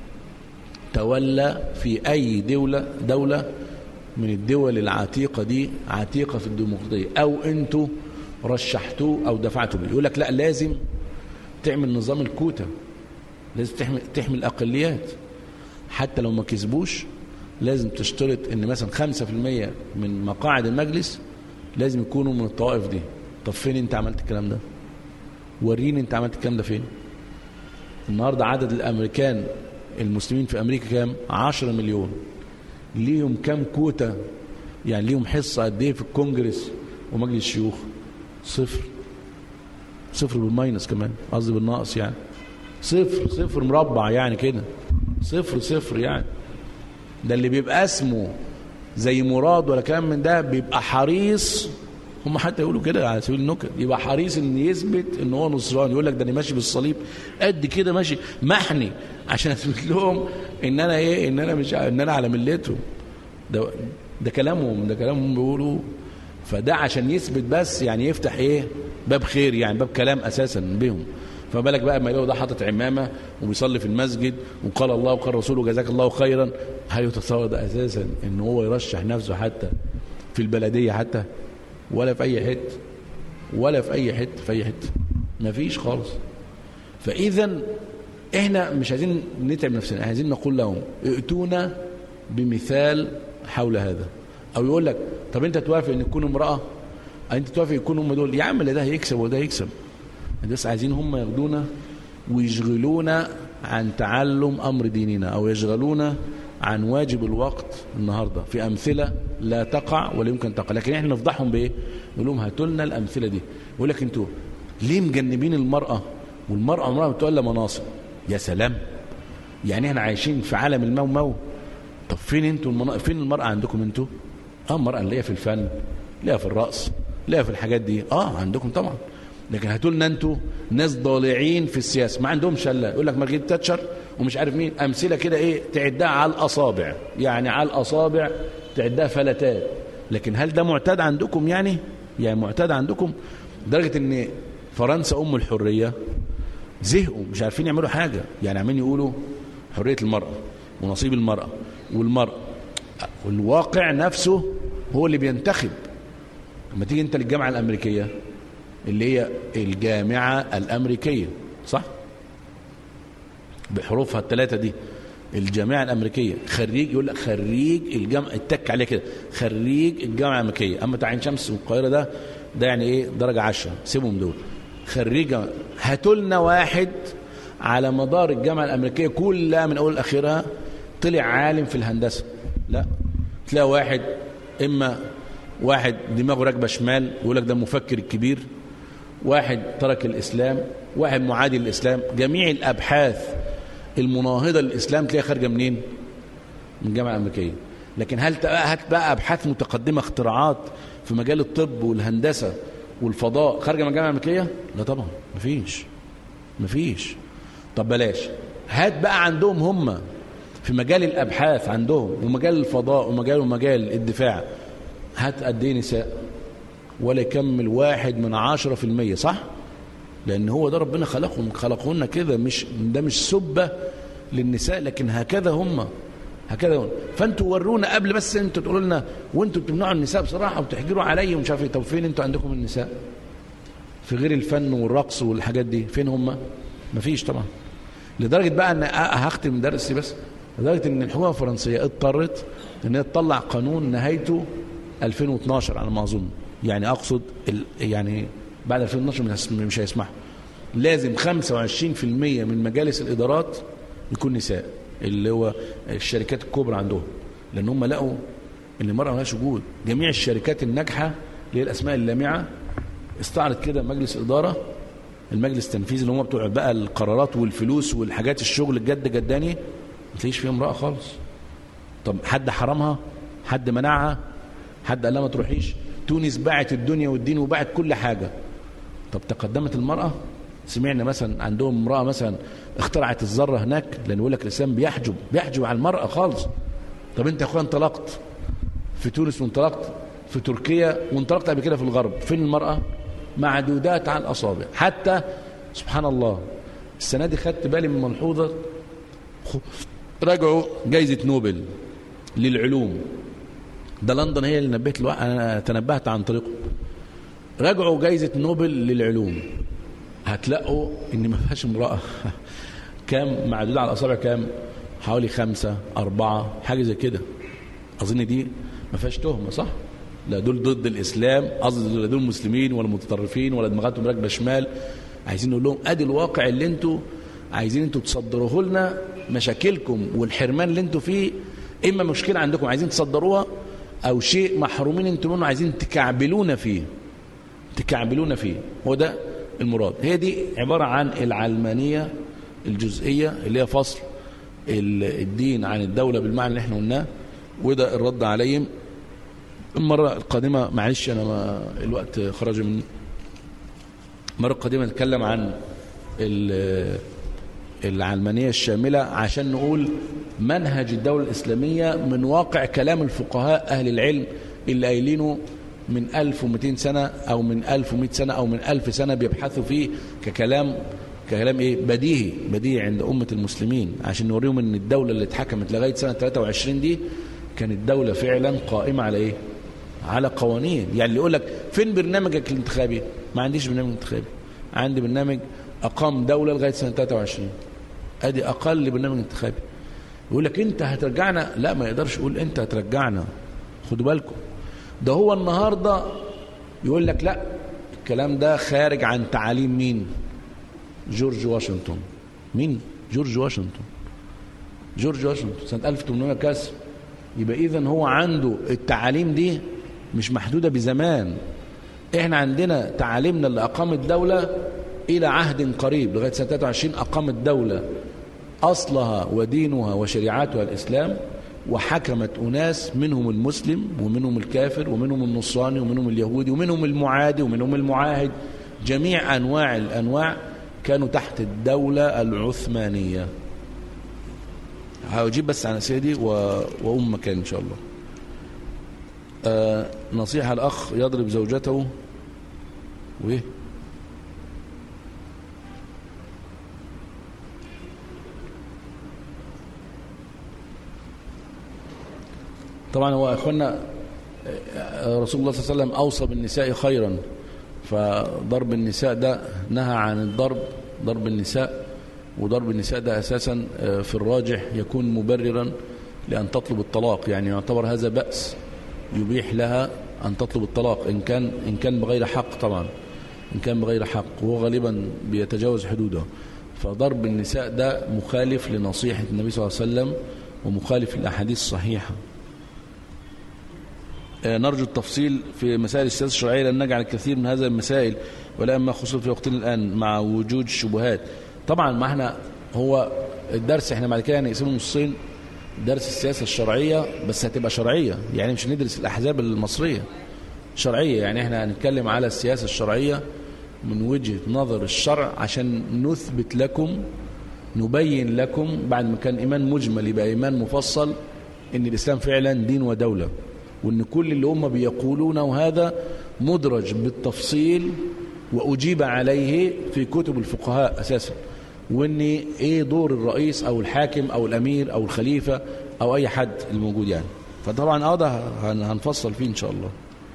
تولى في اي دولة دولة من الدول العتيقة دي عتيقة في الديمقراطية او انتوا رشحتوه او دفعتوا به يقول لك لا لازم تعمل نظام الكوتا لازم تحمي, تحمي الاقليات حتى لو ما كسبوش لازم تشترط ان مثلا 5% من مقاعد المجلس لازم يكونوا من الطوائف دي طب فين انت عملت الكلام ده وريني انت عملت الكلام ده فين النهاردة عدد الامريكان المسلمين في امريكا كام 10 مليون ليهم كام كوتا يعني ليهم حصة قد ايه في الكونجرس ومجلس الشيوخ صفر صفر بالماينس كمان قصدي بالناقص يعني صفر صفر مربع يعني كده صفر صفر يعني ده اللي بيبقى اسمه زي مراد ولا كلام من ده بيبقى حريص هم حتى يقولوا كده على سبيل النكت يبقى حريص ان يثبت ان هو نصراني يقول لك ده انا ماشي بالصليب قد كده ماشي محني عشان اثبت لهم ان انا ايه ان انا مش ان انا على ملتهم ده ده كلامهم ده كلامهم بيقولوا فده عشان يثبت بس يعني يفتح ايه باب خير يعني باب كلام اساسا بهم فما بالك بقى ما يلاقوا ده حاطط عمامه وبيصلي في المسجد وقال الله وقال رسوله جزاك الله خيرا هل يتصور ده اساسا ان هو يرشح نفسه حتى في البلديه حتى ولا في اي حته ولا في اي حته في اي حته مفيش خالص فاذا احنا مش عايزين نتعب نفسنا عايزين نقول لهم ائتونا بمثال حول هذا او يقول لك طب انت توافق ان تكون امراه انت توافق يكون هم دول يا عم لا ده هيكسب وده هيكسب بس عايزين هم ياخدونا ويشغلونا عن تعلم امر ديننا او يشغلونا عن واجب الوقت النهارده في امثله لا تقع ولا يمكن تقع لكن احنا نفضحهم بايه نقول لهم هاتوا لنا الامثله دي يقول لك انتوا ليه مجنبين المراه والمراه عمرها ما بتولى مناصب يا سلام يعني احنا عايشين في عالم المو مو طب فين انتوا المنا... فين المراه عندكم انتوا اه المراه اللي هي في الفن ليها في الرقص ليها في الحاجات دي اه عندكم طبعا لكن هاتوا لنا انتوا ناس ضالعين في السياسه ما عندهمش الا يقول لك مارجريت تاتشر ومش عارف مين امثله كده ايه تعدها على الاصابع يعني على الاصابع تعدها فلتات لكن هل ده معتاد عندكم يعني يعني معتاد عندكم لدرجه ان فرنسا ام الحريه زهقوا مش عارفين يعملوا حاجه يعني عمالين يقولوا حريه المراه ونصيب المراه والمراه والواقع نفسه هو اللي بينتخب لما تيجي انت للجامعه الامريكيه اللي هي الجامعه الامريكيه صح بحروفها الثلاثه دي الجامعه الامريكيه خريج يقول لك خريج الجامعه اتك عليه كده خريج الجامعه الامريكيه اما بتاع عين شمس والقاهره ده ده يعني ايه درجه 10 سيبهم دول خريج هاتوا لنا واحد على مدار الجامعه الامريكيه كلها من اول لاخرها طلع عالم في الهندسه لا تلاقي واحد اما واحد دماغه راكبه شمال يقول لك ده المفكر الكبير واحد ترك الاسلام واحد معادي للاسلام جميع الابحاث المناهضه للاسلام تلاقيها خارجه منين من الجامعه الامريكيه لكن هل هات بقى ابحاث متقدمه اختراعات في مجال الطب والهندسه والفضاء خارجه من الجامعه الامريكيه لا طبعا مفيش مفيش طب بلاش هات بقى عندهم هم في مجال الابحاث عندهم ومجال الفضاء ومجال ومجال الدفاع هات قد ايه نساء ولا يكمل واحد من عشرة في المية صح لان هو ده ربنا خلقهم خلقونا كده مش ده مش سبة للنساء لكن هكذا هم هكذا هم فانتوا ورونا قبل بس انتوا تقولوا لنا وانتوا بتمنعوا النساء بصراحه وبتحجروا عليا ومش عارف ايه طب فين انتوا عندكم النساء في غير الفن والرقص والحاجات دي فين هم مفيش طبعا لدرجه بقى ان هختم درسي بس لدرجه ان الحكومه الفرنسيه اضطرت ان هي تطلع قانون نهايته 2012 على ما اظن يعني اقصد ال... يعني بعد 2012 مش هيسمحوا لازم 25% من مجالس الادارات يكون نساء اللي هو الشركات الكبرى عندهم لان هم لقوا ان المراه مالهاش وجود جميع الشركات الناجحه اللي هي الاسماء اللامعه استعرض كده مجلس اداره المجلس التنفيذي اللي هم بتوع بقى القرارات والفلوس والحاجات الشغل الجد جداني ما تلاقيش فيها امراه خالص طب حد حرمها حد منعها حد قال لها ما تروحيش تونس باعت الدنيا والدين وباعت كل حاجه طب تقدمت المراه سمعنا مثلا عندهم امراه مثلا اخترعت الذره هناك لان يقول لك الاسلام بيحجب بيحجب على المراه خالص طب انت يا اخويا انطلقت في تونس وانطلقت في تركيا وانطلقت قبل كده في الغرب فين المراه معدودات على الاصابع حتى سبحان الله السنه دي خدت بالي من ملحوظه راجعوا جايزه نوبل للعلوم ده لندن هي اللي نبهت الوقت انا تنبهت عن طريقه راجعوا جايزه نوبل للعلوم هتلاقوا ان ما فيهاش امراه كام معدود على الاصابع كام حوالي خمسة أربعة حاجة زي كده أظن دي ما فيهاش تهمة صح لا دول ضد الإسلام قصدي لا دول مسلمين ولا متطرفين ولا دماغاتهم راكبة شمال عايزين نقول لهم أدي الواقع اللي أنتوا عايزين أنتوا تصدروه لنا مشاكلكم والحرمان اللي أنتوا فيه إما مشكلة عندكم عايزين تصدروها أو شيء محرومين أنتوا منه عايزين تكعبلونا فيه تكعبلونا فيه هو ده المراد هي دي عبارة عن العلمانية الجزئية اللي هي فصل الدين عن الدولة بالمعنى اللي احنا قلناه وده الرد عليهم المرة القادمة معلش أنا ما الوقت خرج مني المرة القادمة نتكلم عن العلمانية الشاملة عشان نقول منهج الدولة الإسلامية من واقع كلام الفقهاء أهل العلم اللي قايلينه من 1200 سنة أو من 1100 سنة أو من 1000 سنة بيبحثوا فيه ككلام كلام ايه بديهي بديهي عند أمة المسلمين عشان نوريهم ان الدولة اللي اتحكمت لغاية سنة 23 دي كانت دولة فعلا قائمة على ايه على قوانين يعني اللي يقول لك فين برنامجك الانتخابي ما عنديش برنامج انتخابي عندي برنامج أقام دولة لغاية سنة 23 ادي أقل برنامج انتخابي يقول لك انت هترجعنا لا ما يقدرش يقول انت هترجعنا خدوا بالكم ده هو النهاردة يقول لك لا الكلام ده خارج عن تعاليم مين جورج واشنطن مين جورج واشنطن جورج واشنطن سنة 1800 كسر يبقى إذا هو عنده التعاليم دي مش محدودة بزمان احنا عندنا تعاليمنا اللي أقامت دولة إلى عهد قريب لغاية سنة 23 أقامت دولة أصلها ودينها وشريعتها الإسلام وحكمت أناس منهم المسلم ومنهم الكافر ومنهم النصراني ومنهم اليهودي ومنهم المعادي ومنهم المعاهد جميع أنواع الأنواع كانوا تحت الدولة العثمانية هجيب بس عن سيدي وأم مكان إن شاء الله آه نصيحة الأخ يضرب زوجته وإيه طبعا هو أخوانا رسول الله صلى الله عليه وسلم أوصى بالنساء خيرا فضرب النساء ده نهى عن الضرب ضرب النساء وضرب النساء ده أساسا في الراجح يكون مبررا لأن تطلب الطلاق يعني يعتبر هذا بأس يبيح لها أن تطلب الطلاق إن كان, إن كان بغير حق طبعا إن كان بغير حق وهو غالبا بيتجاوز حدوده فضرب النساء ده مخالف لنصيحة النبي صلى الله عليه وسلم ومخالف للأحاديث الصحيحة نرجو التفصيل في مسائل السياسة الشرعية لأن نجعل الكثير من هذه المسائل ولا ما خصوصا في وقتنا الآن مع وجود الشبهات طبعا ما احنا هو الدرس احنا بعد كده هنقسمه نصين درس السياسة الشرعية بس هتبقى شرعية يعني مش ندرس الأحزاب المصرية شرعية يعني احنا هنتكلم على السياسة الشرعية من وجهة نظر الشرع عشان نثبت لكم نبين لكم بعد ما كان إيمان مجمل يبقى إيمان مفصل إن الإسلام فعلا دين ودولة وإن كل اللي هم بيقولونه هذا مدرج بالتفصيل وأجيب عليه في كتب الفقهاء أساسا وإن إيه دور الرئيس أو الحاكم أو الأمير أو الخليفة أو أي حد الموجود يعني فطبعا اه ده هنفصل فيه إن شاء الله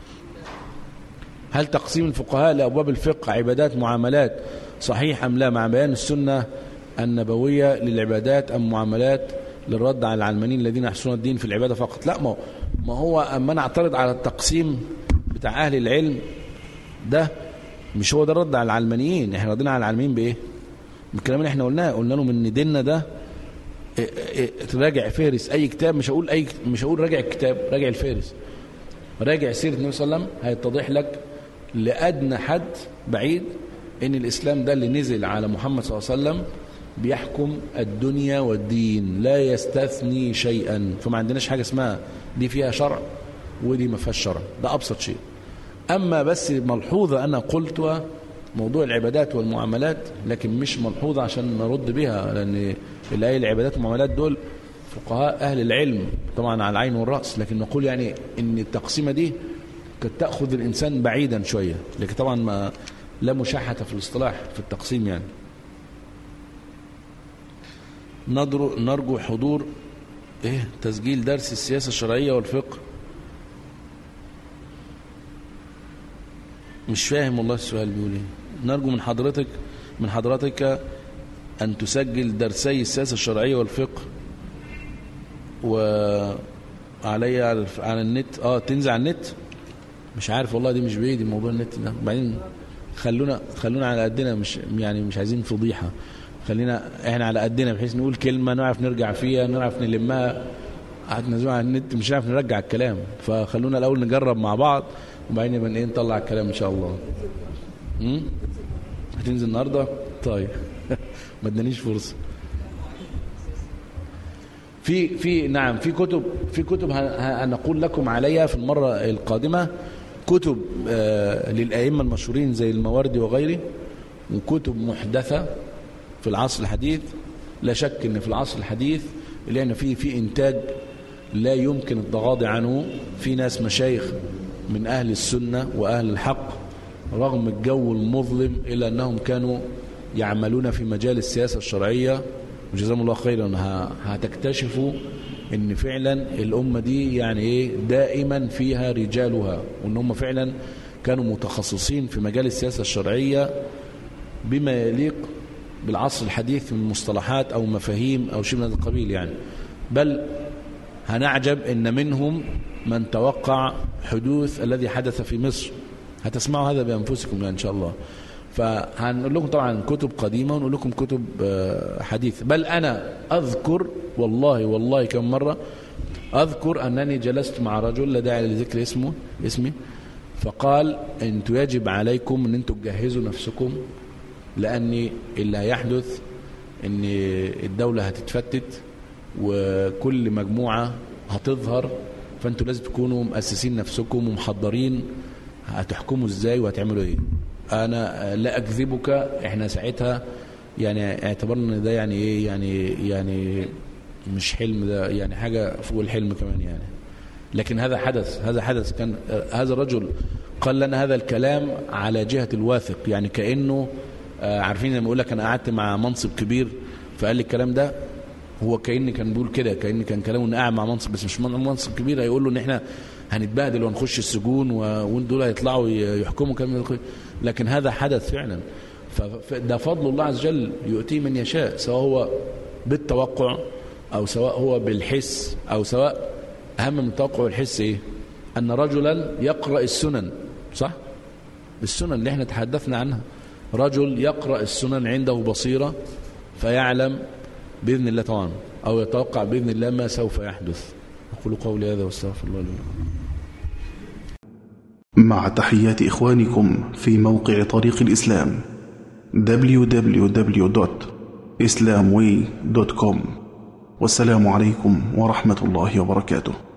هل تقسيم الفقهاء لأبواب الفقه عبادات معاملات صحيح أم لا مع بيان السنة النبوية للعبادات أم معاملات للرد على العلمانيين الذين يحسنون الدين في العبادة فقط لا ما ما هو أما أنا أعترض على التقسيم بتاع أهل العلم ده مش هو ده الرد على العلمانيين احنا ردينا على العلمانيين بإيه الكلام اللي احنا قلناه قلنا لهم ان ديننا ده راجع فهرس اي كتاب مش هقول اي مش هقول راجع الكتاب راجع الفهرس راجع سيره النبي صلى الله عليه وسلم هيتضح لك لادنى حد بعيد ان الاسلام ده اللي نزل على محمد صلى الله عليه وسلم بيحكم الدنيا والدين لا يستثني شيئا فما عندناش حاجه اسمها دي فيها شرع ودي ما فيهاش شرع ده ابسط شيء اما بس ملحوظه انا قلتها موضوع العبادات والمعاملات لكن مش ملحوظة عشان نرد بها لأن الآية العبادات والمعاملات دول فقهاء أهل العلم طبعا على العين والرأس لكن نقول يعني أن التقسيمة دي قد تأخذ الإنسان بعيدا شوية لكن طبعا ما لا مشاحة في الاصطلاح في التقسيم يعني نرجو حضور ايه تسجيل درس السياسة الشرعية والفقه مش فاهم والله السؤال بيقول ايه نرجو من حضرتك من حضرتك أن تسجل درسي السياسة الشرعية والفقه وعلي على النت اه تنزل على النت مش عارف والله دي مش بايدي موضوع النت ده بعدين خلونا خلونا على قدنا مش يعني مش عايزين فضيحة خلينا احنا على قدنا بحيث نقول كلمة نعرف نرجع فيها نعرف نلمها هتنزلوها على النت مش هنعرف نرجع الكلام فخلونا الأول نجرب مع بعض وبعدين يبقى ايه نطلع الكلام ان شاء الله امم هتنزل النهارده طيب ما ادانيش فرصه في في نعم في كتب في كتب هنقول لكم عليها في المره القادمه كتب آه للائمه المشهورين زي المواردي وغيره وكتب محدثه في العصر الحديث لا شك ان في العصر الحديث اللي احنا فيه في انتاج لا يمكن التغاضي عنه في ناس مشايخ من أهل السنة وأهل الحق رغم الجو المظلم إلا أنهم كانوا يعملون في مجال السياسة الشرعية وجزاهم الله خيرا هتكتشفوا ان فعلا الأمة دي يعني ايه دائما فيها رجالها وان هم فعلا كانوا متخصصين في مجال السياسة الشرعية بما يليق بالعصر الحديث من مصطلحات أو مفاهيم أو شيء من هذا القبيل يعني بل هنعجب ان منهم من توقع حدوث الذي حدث في مصر هتسمعوا هذا بأنفسكم يعني إن شاء الله فهنقول لكم طبعا كتب قديمة ونقول لكم كتب حديثة بل أنا أذكر والله والله كم مرة أذكر أنني جلست مع رجل لا داعي لذكر اسمه اسمي فقال أنتوا يجب عليكم أن أنتوا تجهزوا نفسكم لأن اللي هيحدث أن الدولة هتتفتت وكل مجموعة هتظهر فانتوا لازم تكونوا مؤسسين نفسكم ومحضرين هتحكموا ازاي وهتعملوا ايه انا لا اكذبك احنا ساعتها يعني اعتبرنا ان ده يعني ايه يعني يعني مش حلم ده يعني حاجة فوق الحلم كمان يعني لكن هذا حدث هذا حدث كان هذا الرجل قال لنا هذا الكلام على جهة الواثق يعني كأنه عارفين لما يقول لك انا قعدت مع منصب كبير فقال لي الكلام ده هو كأن كان بيقول كده كأن كان كلامه ان قاعد مع منصب بس مش منصب كبير هيقول له ان احنا هنتبهدل ونخش السجون وان دول هيطلعوا يحكموا كلام لكن هذا حدث فعلا فده فضل الله عز وجل يؤتيه من يشاء سواء هو بالتوقع او سواء هو بالحس او سواء اهم من التوقع والحس ايه ان رجلا يقرأ السنن صح السنن اللي احنا تحدثنا عنها رجل يقرأ السنن عنده بصيرة فيعلم بإذن الله طبعا أو يتوقع بإذن الله ما سوف يحدث أقول قولي هذا واستغفر الله لي مع تحيات إخوانكم في موقع طريق الإسلام www.islamway.com والسلام عليكم ورحمة الله وبركاته